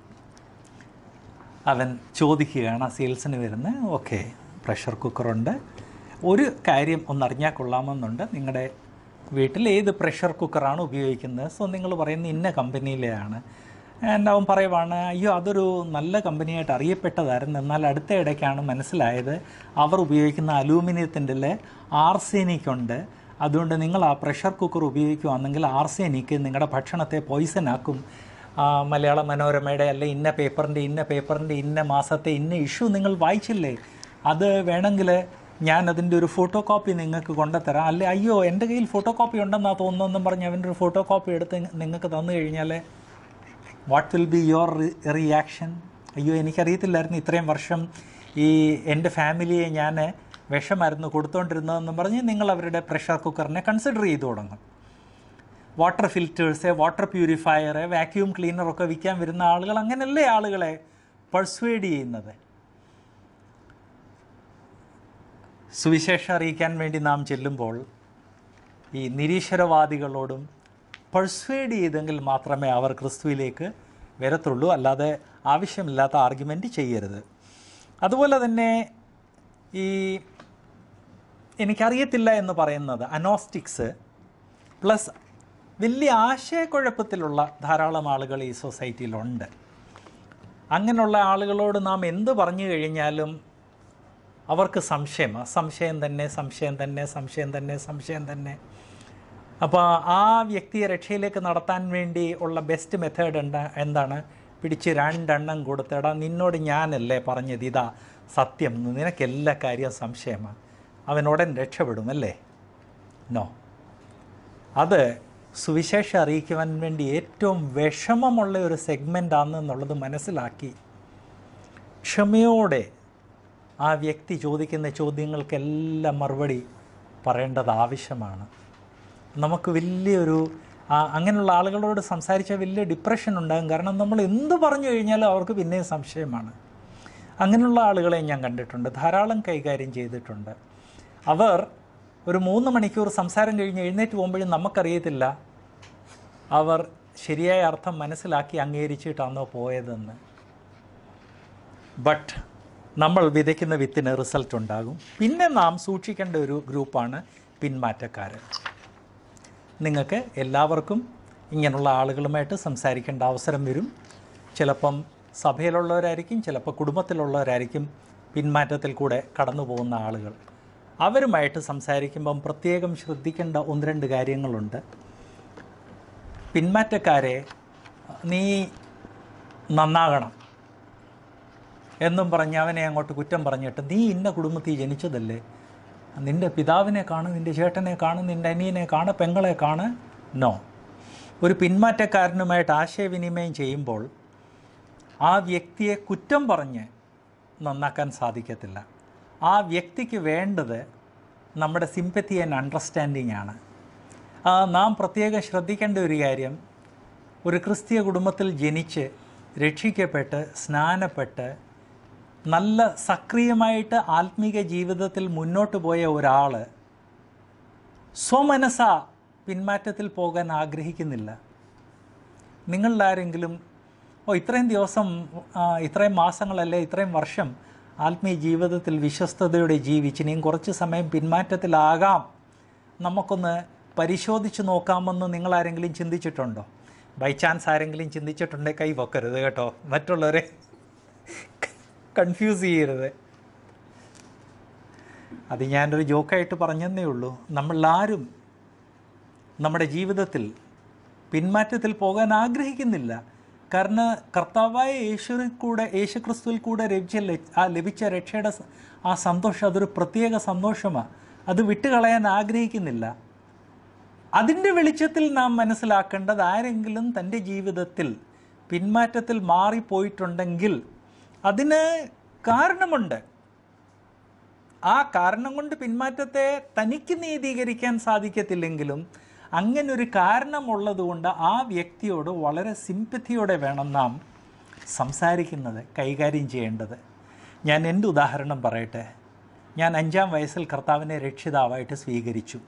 അവൻ ചോദിക്കുകയാണ് ആ സെയിൽസിന് വരുന്ന ഓക്കെ പ്രഷർ കുക്കറുണ്ട് ഒരു കാര്യം ഒന്നറിഞ്ഞാൽ കൊള്ളാമെന്നുണ്ട് നിങ്ങളുടെ വീട്ടിൽ ഏത് പ്രഷർ കുക്കറാണ് ഉപയോഗിക്കുന്നത് സോ നിങ്ങൾ പറയുന്ന ഇന്ന കമ്പനിയിലെയാണ് ആൻഡ് അവൻ പറയുവാണ് അയ്യോ അതൊരു നല്ല കമ്പനിയായിട്ട് അറിയപ്പെട്ടതായിരുന്നു എന്നാൽ അടുത്ത ഇടയ്ക്കാണ് മനസ്സിലായത് അവർ ഉപയോഗിക്കുന്ന അലൂമിനിയത്തിൻ്റെ ആർസേനിക് ഉണ്ട് അതുകൊണ്ട് നിങ്ങൾ ആ പ്രഷർ കുക്കർ ഉപയോഗിക്കുകയാണെങ്കിൽ ആർസേനിക് നിങ്ങളുടെ ഭക്ഷണത്തെ പോയിസൺ ആക്കും ആ, മലയാള മനോരമയുടെ അല്ലെ ഇന്ന പേപ്പറിൻ്റെ ഇന്ന പേപ്പറിൻ്റെ ഇന്ന മാസത്തെ ഇന്ന ഇഷ്യൂ നിങ്ങൾ വായിച്ചില്ലേ അത് വേണമെങ്കിൽ ഞാൻ അതിൻ്റെ ഒരു ഫോട്ടോ കോപ്പി നിങ്ങൾക്ക് കൊണ്ടുതരാം അല്ലെ അയ്യോ എൻ്റെ കയ്യിൽ ഫോട്ടോ കോപ്പി ഉണ്ടെന്നാണ് തോന്നുന്നതെന്നും പറഞ്ഞ് അവൻ്റെ ഒരു ഫോട്ടോ കോപ്പി എടുത്ത് നിങ്ങൾക്ക് തന്നു കഴിഞ്ഞാൽ what will be your reaction അയ്യോ എനിക്കറിയത്തില്ലായിരുന്നു ഇത്രയും വർഷം ഈ എൻ്റെ ഫാമിലിയെ ഞാൻ വിഷമായിരുന്നു കൊടുത്തുകൊണ്ടിരുന്നതെന്നും പറഞ്ഞ് നിങ്ങൾ അവരുടെ പ്രഷർ കുക്കറിനെ കൺസിഡർ ചെയ്തു തുടങ്ങും water filters water purifier vacuum ക്ലീനറൊക്കെ വിൽക്കാൻ വരുന്ന ആളുകൾ അങ്ങനെയല്ലേ ആളുകളെ പെർസ്വേഡ് ചെയ്യുന്നത് സുവിശേഷം അറിയിക്കാൻ വേണ്ടി നാം ചെല്ലുമ്പോൾ ഈ നിരീശ്വരവാദികളോടും പെർസ്വേഡ് ചെയ്തെങ്കിൽ മാത്രമേ അവർ ക്രിസ്തുവിലേക്ക് വരത്തുള്ളൂ അല്ലാതെ ആവശ്യമില്ലാത്ത ആർഗ്യുമെൻറ്റ് ചെയ്യരുത് അതുപോലെ തന്നെ ഈ എനിക്കറിയത്തില്ല എന്ന് പറയുന്നത് അനോസ്റ്റിക്സ് പ്ലസ് വലിയ ആശയക്കുഴപ്പത്തിലുള്ള ധാരാളം ആളുകൾ ഈ സൊസൈറ്റിയിലുണ്ട് അങ്ങനെയുള്ള ആളുകളോട് നാം എന്ത് പറഞ്ഞു കഴിഞ്ഞാലും അവർക്ക് സംശയം സംശയം തന്നെ സംശയം തന്നെ സംശയം തന്നെ സംശയം തന്നെ അപ്പോൾ ആ വ്യക്തിയെ രക്ഷയിലേക്ക് നടത്താൻ വേണ്ടി ഉള്ള ബെസ്റ്റ് മെത്തേഡ് എന്താ എന്താണ് പിടിച്ച് രണ്ടെണ്ണം കൊടുത്തിടാ നിന്നോട് ഞാനല്ലേ പറഞ്ഞത് ഇതാ സത്യം നിനക്ക് എല്ലാ കാര്യം സംശയമാണ് അവൻ ഉടൻ രക്ഷപ്പെടും അല്ലേ നോ അത് സുവിശേഷം അറിയിക്കുവാൻ വേണ്ടി ഏറ്റവും വിഷമമുള്ള ഒരു സെഗ്മെൻ്റ് ആണെന്നുള്ളത് മനസ്സിലാക്കി ക്ഷമയോടെ ആ വ്യക്തി ചോദിക്കുന്ന ചോദ്യങ്ങൾക്കെല്ലാം മറുപടി പറയേണ്ടത് ആവശ്യമാണ് നമുക്ക് വലിയൊരു ആ, അങ്ങനെയുള്ള ആളുകളോട് സംസാരിച്ചാൽ വലിയ ഡിപ്രഷൻ ഉണ്ടാകും കാരണം നമ്മൾ എന്ത് പറഞ്ഞു കഴിഞ്ഞാലും അവർക്ക് പിന്നെയും സംശയമാണ് അങ്ങനെയുള്ള ആളുകളെ ഞാൻ കണ്ടിട്ടുണ്ട് ധാരാളം കൈകാര്യം ചെയ്തിട്ടുണ്ട് അവർ ഒരു മൂന്ന് മണിക്കൂർ സംസാരം കഴിഞ്ഞ് എഴുന്നേറ്റ് പോകുമ്പോഴും നമുക്കറിയത്തില്ല അവർ ശരിയായ അർത്ഥം മനസ്സിലാക്കി അംഗീകരിച്ചിട്ടാണോ പോയതെന്ന് ബട്ട് നമ്മൾ വിതയ്ക്കുന്ന വിത്തിന് റിസൾട്ട് ഉണ്ടാകും പിന്നെ നാം സൂക്ഷിക്കേണ്ട ഒരു ഗ്രൂപ്പാണ് പിന്മാറ്റക്കാർ നിങ്ങൾക്ക് എല്ലാവർക്കും ഇങ്ങനെയുള്ള ആളുകളുമായിട്ട് സംസാരിക്കേണ്ട അവസരം വരും ചിലപ്പം സഭയിലുള്ളവരായിരിക്കും ചിലപ്പോൾ കുടുംബത്തിലുള്ളവരായിരിക്കും പിന്മാറ്റത്തിൽ കൂടെ കടന്നു പോകുന്ന ആളുകൾ അവരുമായിട്ട് സംസാരിക്കുമ്പം പ്രത്യേകം ശ്രദ്ധിക്കേണ്ട ഒന്ന് രണ്ട് കാര്യങ്ങളുണ്ട് പിന്മാറ്റക്കാരെ നീ നന്നാകണം എന്നും പറഞ്ഞ് അവനെ അങ്ങോട്ട് കുറ്റം പറഞ്ഞിട്ട് നീ ഇന്ന കുടുംബത്തിൽ ജനിച്ചതല്ലേ നിൻ്റെ പിതാവിനെ കാണ് നിൻ്റെ ചേട്ടനെ കാണ് നിൻ്റെ അനിയനെ കാണ് പെങ്ങളെ കാണ് നോ ഒരു പിന്മാറ്റക്കാരനുമായിട്ട് ആശയവിനിമയം ചെയ്യുമ്പോൾ ആ വ്യക്തിയെ കുറ്റം പറഞ്ഞ് നന്നാക്കാൻ സാധിക്കത്തില്ല ആ വ്യക്തിക്ക് വേണ്ടത് നമ്മുടെ സിമ്പത്തി ആൻഡ് അണ്ടർസ്റ്റാൻഡിങ് ആണ് ആ, നാം പ്രത്യേകം ശ്രദ്ധിക്കേണ്ട ഒരു കാര്യം ഒരു ക്രിസ്തീയ കുടുംബത്തിൽ ജനിച്ച് രക്ഷിക്കപ്പെട്ട് സ്നാനപ്പെട്ട് നല്ല സക്രിയമായിട്ട് ആത്മീക ജീവിതത്തിൽ മുന്നോട്ട് പോയ ഒരാൾ സ്വമനസ പിന്മാറ്റത്തിൽ പോകാൻ ആഗ്രഹിക്കുന്നില്ല നിങ്ങളിലാരെങ്കിലും ഓ ഇത്രയും ദിവസം ആ, ഇത്രയും മാസങ്ങളല്ലേ ഇത്രയും വർഷം ആത്മീയ ജീവിതത്തിൽ വിശ്വസ്തയോടെ ജീവിച്ച് ഇനിയും കുറച്ച് സമയം പിന്മാറ്റത്തിലാകാം നമുക്കൊന്ന് പരിശോധിച്ച് നോക്കാമെന്ന് നിങ്ങളാരെങ്കിലും ചിന്തിച്ചിട്ടുണ്ടോ ബൈ ചാൻസ് ആരെങ്കിലും ചിന്തിച്ചിട്ടുണ്ടെങ്കിൽ കൈ വെക്കരുത് കേട്ടോ മറ്റുള്ളവരെ കൺഫ്യൂസ് ചെയ്യരുത് അത് ഞാനൊരു ജോക്കായിട്ട് പറഞ്ഞതേ ഉള്ളൂ നമ്മളാരും നമ്മുടെ ജീവിതത്തിൽ പിന്മാറ്റത്തിൽ പോകാൻ ആഗ്രഹിക്കുന്നില്ല കാരണം കർത്താവായ യേശുവിൽ കൂടെ യേശുക്രിസ്തുവിൽ കൂടെ ലഭിച്ച ല- ആ ലഭിച്ച രക്ഷയുടെ സ- ആ സന്തോഷം അതൊരു പ്രത്യേക സന്തോഷമാണ് അത് വിട്ടുകളയാൻ ആഗ്രഹിക്കുന്നില്ല അതിൻ്റെ വെളിച്ചത്തിൽ നാം മനസ്സിലാക്കേണ്ടത് ആരെങ്കിലും തൻ്റെ ജീവിതത്തിൽ പിന്മാറ്റത്തിൽ മാറിപ്പോയിട്ടുണ്ടെങ്കിൽ അതിന് കാരണമുണ്ട് ആ കാരണം കൊണ്ട് പിന്മാറ്റത്തെ തനിക്ക് നീതീകരിക്കാൻ സാധിക്കത്തില്ലെങ്കിലും അങ്ങനെ ഒരു കാരണമുള്ളതുകൊണ്ട് ആ വ്യക്തിയോട് വളരെ സിമ്പത്തിയോടെ വേണം നാം സംസാരിക്കുന്നത് കൈകാര്യം ചെയ്യേണ്ടത് ഞാൻ എൻ്റെ ഉദാഹരണം പറയട്ടെ ഞാൻ അഞ്ചാം വയസ്സിൽ കർത്താവിനെ രക്ഷിതാവായിട്ട് സ്വീകരിച്ചു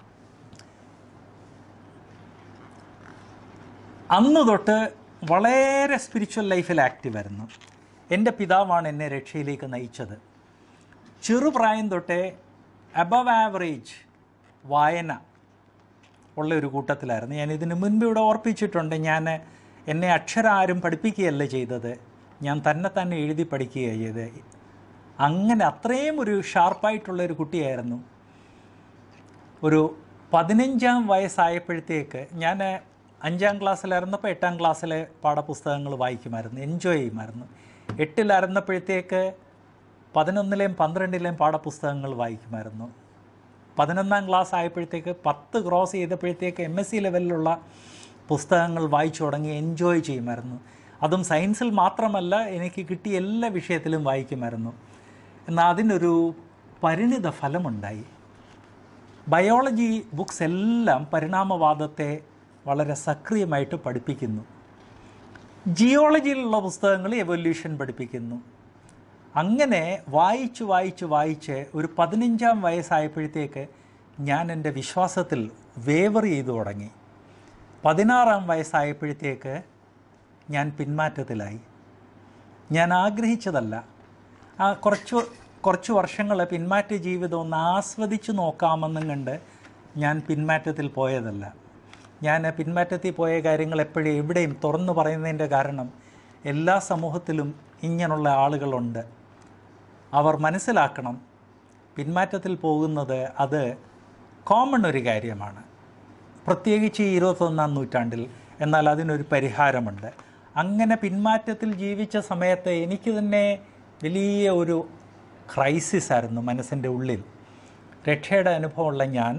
അന്ന് തൊട്ട് വളരെ സ്പിരിച്വൽ ലൈഫിൽ ആക്റ്റീവായിരുന്നു എൻ്റെ പിതാവാണ് എന്നെ രക്ഷയിലേക്ക് നയിച്ചത് ചെറുപ്രായം തൊട്ടേ അബവ് ആവറേജ് വായന ഉള്ള ഒരു കൂട്ടത്തിലായിരുന്നു ഞാൻ ഇതിന് മുൻപ് ഇവിടെ ഓർപ്പിച്ചിട്ടുണ്ട് ഞാൻ എന്നെ അക്ഷരം ആരും പഠിപ്പിക്കുകയല്ല ചെയ്തത് ഞാൻ തന്നെ തന്നെ എഴുതി പഠിക്കുകയാണ് ചെയ്തത് അങ്ങനെ അത്രയും ഒരു ഷാർപ്പായിട്ടുള്ള ഒരു കുട്ടിയായിരുന്നു ഒരു പതിനഞ്ചാം വയസ്സായപ്പോഴത്തേക്ക് ഞാൻ അഞ്ചാം ക്ലാസ്സിലായിരുന്നപ്പോൾ എട്ടാം ക്ലാസ്സിലെ പാഠപുസ്തകങ്ങൾ വായിക്കുമായിരുന്നു എൻജോയ് ചെയ്യുമായിരുന്നു എട്ടിലായിരുന്നപ്പോഴത്തേക്ക് പതിനൊന്നിലെയും പന്ത്രണ്ടിലെയും പാഠപുസ്തകങ്ങൾ വായിക്കുമായിരുന്നു പതിനൊന്നാം ക്ലാസ് ആയപ്പോഴത്തേക്ക് പത്ത് ക്രോസ് ചെയ്തപ്പോഴത്തേക്ക് എം എസ് സി ലെവലിലുള്ള പുസ്തകങ്ങൾ വായിച്ചു തുടങ്ങി എൻജോയ് ചെയ്യുമായിരുന്നു അതും സയൻസിൽ മാത്രമല്ല എനിക്ക് കിട്ടിയ എല്ലാ വിഷയത്തിലും വായിക്കുമായിരുന്നു എന്നാൽ അതിനൊരു പരിണിത ഫലമുണ്ടായി ബയോളജി ബുക്സ് എല്ലാം പരിണാമവാദത്തെ വളരെ സക്രിയമായിട്ട് പഠിപ്പിക്കുന്നു ജിയോളജിയിലുള്ള പുസ്തകങ്ങൾ എവല്യൂഷൻ പഠിപ്പിക്കുന്നു അങ്ങനെ വായിച്ച് വായിച്ച് വായിച്ച് ഒരു പതിനഞ്ചാം വയസ്സായപ്പോഴത്തേക്ക് ഞാൻ എൻ്റെ വിശ്വാസത്തിൽ വേവർ ചെയ്തു തുടങ്ങി പതിനാറാം വയസ്സായപ്പോഴത്തേക്ക് ഞാൻ പിന്മാറ്റത്തിലായി ഞാൻ ആഗ്രഹിച്ചതല്ല ആ കുറച്ച് കുറച്ച് വർഷങ്ങൾ പിന്മാറ്റ ജീവിതം ഒന്ന് ആസ്വദിച്ച് നോക്കാമെന്നും കണ്ട് ഞാൻ പിന്മാറ്റത്തിൽ പോയതല്ല ഞാൻ പിന്മാറ്റത്തിൽ പോയ കാര്യങ്ങൾ എപ്പോഴും എവിടെയും തുറന്നു പറയുന്നതിൻ്റെ കാരണം എല്ലാ സമൂഹത്തിലും ഇങ്ങനെയുള്ള ആളുകളുണ്ട് അവർ മനസ്സിലാക്കണം പിന്മാറ്റത്തിൽ പോകുന്നത് അത് കോമൺ ഒരു കാര്യമാണ് പ്രത്യേകിച്ച് ഈ ഇരുപത്തൊന്നാം നൂറ്റാണ്ടിൽ എന്നാൽ അതിനൊരു പരിഹാരമുണ്ട് അങ്ങനെ പിന്മാറ്റത്തിൽ ജീവിച്ച സമയത്ത് എനിക്ക് തന്നെ വലിയ ഒരു ക്രൈസിസ് ആയിരുന്നു മനസ്സിൻ്റെ ഉള്ളിൽ രക്ഷയുടെ അനുഭവമുള്ള ഞാൻ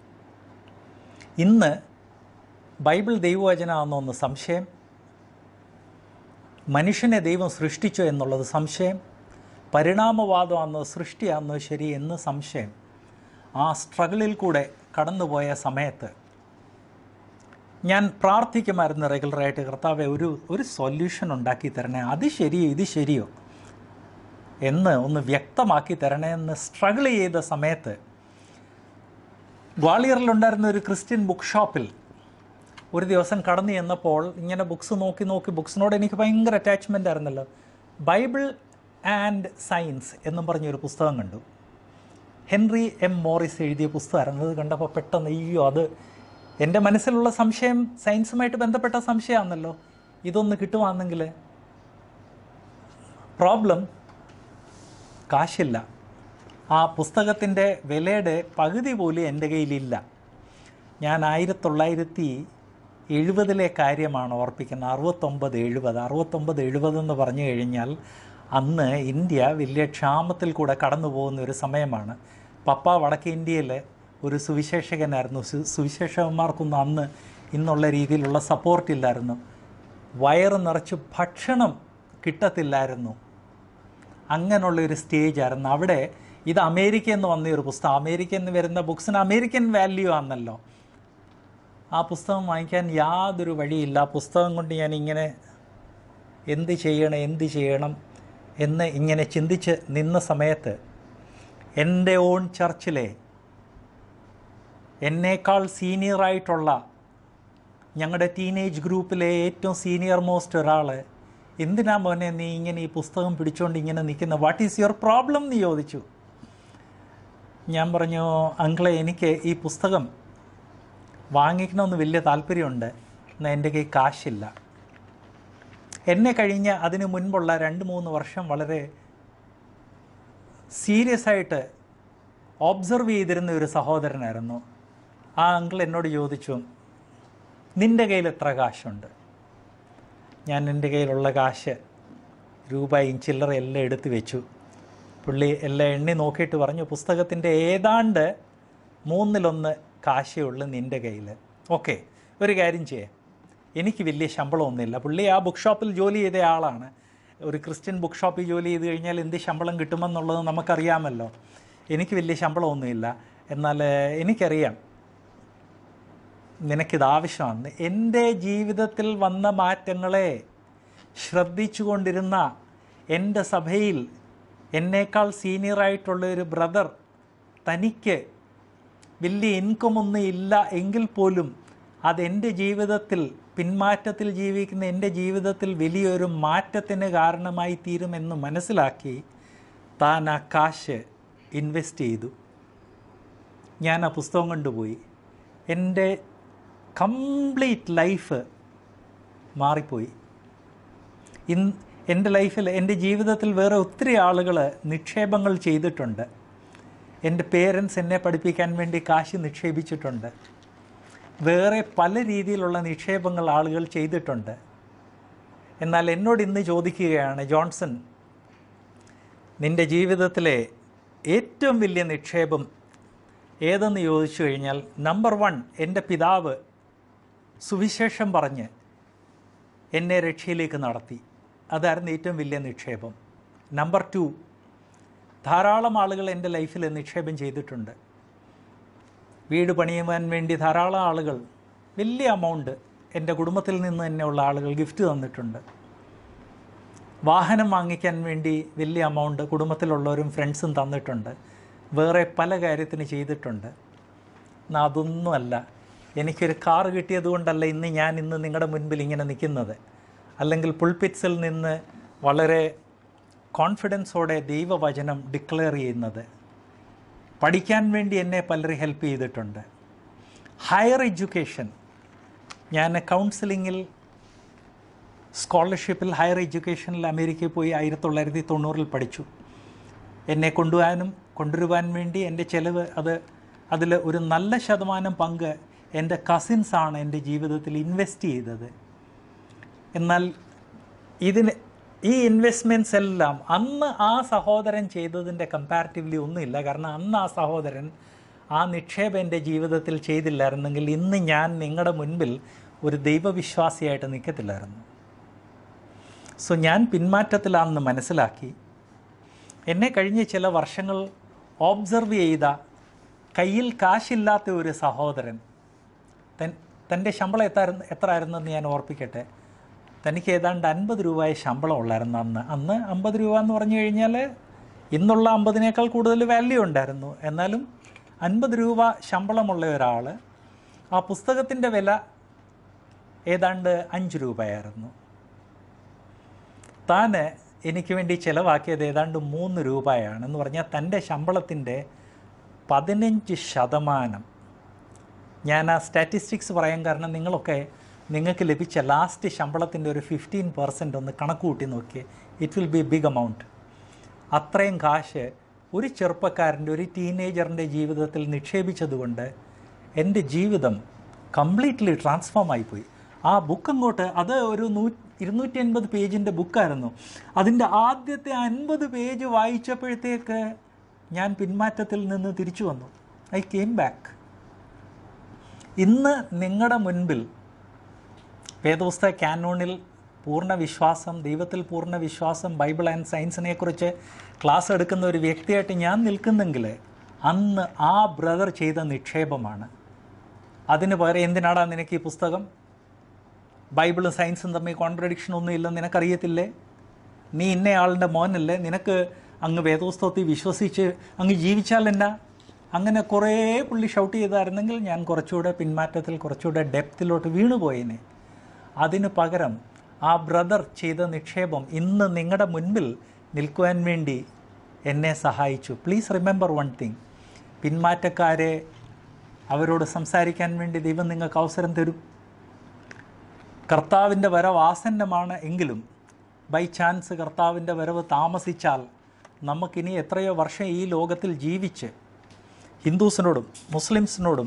ഇന്ന് ബൈബിൾ ദൈവവചനമാണെന്നോ ഒന്ന് സംശയം മനുഷ്യനെ ദൈവം സൃഷ്ടിച്ചോ എന്നുള്ളത് സംശയം പരിണാമവാദമാണെന്നോ സൃഷ്ടിയാണെന്നോ ശരി എന്ന് സംശയം ആ സ്ട്രഗിളിൽ കൂടെ കടന്നുപോയ സമയത്ത് ഞാൻ പ്രാർത്ഥിക്കുമായിരുന്നു റെഗുലറായിട്ട് കർത്താവെ ഒരു ഒരു സൊല്യൂഷൻ ഉണ്ടാക്കി തരണേ അത് ശരിയോ ഇത് ശരിയോ എന്ന് ഒന്ന് വ്യക്തമാക്കി തരണേ എന്ന് സ്ട്രഗിൾ ചെയ്ത സമയത്ത് ഗ്വാളിയറിലുണ്ടായിരുന്ന ഒരു ക്രിസ്ത്യൻ ബുക്ക് ഷോപ്പിൽ ഒരു ദിവസം കടന്നു ചെന്നപ്പോൾ ഇങ്ങനെ ബുക്സ് നോക്കി നോക്കി ബുക്സിനോട് എനിക്ക് ഭയങ്കര അറ്റാച്ച്മെൻ്റ് ആയിരുന്നല്ലോ ബൈബിൾ ആൻഡ് സയൻസ് എന്നും പറഞ്ഞൊരു പുസ്തകം കണ്ടു ഹെൻറി എം മോറിസ് എഴുതിയ പുസ്തകമായിരുന്നു അത് കണ്ടപ്പോൾ പെട്ടെന്ന് അയ്യോ അത് എൻ്റെ മനസ്സിലുള്ള സംശയം സയൻസുമായിട്ട് ബന്ധപ്പെട്ട സംശയമാണല്ലോ ഇതൊന്ന് കിട്ടുവാണെങ്കിൽ പ്രോബ്ലം കാശില്ല ആ പുസ്തകത്തിൻ്റെ വിലയുടെ പകുതി പോലും എൻ്റെ കയ്യിലില്ല ഞാൻ ആയിരത്തി തൊള്ളായിരത്തി എഴുപതിലെ കാര്യമാണ് ഓർപ്പിക്കുന്നത് അറുപത്തൊമ്പത് എഴുപത് അറുപത്തൊമ്പത് എഴുപത് എന്ന് പറഞ്ഞു കഴിഞ്ഞാൽ അന്ന് ഇന്ത്യ വലിയ ക്ഷാമത്തിൽ കൂടെ കടന്നു പോകുന്ന ഒരു സമയമാണ് പപ്പ വടക്കേ ഇന്ത്യയിൽ ഒരു സുവിശേഷകനായിരുന്നു സു- സുവിശേഷകന്മാർക്കൊന്നും അന്ന് ഇന്നുള്ള രീതിയിലുള്ള സപ്പോർട്ടില്ലായിരുന്നു വയറ് നിറച്ച് ഭക്ഷണം കിട്ടത്തില്ലായിരുന്നു അങ്ങനെയുള്ള ഒരു സ്റ്റേജ് ആയിരുന്നു അവിടെ ഇത് അമേരിക്കയിൽ നിന്ന് വന്ന ഒരു പുസ്തകം അമേരിക്കയിൽ നിന്ന് വരുന്ന ബുക്സിന് അമേരിക്കൻ വാല്യൂ ആണല്ലോ ആ പുസ്തകം വാങ്ങിക്കാൻ യാതൊരു വഴിയില്ല ആ പുസ്തകം കൊണ്ട് ഞാൻ ഇങ്ങനെ എന്ത് ചെയ്യണം എന്ത് ചെയ്യണം എന്ന് ഇങ്ങനെ ചിന്തിച്ച് നിന്ന സമയത്ത് എൻ്റെ ഓൺ ചർച്ചിലെ എന്നേക്കാൾ സീനിയറായിട്ടുള്ള ഞങ്ങളുടെ ടീനേജ് ഗ്രൂപ്പിലെ ഏറ്റവും സീനിയർ മോസ്റ്റ് ഒരാൾ എന്തിനാ മോനെ നീ ഇങ്ങനെ ഈ പുസ്തകം പിടിച്ചുകൊണ്ട് ഇങ്ങനെ നിൽക്കുന്ന വാട്ട് ഈസ് യുവർ പ്രോബ്ലം എന്ന് ചോദിച്ചു ഞാൻ പറഞ്ഞു അങ്കിളെ എനിക്ക് ഈ പുസ്തകം വാങ്ങിക്കണമെന്ന് വലിയ താല്പര്യമുണ്ട് എന്നാൽ എൻ്റെ കയ്യിൽ കാശില്ല എന്നെ കഴിഞ്ഞ അതിന് മുൻപുള്ള രണ്ട് മൂന്ന് വർഷം വളരെ സീരിയസ് ആയിട്ട് ഒബ്സർവ് ചെയ്തിരുന്ന ഒരു സഹോദരനായിരുന്നു ആ അങ്കിൾ എന്നോട് ചോദിച്ചു നിൻ്റെ കയ്യിൽ എത്ര കാശുണ്ട് ഞാൻ എൻ്റെ കയ്യിലുള്ള കാശ് രൂപയും ചില്ലറ എല്ലാം എടുത്തു വെച്ചു പുള്ളി എല്ലാം എണ്ണി നോക്കിയിട്ട് പറഞ്ഞു പുസ്തകത്തിൻ്റെ ഏതാണ്ട് മൂന്നിലൊന്ന് കാശേ ഉള്ളൂ നിൻ്റെ കയ്യിൽ ഓക്കെ ഒരു കാര്യം ചെയ്യാം എനിക്ക് വലിയ ശമ്പളമൊന്നുമില്ല പുള്ളി ആ ബുക്ക് ഷോപ്പിൽ ജോലി ചെയ്ത ആളാണ് ഒരു ക്രിസ്ത്യൻ ബുക്ക് ഷോപ്പിൽ ജോലി ചെയ്ത് കഴിഞ്ഞാൽ എന്ത് ശമ്പളം കിട്ടുമെന്നുള്ളത് നമുക്കറിയാമല്ലോ എനിക്ക് വലിയ ശമ്പളമൊന്നുമില്ല എന്നാൽ എനിക്കറിയാം നിനക്കിത് ആവശ്യമാണ് എൻ്റെ ജീവിതത്തിൽ വന്ന മാറ്റങ്ങളെ ശ്രദ്ധിച്ചുകൊണ്ടിരുന്ന എൻ്റെ സഭയിൽ എന്നേക്കാൾ സീനിയറായിട്ടുള്ള ഒരു ബ്രദർ തനിക്ക് വലിയ ഇൻകം ഒന്നും ഇല്ല എങ്കിൽ പോലും അതെൻ്റെ ജീവിതത്തിൽ പിന്മാറ്റത്തിൽ ജീവിക്കുന്ന എൻ്റെ ജീവിതത്തിൽ വലിയൊരു മാറ്റത്തിന് കാരണമായി തീരുമെന്ന് മനസ്സിലാക്കി താൻ ആ കാശ് ഇൻവെസ്റ്റ് ചെയ്തു ഞാൻ ആ പുസ്തകം കൊണ്ടുപോയി എൻ്റെ കംപ്ലീറ്റ് ലൈഫ് മാറിപ്പോയി ഇൻ എൻ്റെ ലൈഫിൽ എൻ്റെ ജീവിതത്തിൽ വേറെ ഒത്തിരി ആളുകൾ നിക്ഷേപങ്ങൾ ചെയ്തിട്ടുണ്ട് എൻ്റെ പേരൻസ് എന്നെ പഠിപ്പിക്കാൻ വേണ്ടി കാശ് നിക്ഷേപിച്ചിട്ടുണ്ട് വേറെ പല രീതിയിലുള്ള നിക്ഷേപങ്ങൾ ആളുകൾ ചെയ്തിട്ടുണ്ട് എന്നാൽ എന്നോട് ഇന്ന് ചോദിക്കുകയാണ് ജോൺസൺ നിൻ്റെ ജീവിതത്തിലെ ഏറ്റവും വലിയ നിക്ഷേപം ഏതെന്ന് ചോദിച്ചു കഴിഞ്ഞാൽ നമ്പർ വൺ എൻ്റെ പിതാവ് സുവിശേഷം പറഞ്ഞ് എന്നെ രക്ഷയിലേക്ക് നടത്തി അതായിരുന്നു ഏറ്റവും വലിയ നിക്ഷേപം നമ്പർ ടു ധാരാളം ആളുകൾ എൻ്റെ ലൈഫിൽ നിക്ഷേപം ചെയ്തിട്ടുണ്ട് വീട് പണിയുവാൻ വേണ്ടി ധാരാളം ആളുകൾ വലിയ എമൗണ്ട് എൻ്റെ കുടുംബത്തിൽ നിന്ന് തന്നെയുള്ള ആളുകൾ ഗിഫ്റ്റ് തന്നിട്ടുണ്ട് വാഹനം വാങ്ങിക്കാൻ വേണ്ടി വലിയ എമൗണ്ട് കുടുംബത്തിലുള്ളവരും ഫ്രണ്ട്സും തന്നിട്ടുണ്ട് വേറെ പല കാര്യത്തിന് ചെയ്തിട്ടുണ്ട് എന്നാൽ അതൊന്നുമല്ല എനിക്കൊരു കാർ കിട്ടിയത് കൊണ്ടല്ല ഇന്ന് ഞാൻ ഇന്ന് നിങ്ങളുടെ മുൻപിൽ ഇങ്ങനെ നിൽക്കുന്നത് അല്ലെങ്കിൽ പുൾപിറ്റ്സിൽ നിന്ന് വളരെ കോൺഫിഡൻസോടെ ദൈവവചനം ഡിക്ലെയർ ചെയ്യുന്നത് പഠിക്കാൻ വേണ്ടി എന്നെ പലരും ഹെൽപ്പ് ചെയ്തിട്ടുണ്ട് ഹയർ എഡ്യൂക്കേഷൻ ഞാൻ കൗൺസിലിങ്ങിൽ സ്കോളർഷിപ്പിൽ ഹയർ എഡ്യൂക്കേഷനിൽ അമേരിക്കയിൽ പോയി ആയിരത്തി തൊള്ളായിരത്തി തൊണ്ണൂറിൽ പഠിച്ചു എന്നെ കൊണ്ടുപോകാനും കൊണ്ടുവരുവാൻ വേണ്ടി എൻ്റെ ചിലവ് അത് അതിൽ ഒരു നല്ല ശതമാനം പങ്ക് എൻ്റെ കസിൻസാണ് എൻ്റെ ജീവിതത്തിൽ ഇൻവെസ്റ്റ് ചെയ്തത് എന്നാൽ ഇതിന് ഈ ഇൻവെസ്റ്റ്മെൻറ്റ്സ് എല്ലാം അന്ന് ആ സഹോദരൻ ചെയ്തതിൻ്റെ കമ്പാരിറ്റീവ്ലി ഒന്നുമില്ല കാരണം അന്ന് ആ സഹോദരൻ ആ നിക്ഷേപം എൻ്റെ ജീവിതത്തിൽ ചെയ്തില്ലായിരുന്നെങ്കിൽ ഇന്ന് ഞാൻ നിങ്ങളുടെ മുൻപിൽ ഒരു ദൈവവിശ്വാസിയായിട്ട് നിൽക്കത്തില്ലായിരുന്നു സോ ഞാൻ പിന്മാറ്റത്തിലാണെന്ന് മനസ്സിലാക്കി എന്നെ കഴിഞ്ഞ ചില വർഷങ്ങൾ ഓബ്സർവ് ചെയ്ത കയ്യിൽ കാശില്ലാത്ത ഒരു സഹോദരൻ തൻ തൻ്റെ ശമ്പളം എത്തായിരുന്നു എത്ര ആയിരുന്നെന്ന് ഞാൻ ഓർപ്പിക്കട്ടെ തനിക്ക് ഏതാണ്ട് അൻപത് രൂപയെ ശമ്പളം ഉള്ളായിരുന്നു അന്ന് അന്ന് അമ്പത് രൂപ എന്ന് പറഞ്ഞു കഴിഞ്ഞാൽ ഇന്നുള്ള അമ്പതിനേക്കാൾ കൂടുതൽ വാല്യൂ ഉണ്ടായിരുന്നു എന്നാലും അൻപത് രൂപ ശമ്പളമുള്ള ഒരാൾ ആ പുസ്തകത്തിൻ്റെ വില ഏതാണ്ട് അഞ്ച് രൂപയായിരുന്നു താൻ എനിക്ക് വേണ്ടി ചിലവാക്കിയത് ഏതാണ്ട് മൂന്ന് രൂപയാണ് എന്ന് പറഞ്ഞാൽ തൻ്റെ ശമ്പളത്തിൻ്റെ പതിനഞ്ച് ശതമാനം ഞാൻ ആ സ്റ്റാറ്റിസ്റ്റിക്സ് പറയാൻ കാരണം നിങ്ങളൊക്കെ നിങ്ങൾക്ക് ലഭിച്ച ലാസ്റ്റ് ശമ്പളത്തിൻ്റെ ഒരു ഫിഫ്റ്റീൻ പെർസെൻ്റ് ഒന്ന് കണക്ക് കൂട്ടി നോക്കിയേ it will be big amount അത്രയും കാശ് ഒരു ചെറുപ്പക്കാരൻ്റെ ഒരു ടീനേജറിൻ്റെ ജീവിതത്തിൽ നിക്ഷേപിച്ചതുകൊണ്ട് എൻ്റെ ജീവിതം കംപ്ലീറ്റ്ലി ട്രാൻസ്ഫോം ആയിപ്പോയി ആ ബുക്ക് അങ്ങോട്ട് അത് ഒരു നൂ ഇരുന്നൂറ്റി അൻപത് പേജിൻ്റെ ബുക്കായിരുന്നു അതിൻ്റെ ആദ്യത്തെ അൻപത് പേജ് വായിച്ചപ്പോഴത്തേക്ക് ഞാൻ പിന്മാറ്റത്തിൽ നിന്ന് തിരിച്ചു വന്നു ഐ കെയിം ബാക്ക് ഇന്ന് നിങ്ങളുടെ മുൻപിൽ വേദപുസ്തക കാനോണിൽ പൂർണ്ണ വിശ്വാസം ദൈവത്തിൽ പൂർണ്ണ വിശ്വാസം ബൈബിൾ ആൻഡ് സയൻസിനെ കുറിച്ച് ക്ലാസ് എടുക്കുന്ന ഒരു വ്യക്തിയായിട്ട് ഞാൻ നിൽക്കുന്നെങ്കിൽ അന്ന് ആ ബ്രദർ ചെയ്ത നിക്ഷേപമാണ് അതിന് പകരം എന്തിനാടാ നിനക്ക് ഈ പുസ്തകം ബൈബിളും സയൻസും തമ്മിൽ കോൺട്രഡിക്ഷൻ ഒന്നും ഇല്ലെന്ന് നിനക്കറിയത്തില്ലേ നീ ഇന്നയാളിൻ്റെ മോനല്ലേ നിനക്ക് അങ്ങ് വേദോസ്തവത്തിൽ വിശ്വസിച്ച് അങ്ങ് ജീവിച്ചാൽ എന്നാ അങ്ങനെ കുറേ പുള്ളി ഷൗട്ട് ചെയ്തായിരുന്നെങ്കിൽ ഞാൻ കുറച്ചുകൂടെ പിന്മാറ്റത്തിൽ കുറച്ചുകൂടെ ഡെപ്തിലോട്ട് വീണുപോയേനെ അതിന് പകരം ആ ബ്രദർ ചെയ്ത നിക്ഷേപം ഇന്ന് നിങ്ങളുടെ മുൻപിൽ നിൽക്കുവാൻ വേണ്ടി എന്നെ സഹായിച്ചു പ്ലീസ് റിമെമ്പർ വൺ തിങ് പിന്മാറ്റക്കാരെ അവരോട് സംസാരിക്കാൻ വേണ്ടി ദൈവം നിങ്ങൾക്ക് അവസരം തരും കർത്താവിൻ്റെ വരവ് ആസന്നമാണ് എങ്കിലും ബൈ ചാൻസ് കർത്താവിൻ്റെ വരവ് താമസിച്ചാൽ നമുക്കിനി എത്രയോ വർഷം ഈ ലോകത്തിൽ ജീവിച്ച് ഹിന്ദുസിനോടും മുസ്ലിംസിനോടും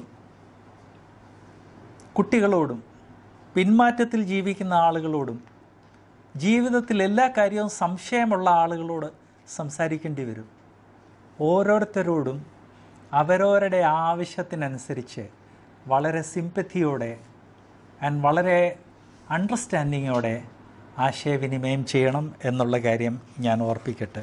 കുട്ടികളോടും പിന്മാറ്റത്തിൽ ജീവിക്കുന്ന ആളുകളോടും ജീവിതത്തിൽ എല്ലാ കാര്യവും സംശയമുള്ള ആളുകളോട് സംസാരിക്കേണ്ടി വരും ഓരോരുത്തരോടും അവരവരുടെ ആവശ്യത്തിനനുസരിച്ച് വളരെ സിമ്പത്തിയോടെ ആൻഡ് വളരെ അണ്ടർസ്റ്റാൻഡിങ്ങോടെ ആശയവിനിമയം ചെയ്യണം എന്നുള്ള കാര്യം ഞാൻ ഓർപ്പിക്കട്ടെ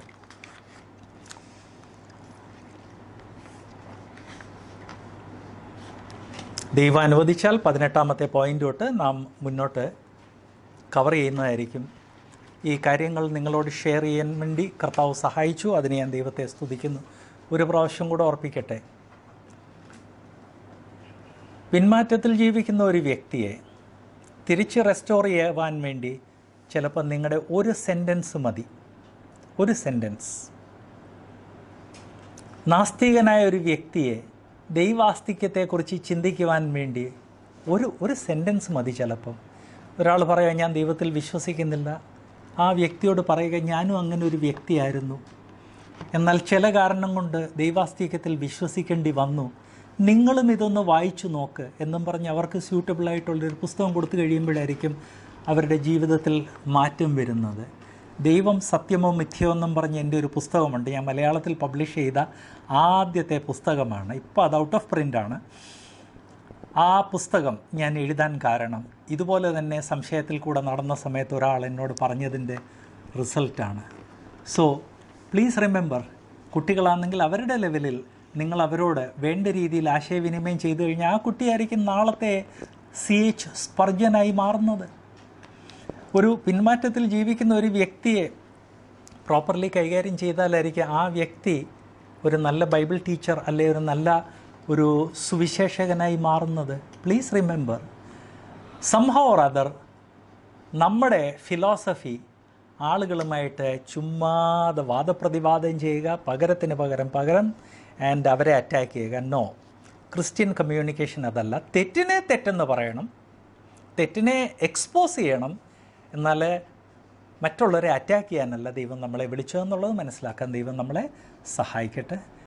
ദൈവം അനുവദിച്ചാൽ പതിനെട്ടാമത്തെ പോയിൻ്റ് തൊട്ട് നാം മുന്നോട്ട് കവർ ചെയ്യുന്നതായിരിക്കും ഈ കാര്യങ്ങൾ നിങ്ങളോട് ഷെയർ ചെയ്യാൻ വേണ്ടി കർത്താവ് സഹായിച്ചു അതിന് ഞാൻ ദൈവത്തെ സ്തുതിക്കുന്നു ഒരു പ്രാവശ്യം കൂടെ ഓർപ്പിക്കട്ടെ പിന്മാറ്റത്തിൽ ജീവിക്കുന്ന ഒരു വ്യക്തിയെ തിരിച്ച് റെസ്റ്റോർ ചെയ്യുവാൻ വേണ്ടി ചിലപ്പോൾ നിങ്ങളുടെ ഒരു സെൻറ്റൻസ് മതി ഒരു സെൻറ്റൻസ് നാസ്തികനായ ഒരു വ്യക്തിയെ ദൈവാസ്തിക്യത്തെക്കുറിച്ച് ചിന്തിക്കുവാൻ വേണ്ടി ഒരു ഒരു സെൻറ്റൻസ് മതി ചിലപ്പം ഒരാൾ പറയുക ഞാൻ ദൈവത്തിൽ വിശ്വസിക്കുന്നില്ല ആ വ്യക്തിയോട് പറയുക ഞാനും അങ്ങനെ ഒരു വ്യക്തിയായിരുന്നു എന്നാൽ ചില കാരണം കൊണ്ട് ദൈവാസ്തിക്യത്തിൽ വിശ്വസിക്കേണ്ടി വന്നു നിങ്ങളും ഇതൊന്ന് വായിച്ചു നോക്ക് എന്നും പറഞ്ഞ് അവർക്ക് സ്യൂട്ടബിളായിട്ടുള്ളൊരു പുസ്തകം കൊടുത്തു കഴിയുമ്പോഴായിരിക്കും അവരുടെ ജീവിതത്തിൽ മാറ്റം വരുന്നത് ദൈവം സത്യമോ മിഥ്യോ എന്നും പറഞ്ഞ് എൻ്റെ ഒരു പുസ്തകമുണ്ട് ഞാൻ മലയാളത്തിൽ പബ്ലിഷ് ചെയ്ത ആദ്യത്തെ പുസ്തകമാണ് ഇപ്പോൾ അത് ഔട്ട് ഓഫ് പ്രിൻ്റാണ് ആ പുസ്തകം ഞാൻ എഴുതാൻ കാരണം ഇതുപോലെ തന്നെ സംശയത്തിൽ കൂടെ നടന്ന സമയത്ത് ഒരാൾ എന്നോട് പറഞ്ഞതിൻ്റെ റിസൾട്ടാണ് സോ പ്ലീസ് റിമെമ്പർ കുട്ടികളാണെങ്കിൽ അവരുടെ ലെവലിൽ നിങ്ങൾ അവരോട് വേണ്ട രീതിയിൽ ആശയവിനിമയം ചെയ്തു കഴിഞ്ഞാൽ ആ കുട്ടിയായിരിക്കും നാളത്തെ സി എച്ച് സ്പർജനായി മാറുന്നത് ഒരു പിന്മാറ്റത്തിൽ ജീവിക്കുന്ന ഒരു വ്യക്തിയെ പ്രോപ്പർലി കൈകാര്യം ചെയ്താലായിരിക്കും ആ വ്യക്തി ഒരു നല്ല ബൈബിൾ ടീച്ചർ അല്ലെ ഒരു നല്ല ഒരു സുവിശേഷകനായി മാറുന്നത് please remember somehow or other നമ്മുടെ ഫിലോസഫി ആളുകളുമായിട്ട് ചുമ്മാതെ വാദപ്രതിവാദം ചെയ്യുക പകരത്തിന് പകരം പകരം ആൻഡ് അവരെ അറ്റാക്ക് ചെയ്യുക നോ ക്രിസ്ത്യൻ കമ്മ്യൂണിക്കേഷൻ അതല്ല തെറ്റിനെ തെറ്റെന്ന് പറയണം തെറ്റിനെ എക്സ്പോസ് ചെയ്യണം എന്നാൽ മറ്റുള്ളവരെ അറ്റാക്ക് ചെയ്യാനല്ല ദൈവം നമ്മളെ വിളിച്ചതെന്നുള്ളത് മനസ്സിലാക്കാൻ ദൈവം നമ്മളെ സഹായിക്കട്ടെ